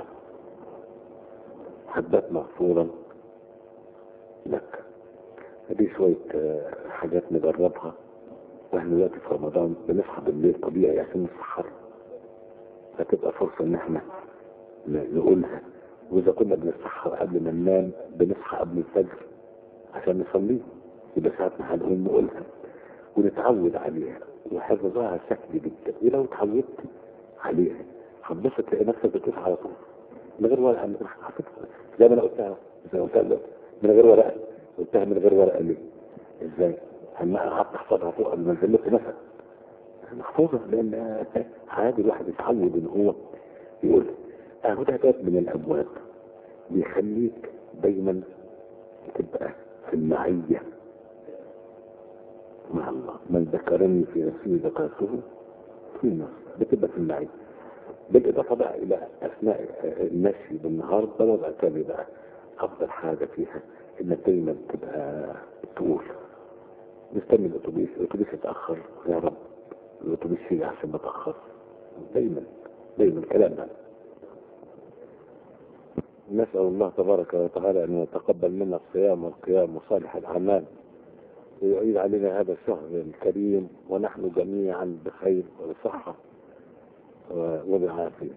حبات مغفورا لك هذه شوية آه، حاجات نجربها واحنا دلوقتي في رمضان بنصحى بالليل طبيعي عشان نسحر هتبقى فرصة ان احنا ن- نقولها واذا كنا بنسحر قبل ما ننام بنصحى قبل الفجر عشان نصلي يبقى ساعتنا هنقول نقولها ونتعود عليها وحفظها سهل جدا ولو اتعودت عليها هتبص تلاقي نفسك بتقولها على طول من غير ورقه من غير حافظها زي ما انا قلتها زي ما قلتها دلوقتي. من غير ورقه قلتها من غير ورقه ليه؟ ازاي؟ اما قعدت احفظها فوق قبل ما انزل لكم مثلا محفوظه لان عادي الواحد يتعود ان هو يقول اهو ده باب من الابواب بيخليك دايما تبقى في المعيه مع الله من ذكرني في نفسه ذكرته في نفسه بتبقى في المعيه بالإضافة بقى إلى أثناء المشي بالنهار ده وضع تاني بقى أفضل حاجة فيها إنك دايما تبقى تقول مستني الأتوبيس الأتوبيس يتأخر يا رب الأتوبيس يجي عشان ما تأخر دايما دايما كلام بقى نسأل الله تبارك وتعالى أن يتقبل منا الصيام والقيام وصالح الأعمال ويعيد علينا هذا الشهر الكريم ونحن جميعا بخير وبصحة وبعافية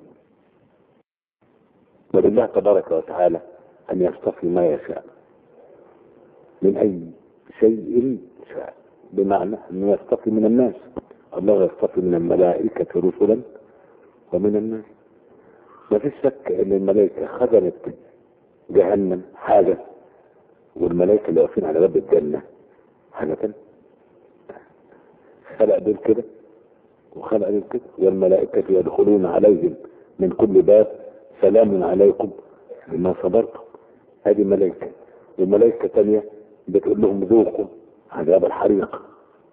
ولله تبارك وتعالى أن يصطفي ما يشاء من أي شيء شاء بمعنى أنه يصطفي من الناس الله يصطفي من الملائكة رسلا ومن الناس ما فيش شك أن الملائكة خزنت جهنم حاجة والملائكة اللي واقفين على باب الجنة حاجة تانية خلق دول كده وخلق دول كده والملائكة يدخلون عليهم من كل باب سلام عليكم بما صبرتم هذه ملائكة وملائكة تانية بتقول لهم ذوقوا عذاب الحريق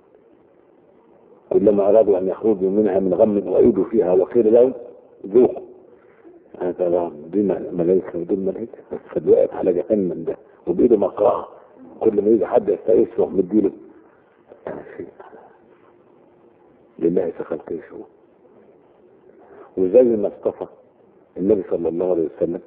كلما أرادوا أن يخرجوا منها من غم وأيدوا فيها وقيل لهم ذوقوا هذا دي ملائكة ودول ملائكة بس وقف على جهنم ده وبإيده مقرعة كل ما يجي حد يستقيس يروح مديله شيء لله خلق يشوف وزي ما اصطفى النبي صلى الله عليه وسلم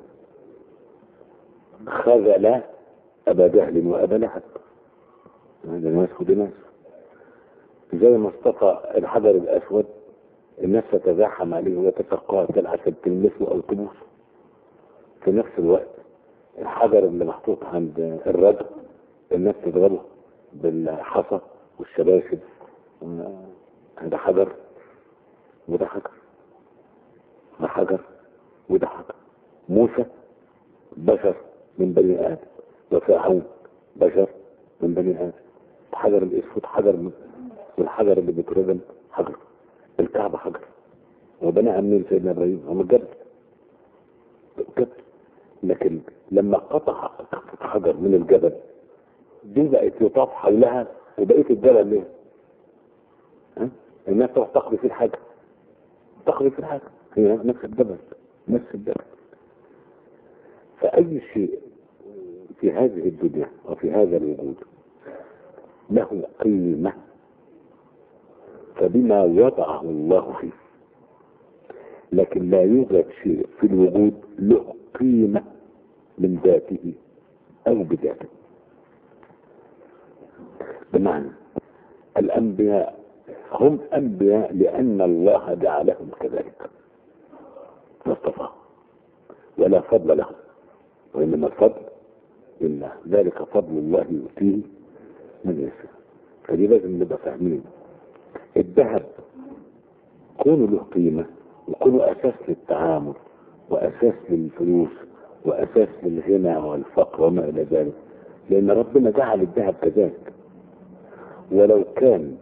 خذل أبا جهل وأبا لهب هذا ناس ودي ناس زي ما اصطفى الحجر الأسود الناس تتزاحم عليه ويتفقه عشان تلمسه أو تبوسه في نفس الوقت الحجر اللي محطوط عند الرجل الناس تضربه بالحصى والشباشب هذا حجر وده حجر ده حجر وده حجر موسى بشر من بني آدم وفرعون بشر من بني آدم الحجر الأسود حجر من والحجر اللي بيتردم حجر الكعبة حجر وبناها منين سيدنا إبراهيم هم الجبل الجبل لكن لما قطع قطع حجر من الجبل دي بقت يطاف حولها وبقيت الجبل ليه؟ ها؟ الناس تروح تقضي في الحاجة تقضي في الحاجة هي نفس الجبل نفس الجبل فأي شيء في هذه الدنيا وفي هذا الوجود له قيمة فبما وضعه الله فيه لكن لا يوجد شيء في الوجود له قيمة من ذاته أو بذاته بمعنى الأنبياء هم أنبياء لأن الله جعلهم كذلك واصطفاهم ولا فضل لهم وإنما الفضل لله ذلك فضل الله يؤتيه من يشاء فدي لازم نبقى فاهمين الذهب كونه له قيمة وكونه أساس للتعامل وأساس للفلوس وأساس للغنى والفقر وما إلى ذلك لأن ربنا جعل الذهب كذلك ولو كان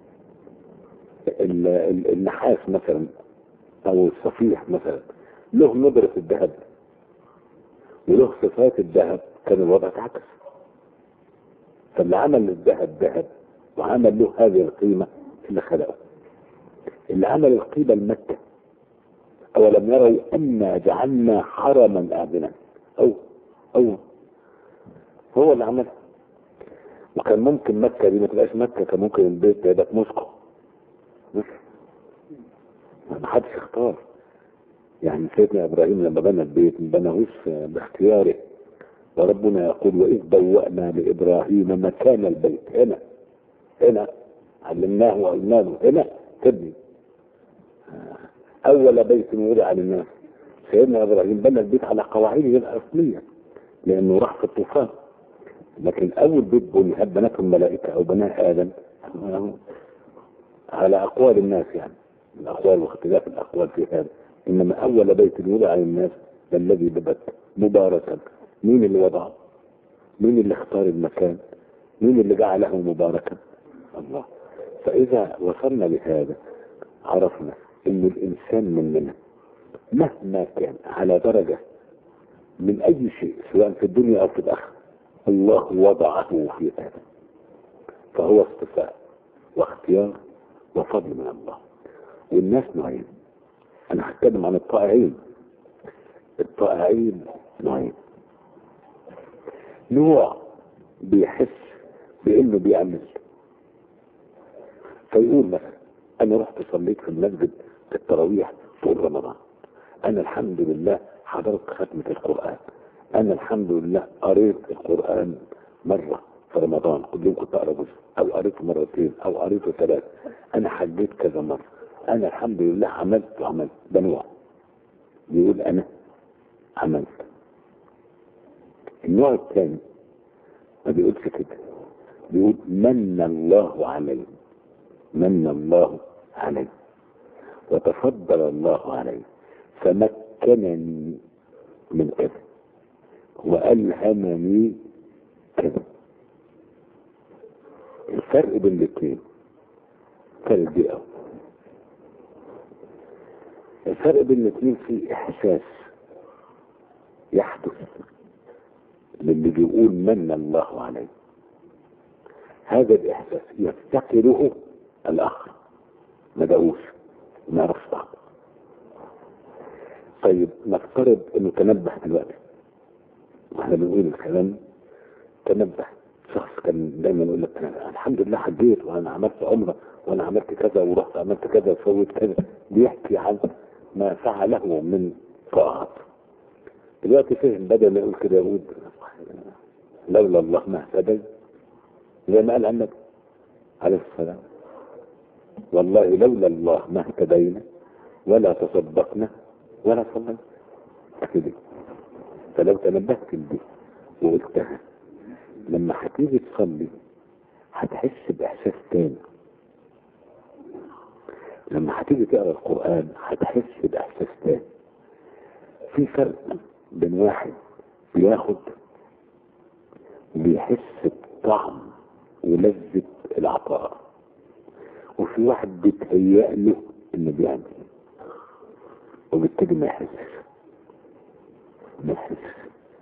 ال- ال- النحاس مثلا أو الصفيح مثلا له ندرة الذهب وله صفات الذهب كان الوضع اتعكس فاللي عمل الذهب ذهب وعمل له هذه القيمة اللي خلقه اللي عمل القيمة لمكة أولم يروا أنا جعلنا حرما آمنا أو أو هو اللي عملها وكان ممكن مكة دي ما تبقاش مكة كان ممكن البيت ده يبقى في موسكو بس ما حدش اختار يعني سيدنا ابراهيم لما بنى البيت ما بناهوش باختياره وربنا يقول واذ بوأنا لابراهيم مكان البيت هنا هنا علمناه وقلنا له هنا تبني اول بيت وضع للناس سيدنا ابراهيم بنى البيت على قواعده الاصليه لانه راح في الطوفان لكن اول بيت بني هل بنته الملائكه او بناه ادم على اقوال الناس يعني الاقوال واختلاف الاقوال في هذا انما اول بيت وضع للناس الذي ببت مباركا مين اللي وضعه مين اللي اختار المكان مين اللي جعله مباركا الله فاذا وصلنا لهذا عرفنا ان الانسان مننا مهما كان على درجة من اي شيء سواء في الدنيا او في الاخرة الله وضعه في هذا فهو اصطفاء واختيار وفضل من الله والناس نوعين انا هتكلم عن الطائعين الطائعين نوعين نوع بيحس بانه بيعمل فيقول مثلا انا رحت صليت في المسجد في التراويح طول رمضان انا الحمد لله حضرت ختمة القرآن انا الحمد لله قريت القرآن مرة في رمضان كل يوم كنت اقرا جزء او قريته مرتين او قريته ثلاث انا حجيت كذا مرة انا الحمد لله عملت وعملت ده نوع بيقول انا عملت النوع الثاني ما بيقولش كده بيقول من الله عليه من الله عليه وتفضل الله عليه فمكنني من كذا وألهمني كذا الفرق بين الاثنين فرق دي أوي الفرق بين الاثنين في إحساس يحدث للي بيقول من الله عليه هذا الإحساس يفتقره الآخر ما دقوش ما يعرفش بعض طيب نفترض انه تنبه دلوقتي واحنا بنقول الكلام تنبه شخص كان دايما يقول لك أنا الحمد لله حجيت وانا عملت عمره وانا عملت كذا ورحت عملت كذا وسويت كذا بيحكي عن ما فعله من طاعات دلوقتي فهم بدل ما يقول كده يقول لولا الله ما اهتدي زي ما قال النبي عليه السلام والله لولا الله ما اهتدينا ولا تصدقنا ولا صلينا كده فلو تنبهت لدي وقلتها لما هتيجي تصلي هتحس بإحساس تاني لما هتيجي تقرا القرآن هتحس بإحساس تاني في فرق بين واحد بياخد بيحس بطعم ولذة العطاء وفي واحد بيتهيأ له انه بيعمل وبالتالي ما يحسش ما يحسش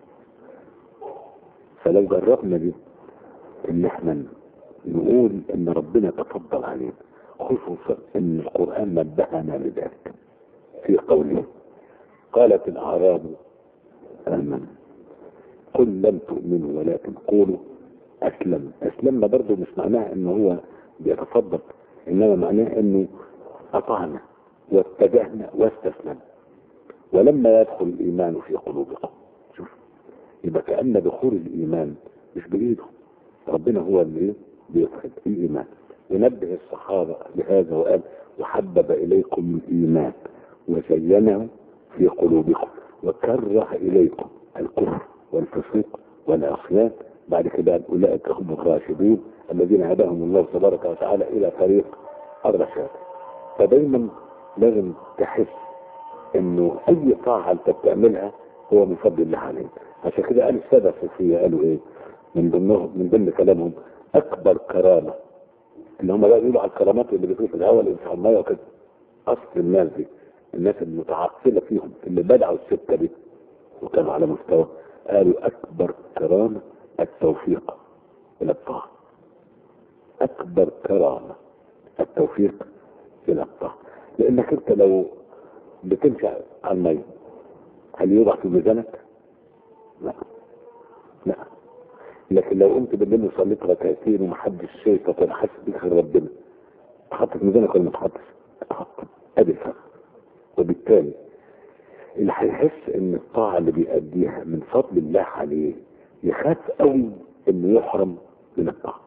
فلو جربنا دي ان احنا نقول ان ربنا تفضل علينا خصوصا ان القرآن نبهنا لذلك في قوله قالت الاعراب امن قل لم تؤمنوا ولكن قولوا اسلم اسلمنا برضه مش معناها انه هو بيتفضل انما معناه انه اطعنا واتجهنا واستسلمنا ولما يدخل الايمان في قلوبكم شوف يبقى كأن دخول الايمان مش بايده ربنا هو اللي بيدخل الايمان ينبه الصحابة لهذا وقال وحبب اليكم الايمان وزينه في قلوبكم وكره اليكم الكفر والفسوق والعصيان بعد كده قال اولئك هم الراشدون الذين هداهم الله تبارك وتعالى الى طريق الرشاد فدايما لازم تحس انه اي طاعة انت بتعملها هو من فضل الله عليك عشان كده قال السادة الصوفية قالوا ايه من ضمنهم من ضمن كلامهم اكبر كرامة اللي هم بقى بيقولوا على الكرامات اللي بتقول في الهواء اللي في المية وكده اصل الناس دي الناس المتعقلة فيهم اللي بدعوا السكة دي وكانوا على مستوى قالوا اكبر كرامة التوفيق الى الطاعة اكبر كرامة التوفيق الى الطاعة لانك انت لو بتمشي على المية هل يوضع في ميزانك؟ لا لا لكن لو قمت بالليل وصليت ركعتين ومحدش شايفك ولا حاسس بيك غير ربنا تحط في ميزانك ولا ما تحطش؟ تحط ادي الفرق وبالتالي اللي هيحس ان الطاعة اللي بيأديها من فضل الله عليه يخاف قوي انه يحرم من الطاعة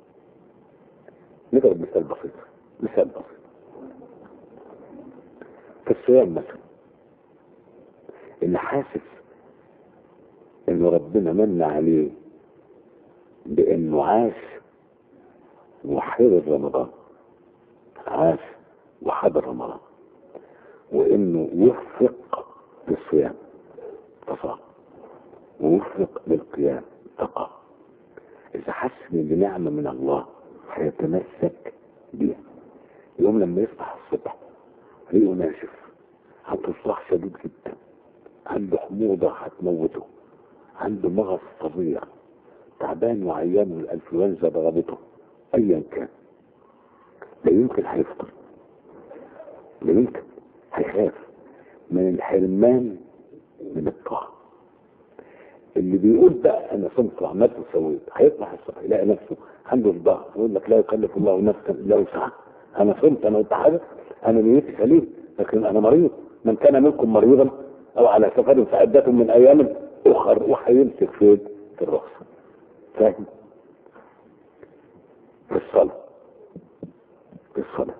نضرب مثال بسيط مثال بسيط في الصيام مثلا اللي حاسس ان ربنا من عليه بانه عاش وحضر رمضان عاش وحضر رمضان وانه وفق للصيام تصام ووفق للقيام تقى اذا حس ان دي نعمه من الله هيتمسك بيها يوم لما يصبح الصبح ريقه ناشف عنده صلاح شديد جدا عنده حموضه هتموته عنده مغص فظيع تعبان وعيان والانفلونزا ضربته ايا كان لا يمكن هيفطر لا يمكن هيخاف من الحرمان من الطاعة اللي بيقول بقى انا صمت وعملت وسويت هيطلع الصبح يلاقي نفسه عنده صداع يقول لك لا يكلف الله نفسا الا وسعها انا صمت انا قلت حاجه انا نيتي سليم لكن انا مريض من كان منكم مريضا او على سفر فعدة من ايام اخر وهيمسك فين في الرخصه فاهم في الصلاه في الصلاه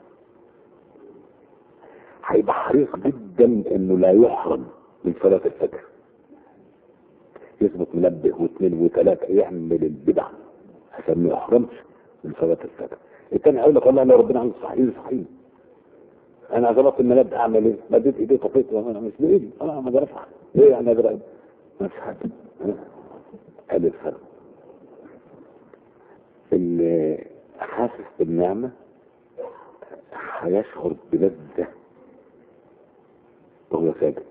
هيبقى حريص جدا انه لا يحرم من صلاة الفجر يثبت منبه واثنين وثلاثة يعمل البدع عشان ما يحرمش من صلاة الفجر التاني هيقول لك والله انا ربنا عايز صحيح صحيح انا ظبطت المنبه اعمل ايه؟ مديت ايدي طفيت وانا مش بايدي انا ما برفع ايه يعني اقدر ما فيش حاجه ادي الفرق اللي حاسس بالنعمه هيشعر بلذه وهو ثابت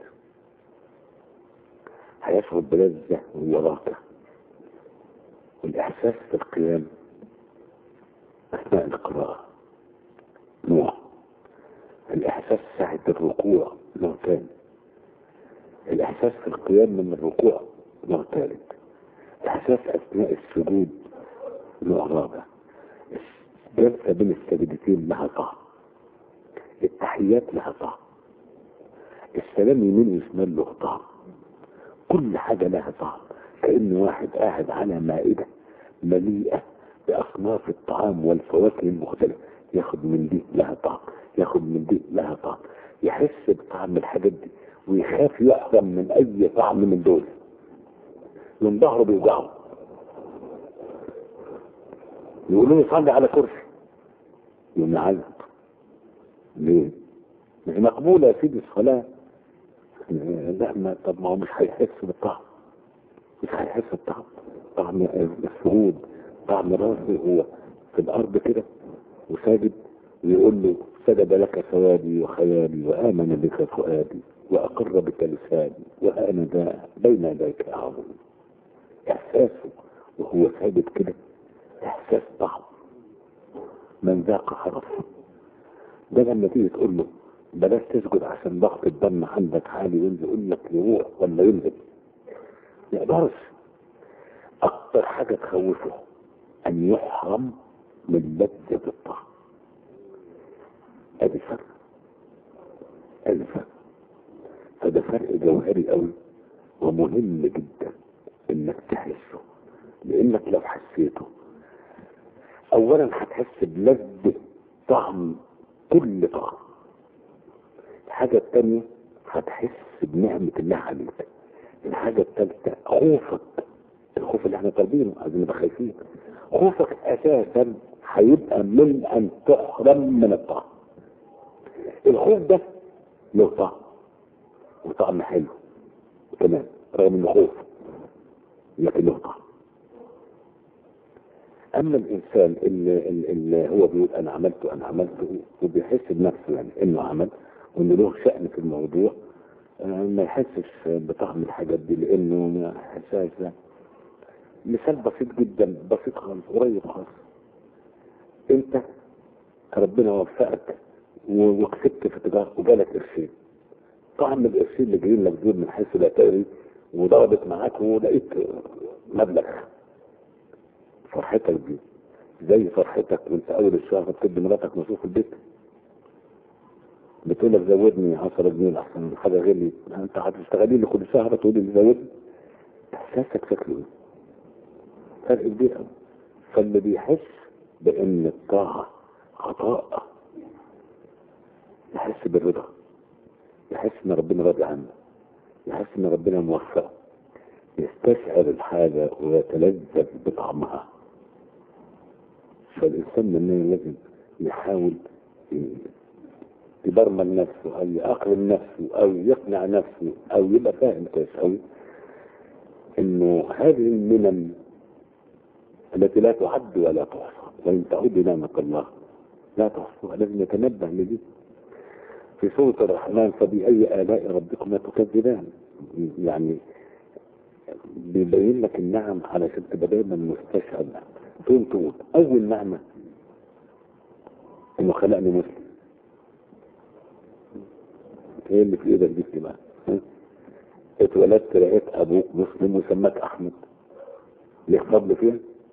هيشعر بلذة وهو راكع والإحساس في القيام أثناء القراءة نوع الإحساس ساعة الركوع نوع ثاني الإحساس في القيام من الركوع نوع ثالث الإحساس أثناء السجود نوع رابع الجلسة بين السجدتين لها طعم التحيات لها طعم السلام يمين وشمال له طعم كل حاجة لها طعم كأن واحد قاعد على مائدة مليئة بأصناف الطعام والفواكه المختلفة ياخد من دي لها طعم ياخد من دي لها طعم يحس بطعم الحاجات دي ويخاف يحرم من أي طعم من دول من ظهره بيوجعه يقولوا له صلي على كرسي يقوم يعيط ليه؟ مش مقبولة يا سيدي الصلاة لا ما طب ما هو مش هيحس بالطعم مش هيحس بالطعم طعم السجود طعم راسي هو في الأرض كده وساجد ويقول له سجد لك ثوابي وخيالي وآمن بك فؤادي وأقر بك لساني وأنا ذا بين يديك أعظم إحساسه وهو ثابت كده إحساس طعم من ذاق عرف ده لما تيجي تقول له بلاش تسجد عشان ضغط الدم عندك عالي ينزل يقول لك يروح ولا ينزل ما يقدرش اكتر حاجه تخوفه ان يحرم من لذة الطعام ادي فرق ادي فرق فده فرق جوهري قوي ومهم جدا انك تحسه لانك لو حسيته اولا هتحس بلذة طعم كل طعم الحاجة التانية هتحس بنعمة الله عليك الحاجة التالتة خوفك الخوف اللي احنا طالبينه عايزين نبقى خايفين خوفك اساسا هيبقى من ان تحرم من الطعم الخوف ده له طعم وطعم حلو كمان رغم انه خوف لكن له طعم اما الانسان اللي, اللي هو بيقول انا عملته انا عملته وبيحس بنفسه يعني انه عمل وانه له شأن في الموضوع آه، ما يحسش بطعم الحاجات دي لانه ما يحسهاش لا مثال بسيط جدا بسيط خالص قريب خالص انت ربنا وفقك و- وكسبت في تجارة وجالك قرشين طعم القرشين اللي جايين لك دول من حيث لا تدري وضربت معاك ولقيت مبلغ فرحتك دي زي فرحتك وانت اول الشهر بتدي مراتك مصروف البيت بتقول لك زودني 10 جنيه احسن حاجه غلي انت هتشتغلي لي كل شهر تقولي لي زودني احساسك شكله ايه؟ فرق كبير قوي فاللي بيحس بان الطاعه عطاء يحس بالرضا يحس ان ربنا راضي عنه يحس ان ربنا موفقه يستشعر الحاجه ويتلذذ بطعمها فالانسان مننا لازم يحاول يبرمج نفسه او يأقلم نفسه او يقنع نفسه او يبقى فاهم كويس قوي انه هذه المنن التي لا تعد ولا تحصى وان تعد نعمة الله لا تحصوها لازم يتنبه لدي في سورة الرحمن فبأي آلاء ربكما تكذبان يعني بيبين لك النعم علشان تبقى دايما مستشعر تقول تقول أول نعمة إنه خلقني مسلم هي اللي في ايدك دي بقى اتولدت لقيت ابوك مسلم وسماك احمد ليه فضل فيها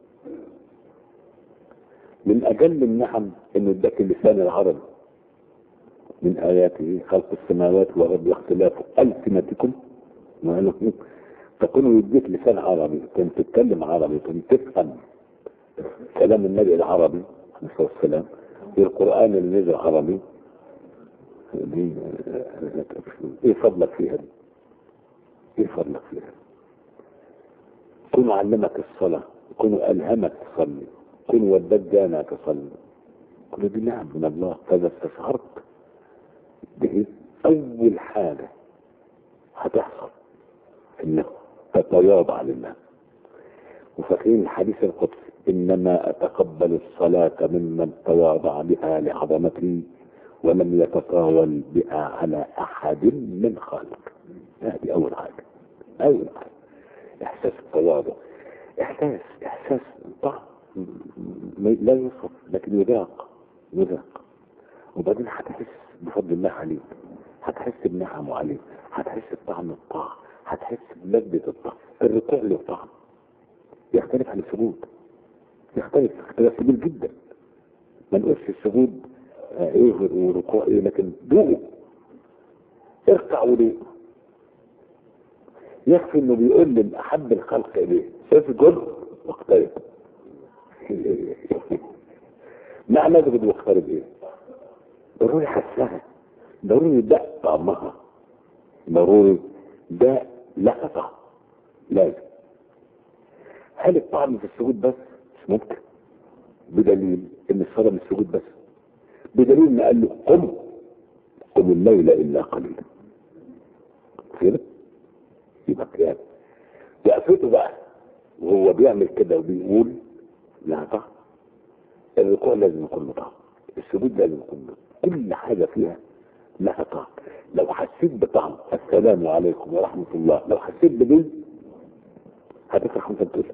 من اجل النعم انه اداك اللسان العربي من اياته خلق السماوات والارض واختلاف السنتكم وعنكم تكونوا يديك لسان عربي كنت تتكلم عربي كنت تفهم كلام النبي العربي عليه الصلاه والسلام والقران اللي نزل عربي دي ايه فضلك فيها دي ايه فضلك فيها كونوا علمك الصلاة كونوا ألهمك تصلي كونوا وداك جانا تصلي كل دي نعم من الله فإذا استشعرت دي أول حاجة هتحصل إنه تتواضع لله وفاكرين الحديث القدسي إنما أتقبل الصلاة ممن تواضع بها لعظمتي ولم يتطاول بها على احد من خلق هذه اول حاجه اول حاجه احساس التواضع احساس احساس طعم لا يوصف لكن يذاق يذاق وبعدين هتحس بفضل الله عليك هتحس بنعمه عليك هتحس بطعم الطاعه هتحس بلذة الطعم الركوع له طعم يختلف عن السجود يختلف اختلاف كبير جدا ما نقولش السجود ايه وركوع ايه لكن دوقوا اركع ودوق يكفي انه بيقول لي احب الخلق اليه اسجد واقترب معنى اسجد واقترب ايه ضروري حسها ضروري ده طعمها ضروري ده لها طعم لازم هل الطعم في السجود بس مش ممكن بدليل ان الصلاه من السجود بس بدليل ان قال له قم قم الليل الا قليلا كده يبقى قيام وقفته بقى وهو بيعمل كده وبيقول لها طعم الركوع لازم يكون له طعم السجود لازم يكون له كل حاجه فيها لها طعم لو حسيت بطعم السلام عليكم ورحمه الله لو حسيت بدي هتفرح وانت بتقول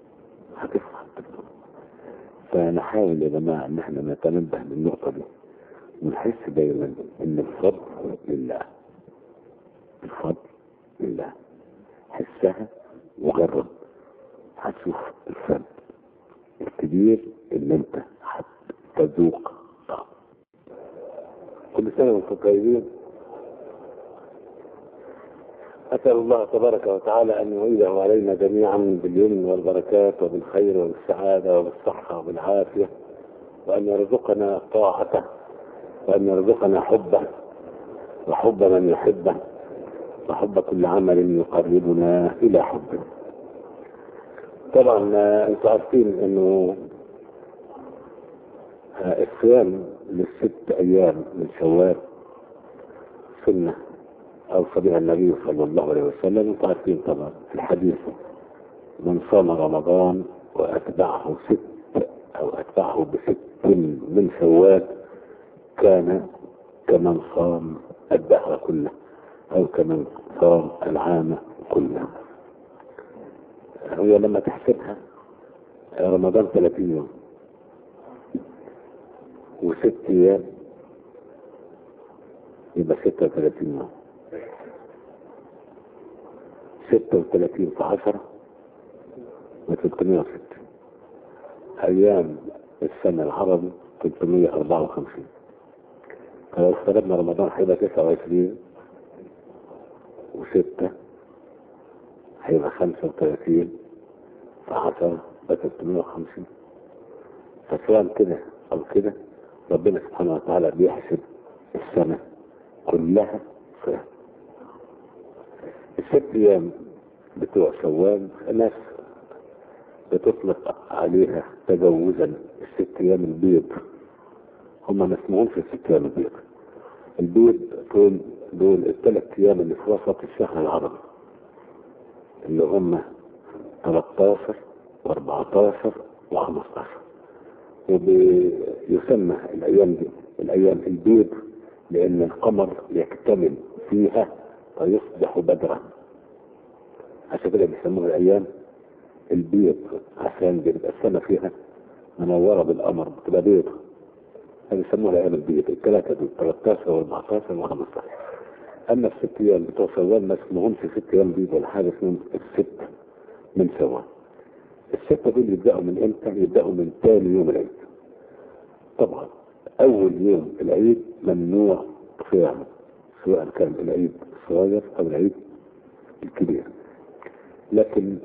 هتفرح وانت بتقول فنحاول يا جماعة ان احنا نتنبه للنقطة دي ونحس دايما ان الفضل لله الفضل لله حسها وجرب هتشوف الفرق الكبير اللي انت هتذوق طعم كل سنة وانتم طيبين أسأل الله تبارك وتعالى أن يعيده علينا جميعا باليمن والبركات وبالخير وبالسعادة وبالصحة وبالعافية وأن يرزقنا طاعته وأن يرزقنا حبه وحب من يحبه وحب كل عمل يقربنا إلى حبه طبعا آه، انتوا عارفين انه آه، الصيام للست ايام من شوال سنه اوصى بها النبي صلى الله عليه وسلم انتوا عارفين طبعا في الحديث من صام رمضان واتبعه ست او اتبعه بست من شوال كان كمن صام الدهر كله او كمن صام العام كله هي لما تحسبها رمضان 30 يوم وست ايام يبقى 36 يوم 36 في 10 و 306 ايام السنة العربي 354 فلو افترضنا رمضان هيبقى 29 وستة هيبقى 35 في 10 ب 350 فسواء كده او كده ربنا سبحانه وتعالى بيحسب السنة كلها صيام الست ايام بتوع شوال ناس بتطلق عليها تجوزا الست ايام البيض هم ما اسمهمش الست ايام البيض البيض دول دول الثلاث ايام اللي في وسط الشهر العربي اللي هم 13 و14 و15 وبيسمى الايام دي الايام البيض لان القمر يكتمل فيها فيصبح بدرا عشان كده بيسموها الايام البيض عشان بيبقى السنه فيها منوره بالقمر بتبقى بيض هذه يسموها الايام البيض الثلاثه دول 13 و14 و15 اما الست ايام بتوع شوال ما اسمهمش ست ايام بيض ولا حاجه اسمهم الست من شوال الستة دول يبدأوا من امتى؟ يبدأوا من ثاني يوم العيد. طبعا أول يوم العيد ممنوع صيامه سواء كان العيد الصغير أو العيد الكبير. لكن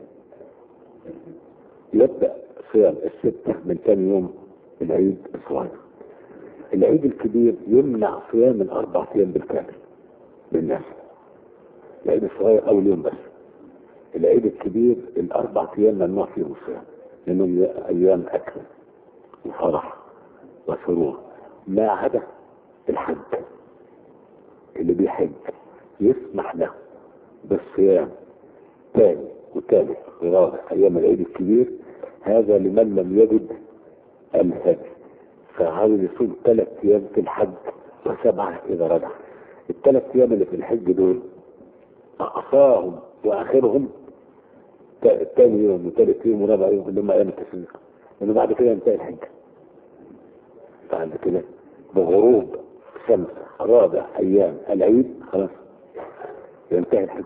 يبدأ صيام الستة من ثاني يوم العيد الصغير. العيد الكبير يمنع صيام الأربع أيام بالكامل للناس. العيد الصغير أول يوم بس. العيد الكبير الاربع ايام ممنوع فيهم الصيام لانهم ايام اكل وفرح وسرور ما عدا الحج اللي بيحج يسمح له بالصيام ثاني وثالث ورابع ايام العيد الكبير هذا لمن لم يجد الهدي فعاوز يصوم ثلاث ايام في الحج وسبعه اذا رجع الثلاث ايام اللي في الحج دول اقصاهم واخرهم الثاني يوم وثالث يوم ورابع يوم اللي هم ايام التشريق لانه بعد كده ينتهي الحج بعد كده بغروب شمس رابع ايام العيد خلاص ينتهي الحج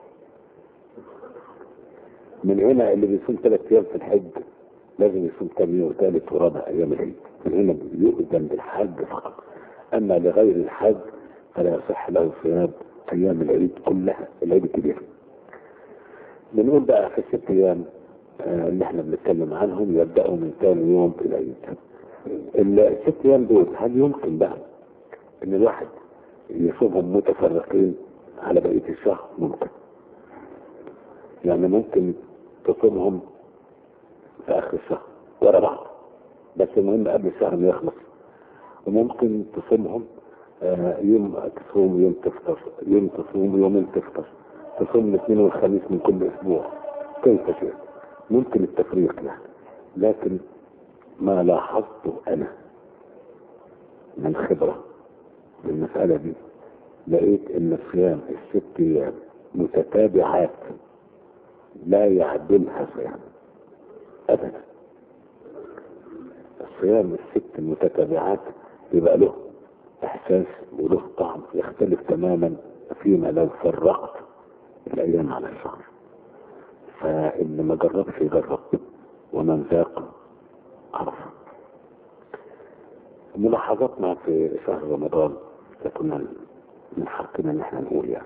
من هنا اللي بيصوم ثلاث ايام في الحج لازم يصوم ثاني يوم وثالث ورابع ايام العيد من هنا يؤذن بالحج فقط اما لغير الحج فلا يصح له صيام ايام العيد كلها العيد الكبير بنقول بقى في الست ايام آه، اللي احنا بنتكلم عنهم يبداوا من ثاني يوم في العيد الست ايام دول هل يمكن بقى ان الواحد يصومهم متفرقين على بقيه الشهر ممكن يعني ممكن تصومهم في اخر الشهر ورا بعض بس المهم قبل الشهر ما يخلص وممكن تصومهم آه، يوم تصوم يوم تفطر يوم تصوم يومين تفطر تصوم الاثنين والخميس من كل اسبوع كيف شئت ممكن التفريق يعني لكن ما لاحظته انا من خبرة بالمسألة دي لقيت ان الصيام الست ايام متتابعات لا يعدلها صيام ابدا الصيام الست المتتابعات يبقى له احساس وله طعم يختلف تماما فيما لو فرقت الايام على الشهر فاللي ما جربش يجرب ومن ذاق عرف ملاحظاتنا في شهر رمضان كنا من حقنا ان احنا نقول يعني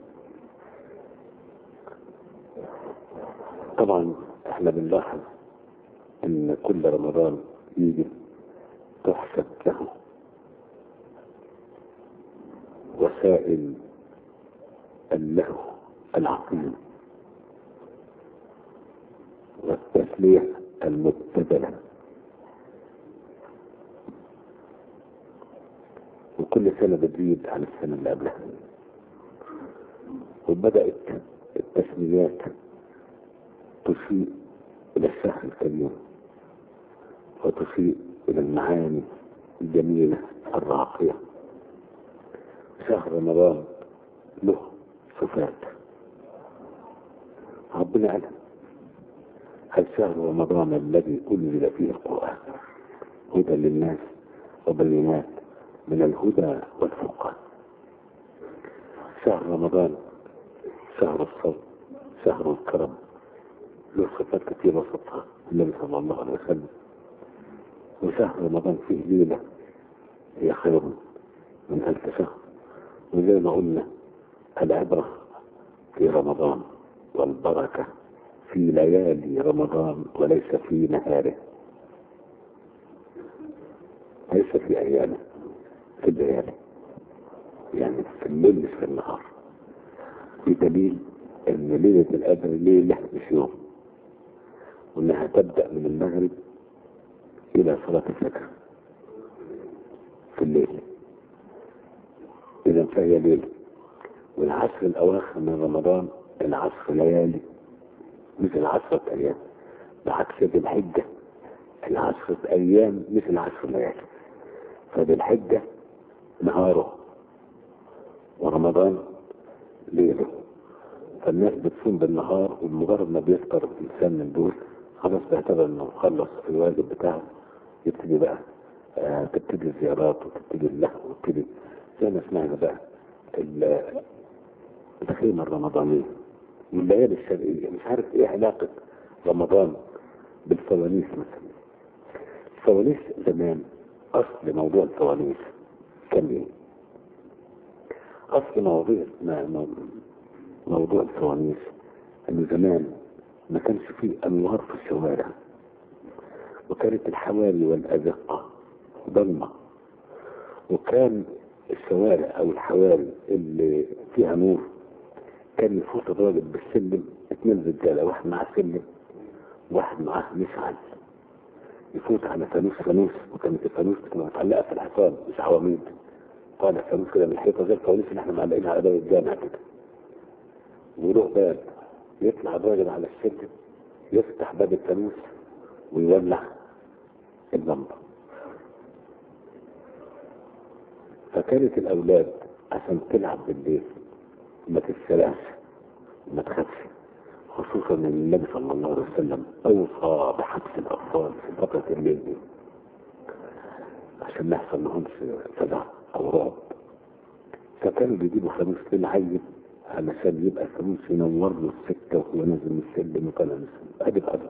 طبعا احنا بنلاحظ ان كل رمضان يجي تحسب له وسائل اللهو العقيم والتسليح المبتذله وكل سنة بتزيد عن السنة اللي قبلها وبدأت التسميات تشير إلى الشهر الكريم وتشير إلى المعاني الجميلة الراقية شهر رمضان له صفات ربنا قال هل شهر رمضان الذي أنزل فيه القرآن هدى للناس وبينات من الهدى والفرقان شهر رمضان شهر الصوم شهر الكرم له صفات كثيرة وصفها النبي صلى الله عليه وسلم وشهر رمضان فيه ليلة هي خير من ألف شهر وزي ما قلنا العبرة في رمضان والبركة في ليالي رمضان وليس في نهاره ليس في أيامه في الليالي يعني في الليل مش في النهار في دليل ان ليلة القدر ليلة مش يوم وانها تبدأ من المغرب الى صلاة الفجر في الليل اذا فهي ليلة والعشر الاواخر من رمضان العشر ليالي مثل عشرة ايام بعكس ذي الحجة العشرة ايام مثل عشر ليالي فذي الحجة نهاره ورمضان ليله فالناس بتصوم بالنهار ومجرد ما بيفطر الانسان من دول خلاص بيعتبر انه خلص الواجب بتاعه يبتدي بقى آه تبتدي الزيارات وتبتدي اللهو وتبتدي زي ما سمعنا بقى الخيمة الرمضانية والليالي الشرقية مش عارف ايه علاقة رمضان بالفوانيس مثلا الفوانيس زمان اصل موضوع الفوانيس كان ايه اصل موضوع موضوع الفوانيس ان زمان ما كانش فيه انوار في الشوارع وكانت الحواري والازقة ضلمة وكان الشوارع او الحواري اللي فيها نور كان يفوت الراجل بالسلم اتنين رجاله واحد معاه سلم واحد معاه مشعل يفوت على فانوس فانوس وكانت الفانوس بتبقى متعلقه في الحصان مش عواميد طالع فانوس كده من الحيطه زي الفوانيس اللي احنا معلقينها على باب الجامع كده ويروح باب يطلع الراجل على السلم يفتح باب الفانوس ويولع اللمبه فكانت الاولاد عشان تلعب بالليل ما تتسرقش ما تخافش خصوصا ان النبي صلى الله عليه وسلم اوصى بحبس الاطفال في فتره الليل دي عشان ما يحصل لهمش فزع او رعب فكانوا بيجيبوا فانوس للعيل علشان يبقى الفانوس ينور له السكه وهو نازل من السلم وطالع من السلم ادي القدر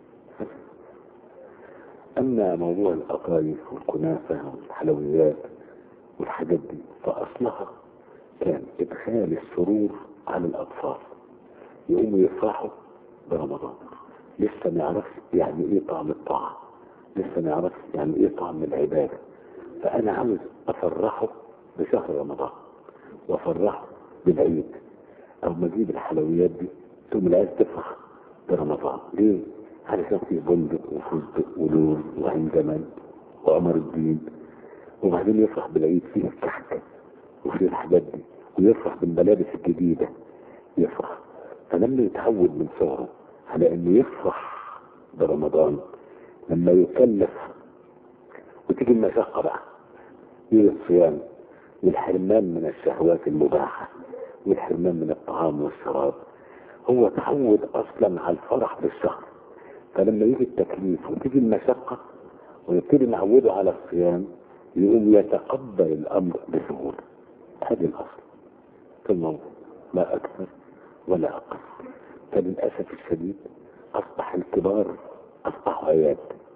اما موضوع القطايف والكنافه والحلويات والحاجات دي فاصلها كان ادخال السرور على الاطفال يقوموا يفرحوا برمضان لسه ما يعرفش يعني ايه طعم الطاعة لسه ما يعرفش يعني ايه طعم العبادة فانا عاوز افرحه بشهر رمضان وافرحه بالعيد او ما اجيب الحلويات دي ثم العيال تفرح برمضان ليه؟ علشان فيه بندق وفستق ولون وعين جمال وقمر الدين وبعدين يفرح بالعيد فيه الكحكة وفيه الحاجات دي ويفرح بالملابس الجديدة يفرح فلما يتعود من صغره على انه يفرح برمضان لما يكلف وتيجي المشقة بقى يجي الصيام والحرمان من الشهوات المباحة والحرمان من الطعام والشراب هو تعود اصلا على الفرح بالشهر فلما يجي التكليف وتيجي المشقة ونبتدي نعوده على الصيام يقوم يتقبل الامر بسهوله هذه الاصل في الموضوع لا اكثر ولا اقل فللاسف الشديد اصبح الكبار اصبحوا عيال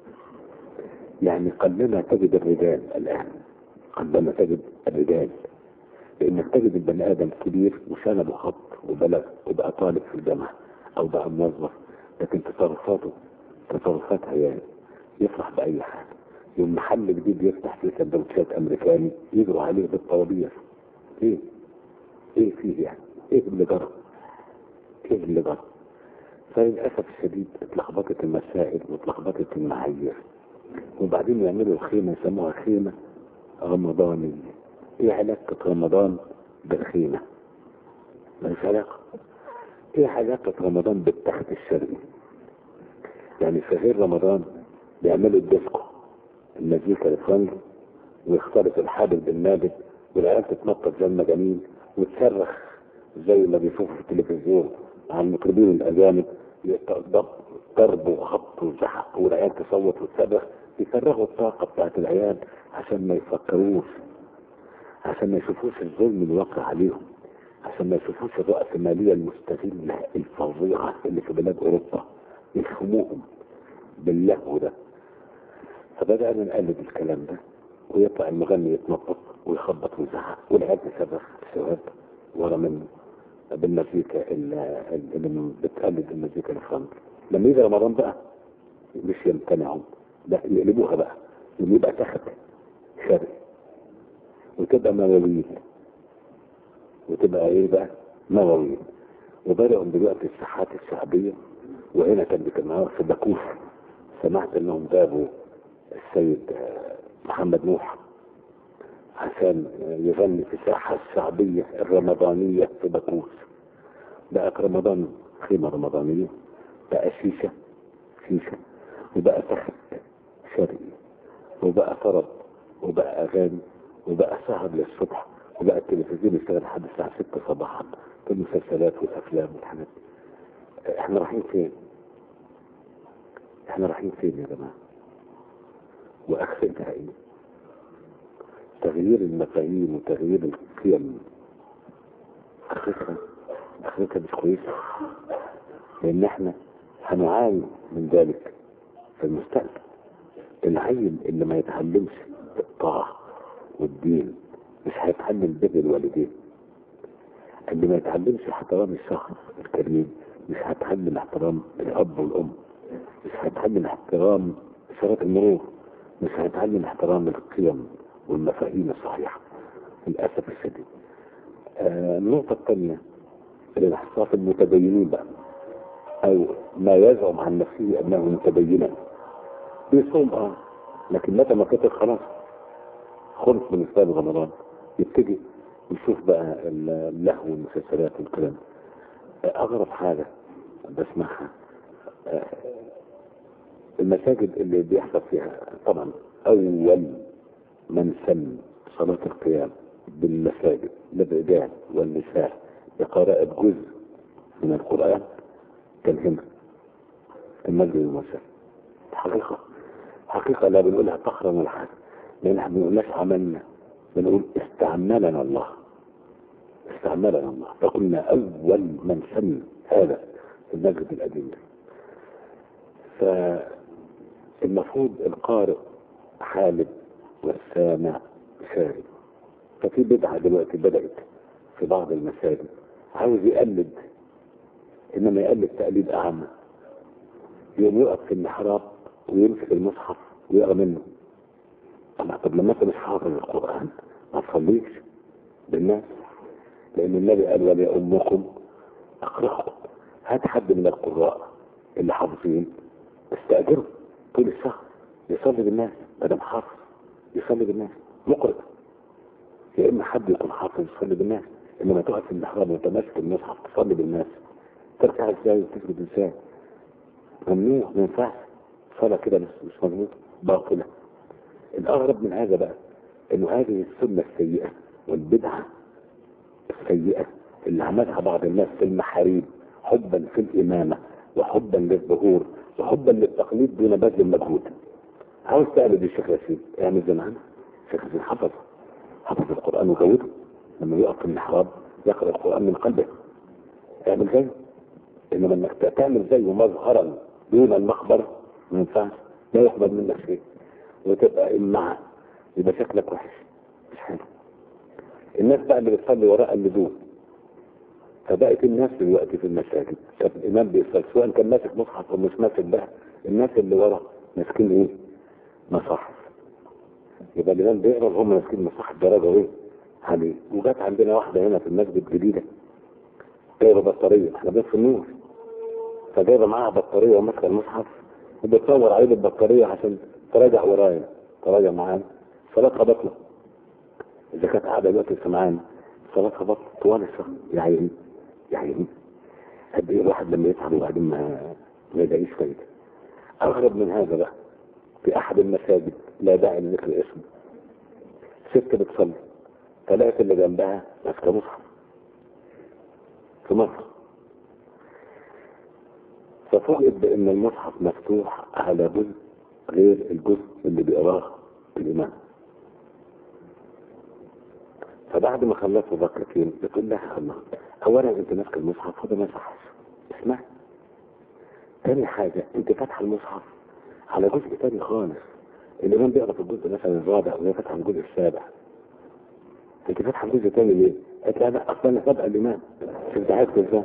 يعني قلما تجد الرجال الان قلما تجد الرجال لانك تجد البني ادم كبير وشنبه خط وبلغ وبقى طالب في الجامعه او بقى موظف لكن تصرفاته تصرفات عيال يفرح باي حاجه يوم محل جديد يفتح فيه سندوتشات امريكاني يجروا عليه بالطوابير ايه ايه فيه يعني ايه اللي جرى ايه اللي جرى فللاسف الشديد اتلخبطت المسائل واتلخبطت المعايير وبعدين يعملوا الخيمه يسموها خيمه رمضانيه ايه علاقه رمضان بالخيمه ملوش علاقه ايه علاقه رمضان بالتخت الشرقي يعني في غير رمضان بيعملوا الديسكو المزيكا الفرنج ويختلط الحابل بالنابت والعيال تتنطط زي المجانين وتصرخ زي ما بيشوفوا في التلفزيون على المطربين الاجانب ضرب وخبط وزحق والعيال تصوت وتصرخ يفرغوا الطاقة بتاعت العيال عشان ما يفكروش عشان ما يشوفوش الظلم الواقع عليهم عشان ما يشوفوش الرأسمالية المستغلة الفظيعة اللي في بلاد أوروبا يفهموهم باللهو ده فبدأنا نقلد الكلام ده ويطلع المغني يتنطط ويخبط ويزعق والعيال تصرخ الشباب ورا منه بالمزيكا اللي اللي بتقلد المزيكا الفرنك لما يجي رمضان بقى مش يمتنعوا لا يقلبوها بقى يبقى تخت شرقي وتبقى مواويل وتبقى ايه بقى مواويل وبدأوا دلوقتي الساحات الشعبية وهنا كان بكنهار في باكوس سمعت انهم جابوا السيد محمد نوح عشان يغني في الساحة الشعبية الرمضانية في باكوس بقت رمضان خيمة رمضانية بقى شيشة شيشة وبقى تخت شرقي وبقى طرب وبقى أغاني وبقى سهر للصبح وبقى التلفزيون يشتغل لحد الساعة 6 صباحا في المسلسلات والأفلام والحاجات احنا رايحين فين؟ احنا رايحين فين يا جماعة؟ وأخرتها ايه؟ تغيير المفاهيم وتغيير القيم اخرتها اخرتها مش كويسه لان احنا هنعاني من ذلك في المستقبل العيل اللي ما يتعلمش الطاعه والدين مش هيتعلم بر الوالدين اللي ما يتعلمش احترام الشخص الكريم مش هيتعلم احترام الاب والام مش هيتعلم احترام اشارات المرور مش هيتعلم احترام القيم والمفاهيم الصحيحة للأسف الشديد آه النقطة الثانية الانحصاف المتدينين بقى أو ما يزعم عن نفسه أنه متدينا بيصوم اه لكن متى ما كتر خلاص خلص من إسلام رمضان يبتدي يشوف بقى اللهو والمسلسلات والكلام آه أغرب حاجة بسمعها آه المساجد اللي بيحصل فيها طبعا أول من سن صلاة القيام بالمساجد للرجال والنساء بقراءة جزء من القرآن كان هنا المسجد المسجد حقيقة حقيقة لا بنقولها فخرا ولا حاجة لأن احنا بنقولهاش عملنا بنقول استعملنا الله استعملنا الله فكنا أول من سن هذا في المسجد القديم ده فالمفروض القارئ حالب والسامع شارب ففي بدعة دلوقتي بدأت في بعض المساجد عاوز يقلد إنما يقلد تقليد أعمى يقوم يقف في المحراب ويمسك المصحف ويقرا منه أما طب لما أنت مش حافظ القرآن ما تصليش بالناس لأن النبي قال ولأمكم أقرأكم هات حد من القراء اللي حافظين استأجره طول الشهر يصلي بالناس بدل حافظ يصلي بالناس مقرئ يا اما حد يكون حافظ يصلي بالناس انما تقف في المحراب وانت ماسك المصحف تصلي بالناس تركع ازاي وتسجد ازاي ممنوع ما ينفعش صلاة كده مش مش مظبوط باطلة الأغرب من هذا بقى إنه هذه السنة السيئة والبدعة السيئة اللي عملها بعض الناس في المحاريب حبا في الإمامة وحبا للظهور وحبا للتقليد دون بذل المجهود عاوز تقلد الشيخ ياسين اعمل زي معانا شيخ حسين حفظ حفظ القرآن وجوده لما يقف في المحراب يقرأ القرآن من قلبه اعمل زيه انما انك تعمل زيه مظهرا دون المخبر ما ينفعش لا يقبل منك شيء وتبقى إمعة يبقى شكلك وحش مش حلو الناس بقى اللي بتصلي وراء اللدود فبقت الناس دلوقتي في المساجد شاف الإمام بيصلي سواء كان ماسك مصحف أو مش ماسك بقى الناس اللي ورا ماسكين إيه؟ مصاحف يبقى الإمام بيقرا هم ماسكين مصاحف درجة إيه؟ عليه وجات عندنا واحدة هنا في المسجد الجديدة جايبة بطارية احنا بنطفي النور فجايبة معاها بطارية وماسكة المصحف وبتصور عليه بالبطارية عشان تراجع ورايا تراجع معانا صلاتها بطلة إذا كانت قاعدة دلوقتي سمعان صلاتها بطلة طوال الشهر يا عيني يا عيني قد إيه الواحد لما يتعب وبعدين ما ما يلاقيش فايدة أغرب من هذا بقى في أحد المساجد لا داعي لذكر اسمه ست بتصلي ثلاثة اللي جنبها ماسكة مصحف في مصر ففوجئت بأن المصحف مفتوح على جزء غير الجزء اللي بيقراه الإمام فبعد ما خلصوا ذكرتين بتقول لها الله أولا أنت ماسك المصحف وده ما صحش اسمع تاني حاجة أنت فاتحة المصحف على جزء تاني خالص الإمام بيقرا في الجزء مثلا الرابع وهي فاتحة الجزء السابع أنت فاتحة الجزء التاني ليه؟ قالت لها لا أصلا أنا سابقة الإمام شفت عارف ازاي؟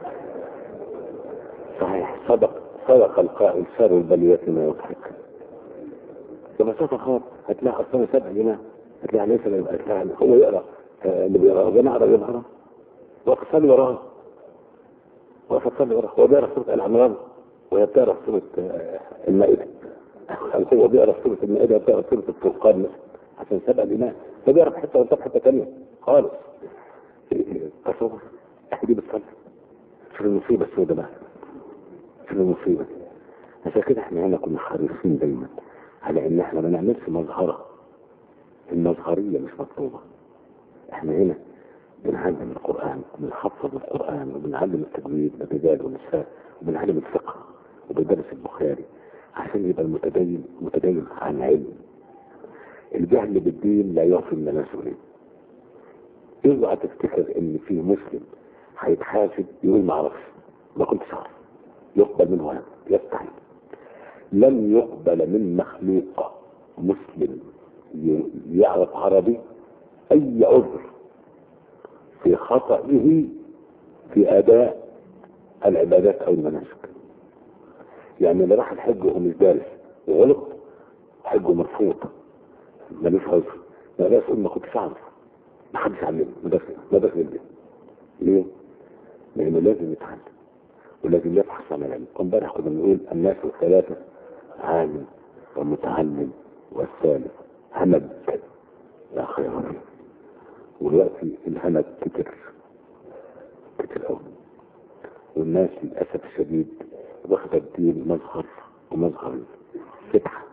صحيح صدق صدق القائل شر البلية ما يضحك ببساطة خالص هتلاقي أصلا سبع جنيه هتلاقي ليس هتلاقي هو يقرأ آه، اللي بيقرأ وأنا أقرأ يظهر وقف صلي وراه وقف صلي وراه هو بيقرأ سورة العمران وهي بتقرأ سورة آه، المائدة هو بيقرأ سورة المائدة وبتقرأ سورة الفرقان مثلا عشان سبع جنيه فبيقرأ في حتة وانت في حتة تانية خالص تصور دي بتصلي في المصيبة السوداء بقى في المصيبة عشان كده احنا هنا كنا حريصين دايما على ان احنا ما نعملش مظهرة المظهرية مش مطلوبة احنا هنا بنعلم القرآن وبنحفظ القرآن وبنعلم التجويد للرجال والنساء وبنعلم الفقه وبندرس البخاري عشان يبقى المتدين متدين عن علم الجهل بالدين لا يعفي من المسؤولين اوعى تفتكر ان في مسلم هيتحاسب يقول ما اعرفش ما كنتش اعرف يقبل منه هذا يستحيل لن يقبل من مخلوق مسلم ي- يعرف عربي اي عذر في خطئه في اداء العبادات او المناسك يعني اللي راح الحج وهو مش دارس وغلط حجه مرفوض ملوش عذر ما بقاش يقول ما كنتش اعرف ما حدش علمه ما داخل ما داخل البيت ليه؟ لانه لازم يتعلم ولازم يبحث عن العلم امبارح كنا بنقول الناس الثلاثة عالم ومتعلم والثالث همد لا خير فيه ودلوقتي الهمد كتر كتر قوي والناس للأسف الشديد واخدة الدين مظهر ومظهر فتحة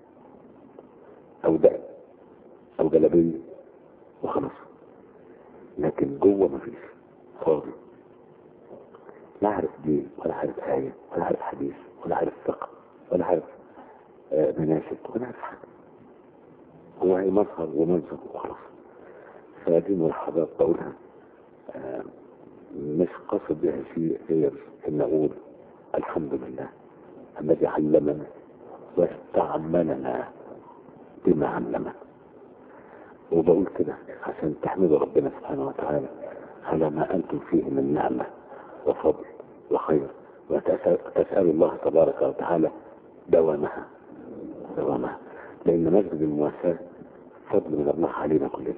أو دقن أو جلابية وخلاص لكن جوه مفيش فاضي لا عارف دين ولا عارف آية ولا عارف حديث ولا عارف فقه ولا عارف آه، مناسك ولا عارف حاجة هو هي مظهر ومنظر وخلاص فدي ملاحظات بقولها آه، مش قصد بها شيء غير ان اقول الحمد لله الذي علمنا واستعملنا بما علمنا وبقول كده عشان تحمدوا ربنا سبحانه وتعالى على ما أنتم فيه من نعمة وفضل وخير وتسأل الله تبارك وتعالى دوامها دوامها لأن مسجد المواساة فضل من الله علينا كلنا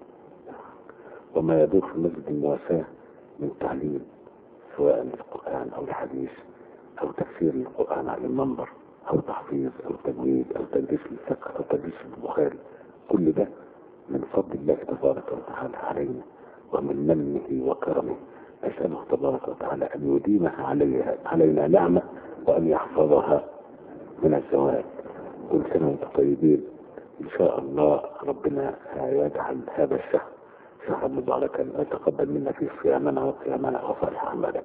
وما يدور في مسجد المواساة من تعليم سواء القرآن أو الحديث أو تفسير القرآن على المنبر أو تحفيظ أو تجويد أو تدريس الفقه أو تدريس البخاري كل ده من فضل الله تبارك وتعالى علينا ومن منه وكرمه أسأله تبارك وتعالى أن يديمها عليها علينا نعمة وأن يحفظها من الزوال كل سنة وانتم طيبين إن شاء الله ربنا يجعل هذا الشهر شهرا مباركا ويتقبل منا فيه صيامنا وقيامنا وصالح أعمالنا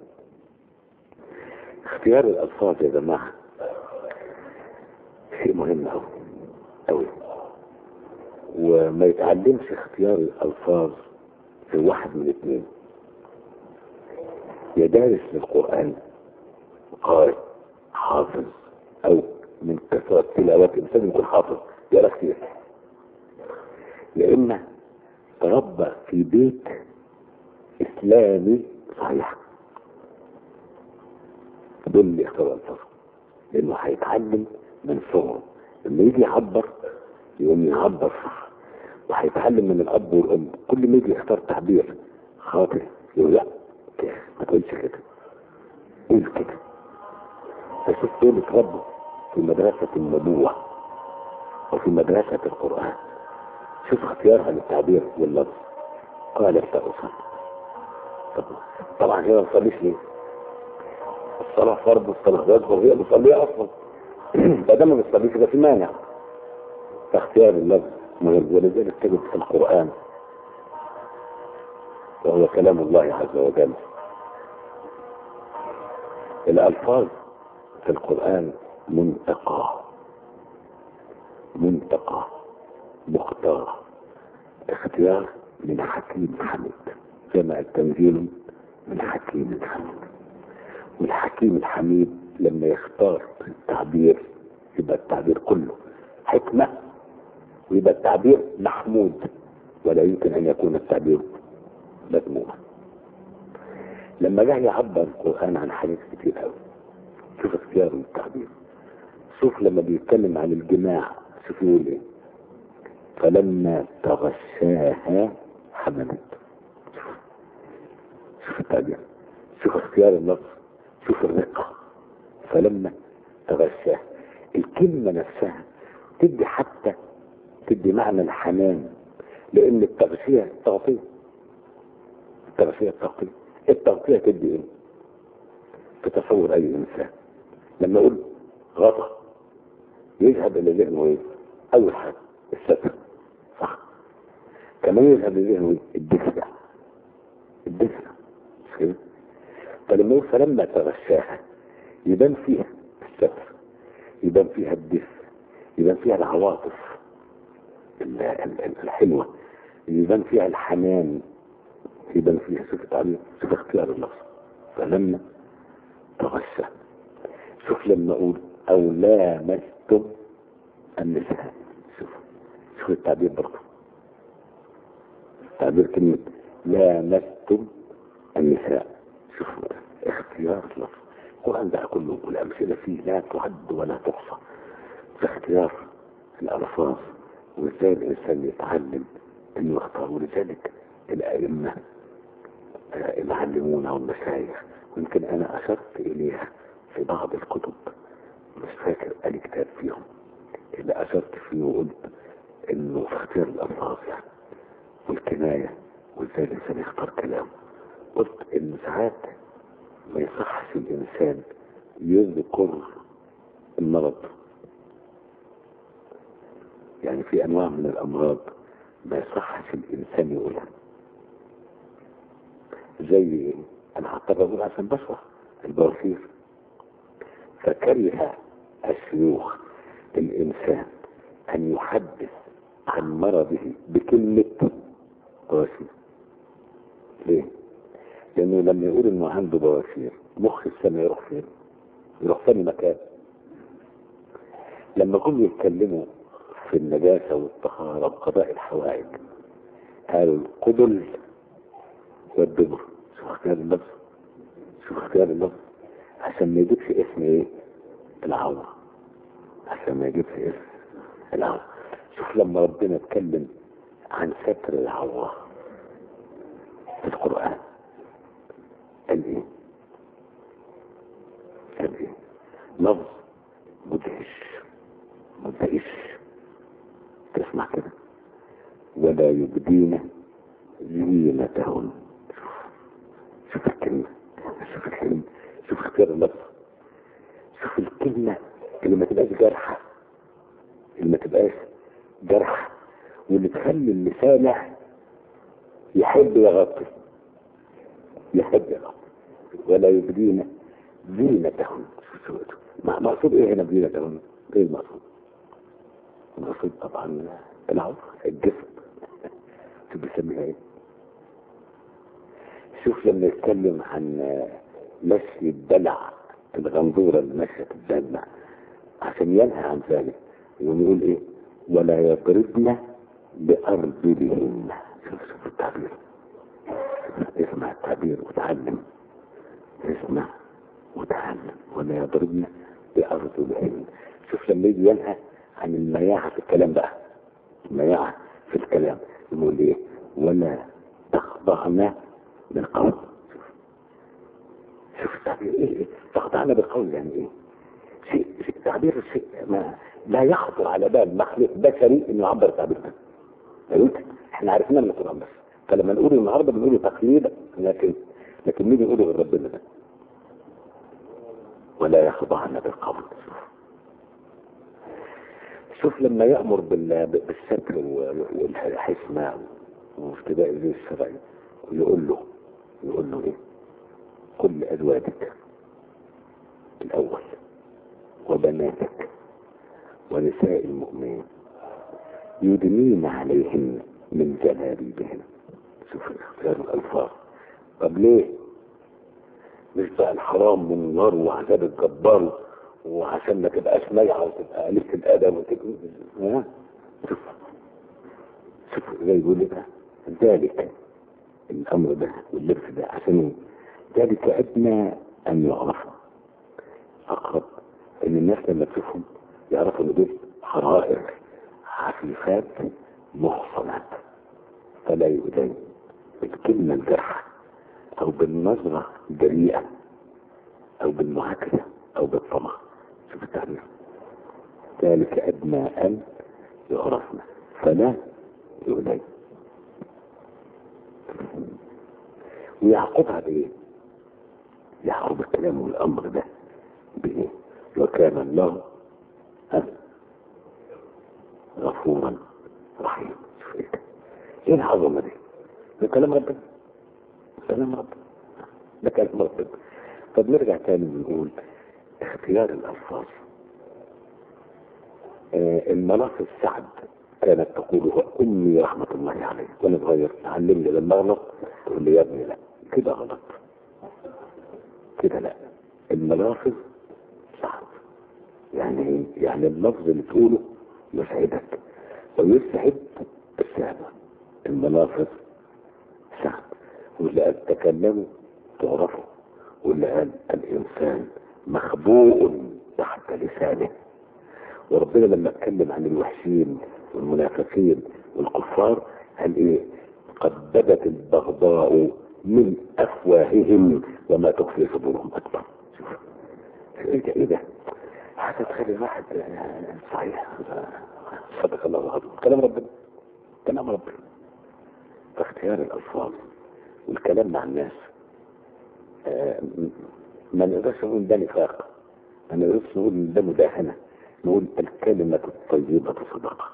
اختيار الألفاظ يا جماعة شيء مهم أوي أوي و آه، ما يتعلمش اختيار الألفاظ في واحد من اثنين يا دارس للقرآن قارئ حافظ أو من كثرة تلاوات الإنسان يكون حافظ يقرأ كتير يا إما تربى في بيت إسلامي صحيح دول اللي اختاروا الفصل لأنه هيتعلم من صغره لما يجي يعبر يقوم يعبر صح وهيتعلم من الأب والأم كل ما يجي يختار تعبير خاطئ يقول لا ما تقولش كده قول كده فشوف دول اتربوا في مدرسة النبوة وفي مدرسة القرآن شوف اختيارها للتعبير واللفظ قالت لا أصلي طب طبعا هي ما بتصليش ليه؟ الصلاة فرض الصلاة واجب وهي بتصليها أصلا ما دام ما بتصليش يبقى في مانع فاختيار اللفظ مهم ولذلك تجد في القرآن وهو كلام الله عز وجل الألفاظ في القرآن منتقى منتقى مختار اختيار من حكيم حميد جمع التنزيل من حكيم حميد والحكيم الحميد لما يختار التعبير يبقى التعبير كله حكمة ويبقى التعبير محمود ولا يمكن أن يكون التعبير مذموما لما جه يعبر القرآن عن حاجات كتير قوي شوف اختياره للتعبير شوف لما بيتكلم عن الجماع شوف يقول ايه فلما تغشاها حملت شوف شوف التعبير شوف اختيار اللفظ شوف الرقة فلما تغشاها الكلمة نفسها تدي حتى تدي معنى الحنان لان التغشية تغطية التغشية التغطية التغطية تدي ايه في تصور اي انسان لما اقول غطى يذهب الى ذهنه ايه اول حاجة الستر صح كمان يذهب الى ذهنه ايه الدفء الدفء مش كده فلما يقول فلما تغشاها يبان فيها الستر يبان فيها الدفء يبان فيها العواطف ال- ال- ال- الحلوة يبان فيها الحنان يبان فيها شوف التعبير شوف اختيار اللفظ فلما تغشى شوف لما اقول او لامستم النساء شوف شوف التعبير برضه تعبير كلمة لامستم النساء شوف اختيار اللفظ القرآن ده كله والأمثلة فيه لا تعد ولا تحصى في اختيار الألفاظ وازاي الإنسان يتعلم انه يختار ولذلك الأئمة آه، المعلمون والمشايخ ويمكن أنا أشرت إليها في بعض الكتب مش فاكر أي كتاب فيهم اللي أشرت فيه وقلت إنه في اختيار الألفاظ يعني والكناية وإزاي الإنسان يختار كلامه قلت إن ساعات ما يصحش الإنسان يذكر المرض يعني في أنواع من الأمراض ما يصحش الإنسان يقولها زي إيه؟ أنا هضطر أقول عشان بشرح البواسير فكره الشيوخ الإنسان أن يحدث عن مرضه بكلمة بواسير ليه؟ لأنه لما يقول إنه عنده بواسير مخ السنة يروح فين؟ يروح ثاني مكان لما كانوا يتكلموا في النجاسة والطهارة وقضاء الحوائج قالوا القبل والدبر شوف اختيار اللفظ شوف اختيار اللفظ عشان ما يجيبش اسم ايه العورة عشان ما يجيبش اسم العورة شوف لما ربنا اتكلم عن ستر العورة في القرآن قال ايه قال ايه لفظ مدهش مدهش تسمع كده ولا يبدين زينتهن شوف الكلمة شوف الكلمة شوف اختيار اللفظ شوف الكلمة اللي ما تبقاش جارحة اللي ما تبقاش جارحة واللي تخلي اللسان يحب يغطي يحب يغطي ولا يبدين زينتهن شوف شوف ما- مقصود ايه هنا بزينتهن ايه المقصود المقصود طبعا العورة الجسم شو بيسميها ايه شوف لما يتكلم عن مشي الدلع الغندورة اللي مشت الدلع عشان ينهى عن ذلك يقوم يقول ايه ولا يضربن بأرجلهن شوف شوف التعبير اسمع التعبير وتعلم اسمع وتعلم ولا يضربن بأرجلهن شوف لما يجي ينهى عن المياعة في الكلام بقى المياعة في الكلام يقول ايه ولا تخضعن بالقول شوف شوف التعبير ايه ايه تخضعن بالقول يعني ايه شيء شيء تعبير شيء ما لا يخطر على بال مخلوق بشري انه يعبر التعبير ده فهمت احنا عرفنا من القران بس فلما نقوله النهارده بنقوله تقليدا لكن لكن مين يقوله غير ربنا ده ولا يخضعن بالقول شوف شوف لما يأمر بال- بالستر والحسمة وافتداء ذي الشرعي يقول له يقول له ايه كل ازواجك الاول وبناتك ونساء المؤمنين يدنين عليهن من جلابيبهن شوف اختيار الالفاظ طب ليه مش بقى الحرام والنار وعذاب الجبار وعشان ما تبقاش ميعة وتبقى قليلة الادب وتبقى ها شوف شوف زي يقول لي بقى ذلك الامر ده واللبس ده عشان ايه؟ ذلك ادنى ان يعرف اقرب ان الناس لما تشوفهم يعرفوا ان دول حرائر عفيفات محصنات فلا يؤذين بالكلمة الجرحة او بالنظرة الجريئة او بالمعاكسة او بالطمع شوف التعبير ذلك ادنى ان يعرفنا فلا يؤذين ويعقبها بايه يعقب الكلام والامر ده بايه وكان الله ها؟ غفورا رحيما شوف ايه ده؟ ايه العظمه دي ده كلام ربنا كلام ربنا ده كلام ربنا طب نرجع تاني ونقول اختيار الالفاظ آه المناص السعد كانت تقول هو امي رحمه الله عليه وانا صغير علمني لما اغلط تقول لي يا ابني لا كده غلط كده لا الملافظ سعد يعني ايه؟ يعني اللفظ اللي تقوله يسعدك ويسعد السعادة الملافظ سعد واللي قال تكلموا تعرفوا واللي قال الانسان مخبوء تحت لسانه وربنا لما اتكلم عن الوحشين والمنافقين والكفار قال ايه قد بدت البغضاء من افواههم وما تخفي صدورهم اكبر شوف ايه ده ايه ده حاجه تخلي الواحد آه، صحيح آه، صدق الله العظيم كلام ربنا كلام ربنا فاختيار الالفاظ والكلام مع الناس آه، م- ما نقدرش نقول ده نفاق ما نقدرش نقول ده مداهنه نقول الكلمه الطيبه صدقه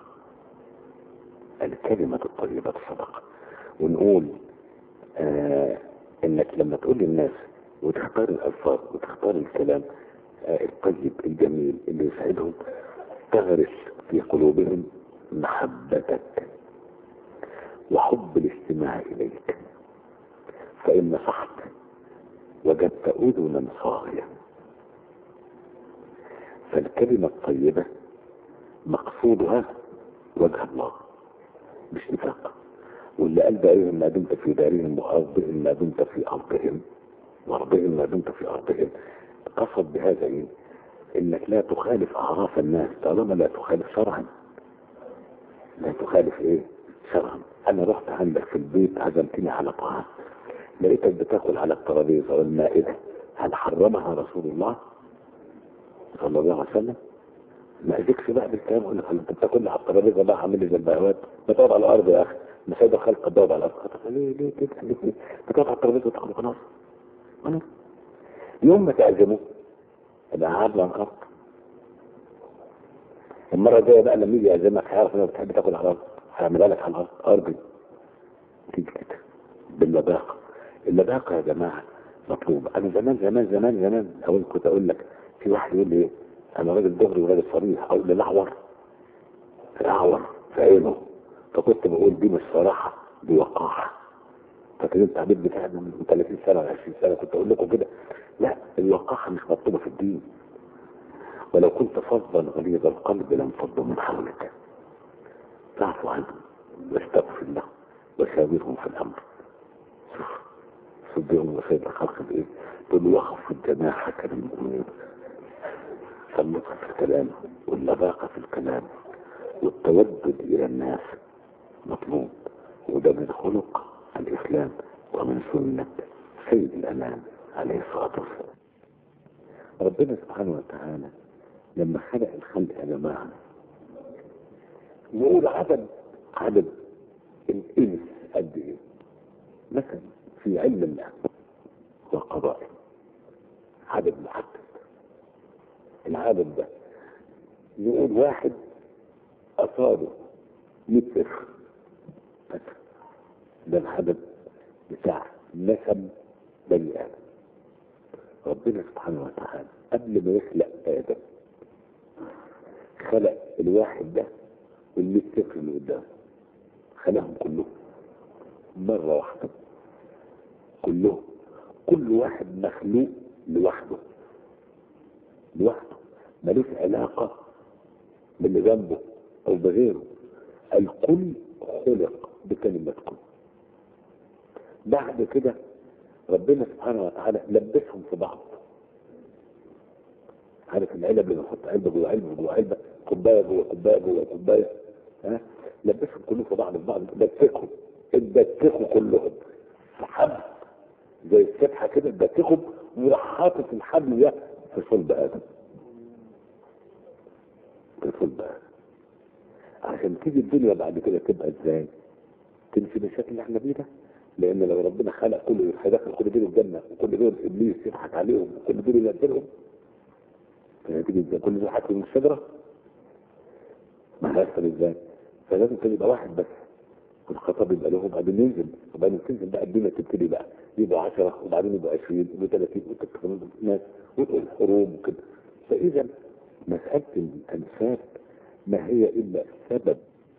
الكلمه الطيبه صدقه ونقول آه انك لما تقول للناس وتختار الالفاظ وتختار الكلام آه الطيب الجميل اللي يسعدهم تغرس في قلوبهم محبتك وحب الاستماع اليك فان نصحت وجدت اذنا صاغيه فالكلمه الطيبه مقصودها وجه الله مش نفاق واللي قال بأيهم ما دمت في دارهم وأرضهم ما دمت في أرضهم وأرضهم ما دمت في أرضهم قصد بهذا إيه؟ إنك لا تخالف أعراف الناس طالما لا تخالف شرعا لا تخالف إيه؟ شرعا أنا رحت عندك في البيت عزمتني على طعام لقيتك بتاكل على الترابيزة والمائدة هل حرمها رسول الله صلى الله عليه وسلم؟ ما اجيكش بقى بالكلام اقول لك انت بتاكل على الترابيزه بقى عامل لي زي البهوات ما تقعد على الارض يا اخي ما سايبه خلق تقعد على الارض طب ليه ليه كده ليه ليه بتقعد على الترابيزه وتاكل خلاص أنا. يوم ما تعزمه يبقى قعد على الارض المره الجايه بقى لما يجي يعزمك هيعرف انك بتحب تاكل على الارض هيعملها لك على الارض ارضي تيجي كده باللباقه اللباقه يا جماعه مطلوبه انا زمان زمان زمان زمان اول كنت اقول لك في واحد يقول لي ايه انا راجل دغري وراجل صريح اقول له الاعور الاعور في عينه فكنت بقول دي مش صراحه بوقاحة فاكرين التعبير بتاعنا من 30 سنة ولا 20 سنة كنت اقول لكم كده لا الوقاحة مش مطلوبة في الدين ولو كنت فظا غليظ القلب لانفضوا من حولك فاعف عنهم واستغفر لهم وشاورهم في الامر شوف صدقهم وسيد الخلق بايه تقول له وخفض جناحك للمؤمنين فاللطف في الكلام واللباقة في الكلام والتودد الى الناس مطلوب وده من خلق الاسلام ومن سنة سيد الأمان عليه الصلاة والسلام ربنا سبحانه وتعالى لما خلق الخلق يا جماعة نقول عدد عدد الإنس قد إيه مثلا في علم الله والقضاء عدد محدد العدد ده يقول واحد أصابه 100 صفر مثلا ده العدد بتاع نسب بني آدم ربنا سبحانه وتعالى قبل ما يخلق آدم خلق الواحد ده والمية صفر اللي قدامه خلقهم كلهم مرة واحدة كلهم كل واحد مخلوق لوحده لوحده ملوش علاقة باللي جنبه أو بغيره الكل خلق بكلمة كل بعد كده ربنا سبحانه وتعالى لبسهم في بعض عارف العلب اللي بنحط علبه جوه علبه جوه علبه كوبايه جوه كوبايه جوه كوبايه ها لبسهم كلهم في بعض في بعض دككهم اتدككوا كلهم في حبل زي السبحه كده اتدككهم وراح حاطط الحبل ده في صلب ادم في صلب ادم عشان تيجي الدنيا بعد كده تبقى ازاي؟ تمشي بالشكل اللي احنا فيه ده لان لو ربنا خلق كل هيدخل كل دول الجنه وكل دول ابليس يضحك عليهم وكل دول ينزلهم فهتيجي ازاي كل دول حاكم من الشجره ما هيحصل ازاي فلازم كان يبقى واحد بس والخطاب يبقى له وبعدين ينزل وبعدين تنزل بقى الدنيا تبتدي بقى يبقى 10 وبعدين يبقى 20 يبقى 30 وتتكلم ناس وتقول حروب وكده فاذا مساله الانساب ما هي الا سبب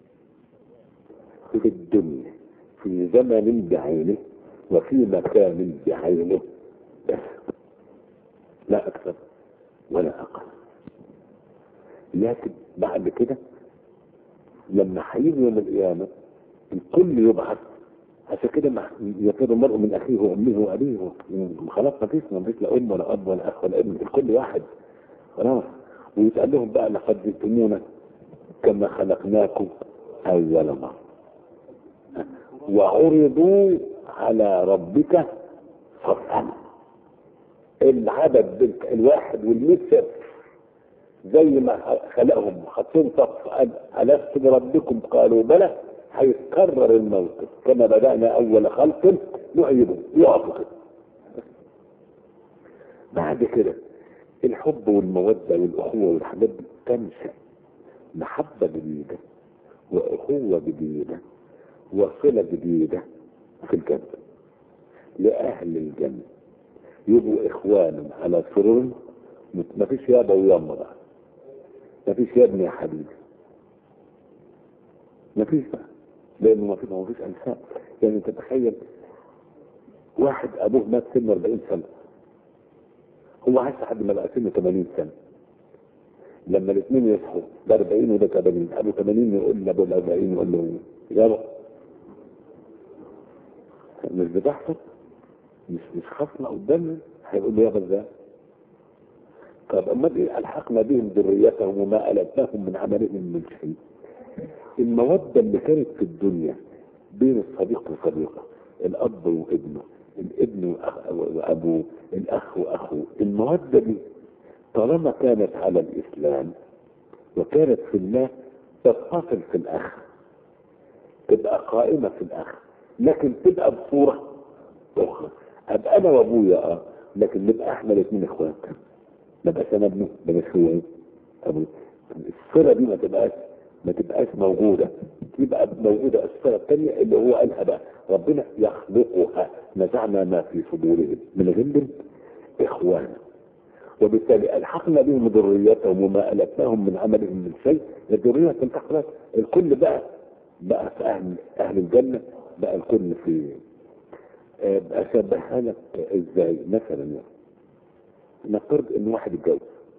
في الدنيا في زمن بعينه وفي مكان بعينه بس لا أكثر ولا أقل لكن بعد كده لما هيجي يوم القيامة الكل يبعث عشان كده مع- يفر المرء من أخيه وأمه وأبيه خلاص ما فيش ما فيش لا أم ولا أب ولا أخ ولا ابن الكل واحد خلاص ويتقال لهم بقى لقد جئتمونا كما خلقناكم أول مرة وعرضوا على ربك صفا العدد بال- الواحد والمئة صفر زي ما خلقهم حاطين صف قال ألست بربكم قالوا بلى هيتكرر الموقف كما بدأنا أول خلق نعيده يقف كده بعد كده الحب والمودة والأخوة والحاجات دي تنشأ محبة جديدة وأخوة جديدة وصلة جديدة في الجنة لأهل الجنة يبقوا إخوانا على سرور ما فيش يابا وياما بقى ما فيش يا ابني يا حبيبي ما فيش بقى لأنه ما فيش ما فيش أنساب يعني تتخيل واحد أبوه مات سنه 40 سنة هو عايش لحد ما بقى سنه 80 سنة لما الاثنين يصحوا ده 40 وده 80 ابو 80 يقول لابو ال 40 يقول له يابا مش بتحصل مش مش خصنا قدامنا هيقول له يابا ازاي طب امال ايه الحقنا بهم ذريتهم وما التناهم من عملهم من شيء الموده اللي كانت في الدنيا بين الصديق وصديقه الاب وابنه الابن وأخ- وابوه الاخ واخوه الموده دي طالما كانت على الإسلام وكانت في الله تتصل في الأخ تبقى قائمة في الأخ لكن تبقى بصورة أخرى أبقى أنا وأبويا أه لكن نبقى إحنا الاثنين إخوات نبقى أنا ابنه ده مش هو إيه أبوي الصلة دي ما تبقاش ما تبقاش موجودة تبقى موجودة الصلة الثانية اللي هو قالها بقى ربنا يخلقها نزعنا ما في صدورهم من غل إخوانا وبالتالي الحقنا بهم ذريتهم وما الفناهم من عملهم من شيء الذريه تلتحق الكل بقى بقى في اهل اهل الجنه بقى الكل في آه، بقى شبهها لك ازاي مثلا يعني نفترض ان واحد اتجوز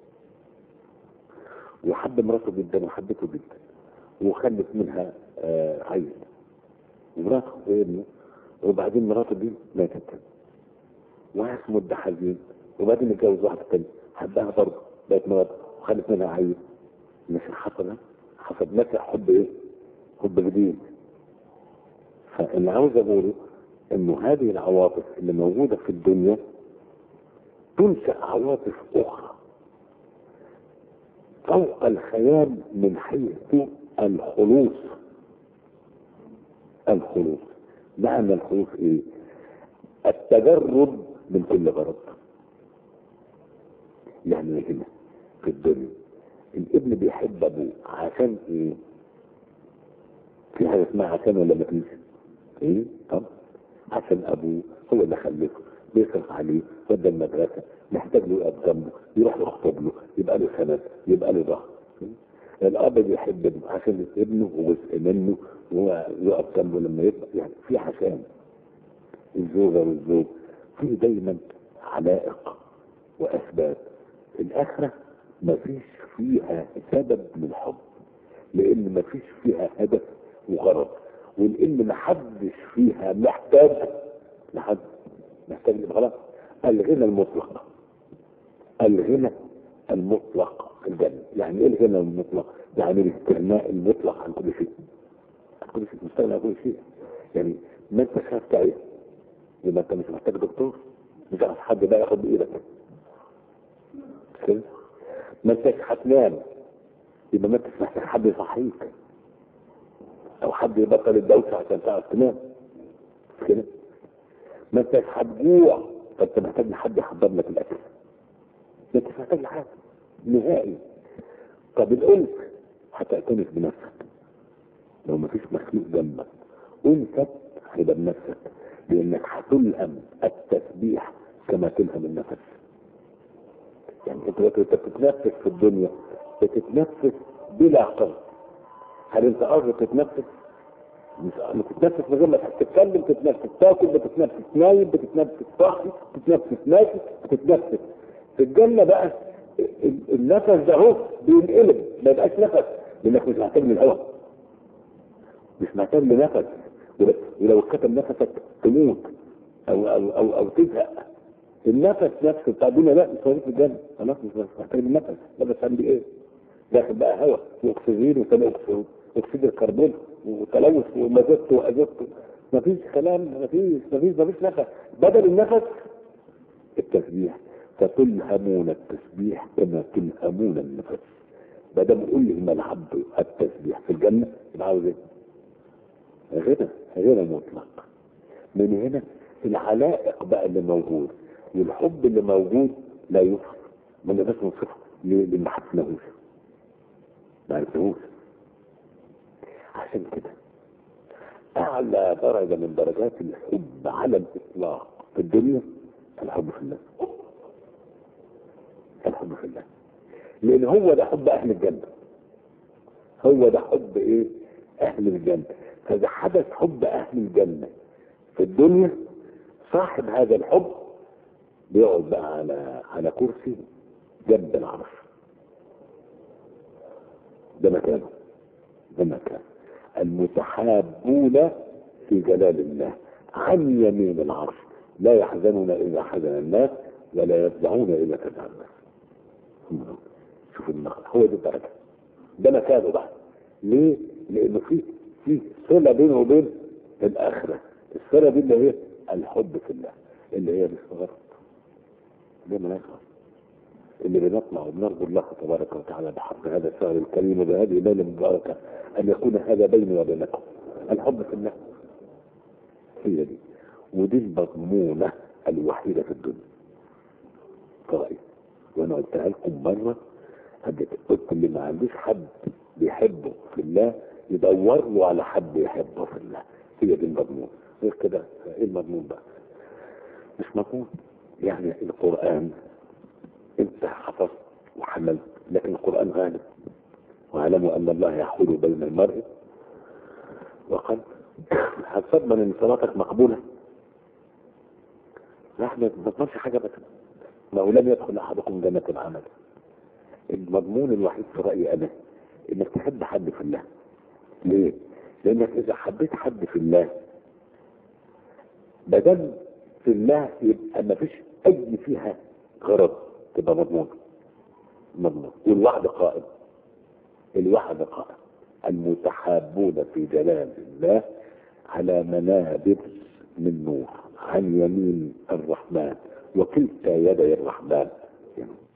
وحب مراته جدا وحبته جدا وخلف منها آه عيل ومراته وابنه وبعدين مراته دي ماتت وعاش مدة حزين وبعدين اتجوز واحدة تانية حبها برضه بقت مراته وخلف منها عيل مش حصل حصل نفس حب ايه؟ حب جديد فاللي عاوز اقوله انه هذه العواطف اللي موجودة في الدنيا تنشأ عواطف اخرى فوق الخيال من حيث الخلوص الخلوص معنى الخلوص ايه التجرد من كل غرض يعني هنا في الدنيا الابن بيحب ابوه عشان ايه في حاجه اسمها عشان ولا ما فيش ايه طب عشان ابوه هو اللي خلفه بيصرف عليه ودى المدرسه محتاج له يقف جنبه يروح يخطب له يبقى له سند يبقى له ظهر الاب بيحب ابنه عشان ابنه وجزء منه وهو يقف جنبه لما يكبر يعني في عشان الزوجه والزوج في دايما علائق واسباب الاخره مفيش فيها سبب للحب لان مفيش فيها هدف وغرض ولان محدش فيها محتاج لحد محتاج خلاص الغنى المطلق الغنى المطلق في الجنة يعني ايه الغنى المطلق يعني الاستغناء المطلق عن كل شيء عن كل شيء مستغنى عن كل شيء يعني ما انت خاف تعيا يبقى انت مش محتاج دكتور مش عارف حد بقى ياخد بايدك كده ما انتش هتنام يبقى ما انتش محتاج حد يصحيك او حد يبطل الدوشه عشان تعرف تنام مش كده ما انتش هتجوع فانت محتاج حد يحضر لك الاكل ما انتش محتاج لحاجه نهائي طب الانس هتعتنس بنفسك لو ما فيش مخلوق جنبك انسك هيبقى بنفسك لانك هتلهم التسبيح كما تلهم النفس يعني انت وقت انت بتتنفس في الدنيا بتتنفس بلا قصد هل انت قصدك تتنفس مش بتتنفس من غير ما تتكلم تتنفس تاكل بتتنفس نايم بتتنفس صاحي بتتنفس ماشي بتتنفس في الجنة بقى ال- النفس ده اهو بينقلب ما يبقاش نفس لانك مش محتاج للهواء مش محتاج لنفس ول- ولو اتكتم نفسك تموت او او او, أو تزهق النفس نفسه بتاع الدنيا لا مش موجود في الجنة خلاص مش محتاج للنفس نفس عندي ايه داخل بقى هواء واكسجين وثاني اكسيد اكسيد الكربون وتلوث ومازوت وازوت مفيش كلام مفيش مفيش مفيش نفس بدل النفس التسبيح فتلهمون التسبيح كما تلهمون النفس بدل ألهم العبد التسبيح في الجنة يبقى عاوز ايه؟ غنى غنى مطلق من هنا العلائق بقى اللي موجود والحب اللي موجود لا يوصف ما نقدرش نوصفه ليه؟ لان ما حسناهوش ما عرفناهوش عشان كده اعلى درجه من درجات الحب على الاطلاق في الدنيا الحب في الله الحب في الله لان هو ده حب اهل الجنه هو ده حب ايه اهل الجنه فاذا حدث حب اهل الجنه في الدنيا صاحب هذا الحب بيقعد بقى على على كرسي جنب العرش ده مكانه ده مكانه المتحابون في جلال الله عن يمين العرش لا يحزنون اذا حزن الناس ولا يفزعون اذا فزع الناس شوف النخل هو دي الدرجه ده مكانه بقى ليه؟ لانه في في صله بينه وبين الاخره الصله دي اللي هي الحب في الله اللي هي الاستغفار ده ملاك اللي بنطلع وبنرجو الله تبارك وتعالى بحق هذا الشهر الكريم وبهذه الليله المباركه ان يكون هذا بيني وبينكم الحب في الله هي دي ودي المضمونه الوحيده في الدنيا طيب وانا قلتها لكم مره قلت اللي ما عندوش حد بيحبه في الله يدور له على حد يحبه في الله هي دي المضمون غير كده ايه المضمون بقى مش مضمون يعني القرآن انت حفظت وحملت لكن القرآن غالب واعلموا ان الله يحول بين المرء وقلب هتصدمن ان صلاتك مقبولة لا احنا ما نضمنش حاجة ابدا ما هو لم يدخل احدكم جنة العمل المضمون الوحيد في رأيي انا انك تحب حد في الله ليه؟ لانك اذا حبيت حد في الله بدل في الله يبقى ما فيش اي فيها غرض تبقى مضمون مضمون والوعد قائم الوعد قائم المتحابون في جلال الله على منابر من نور عن يمين الرحمن وكلتا يدي الرحمن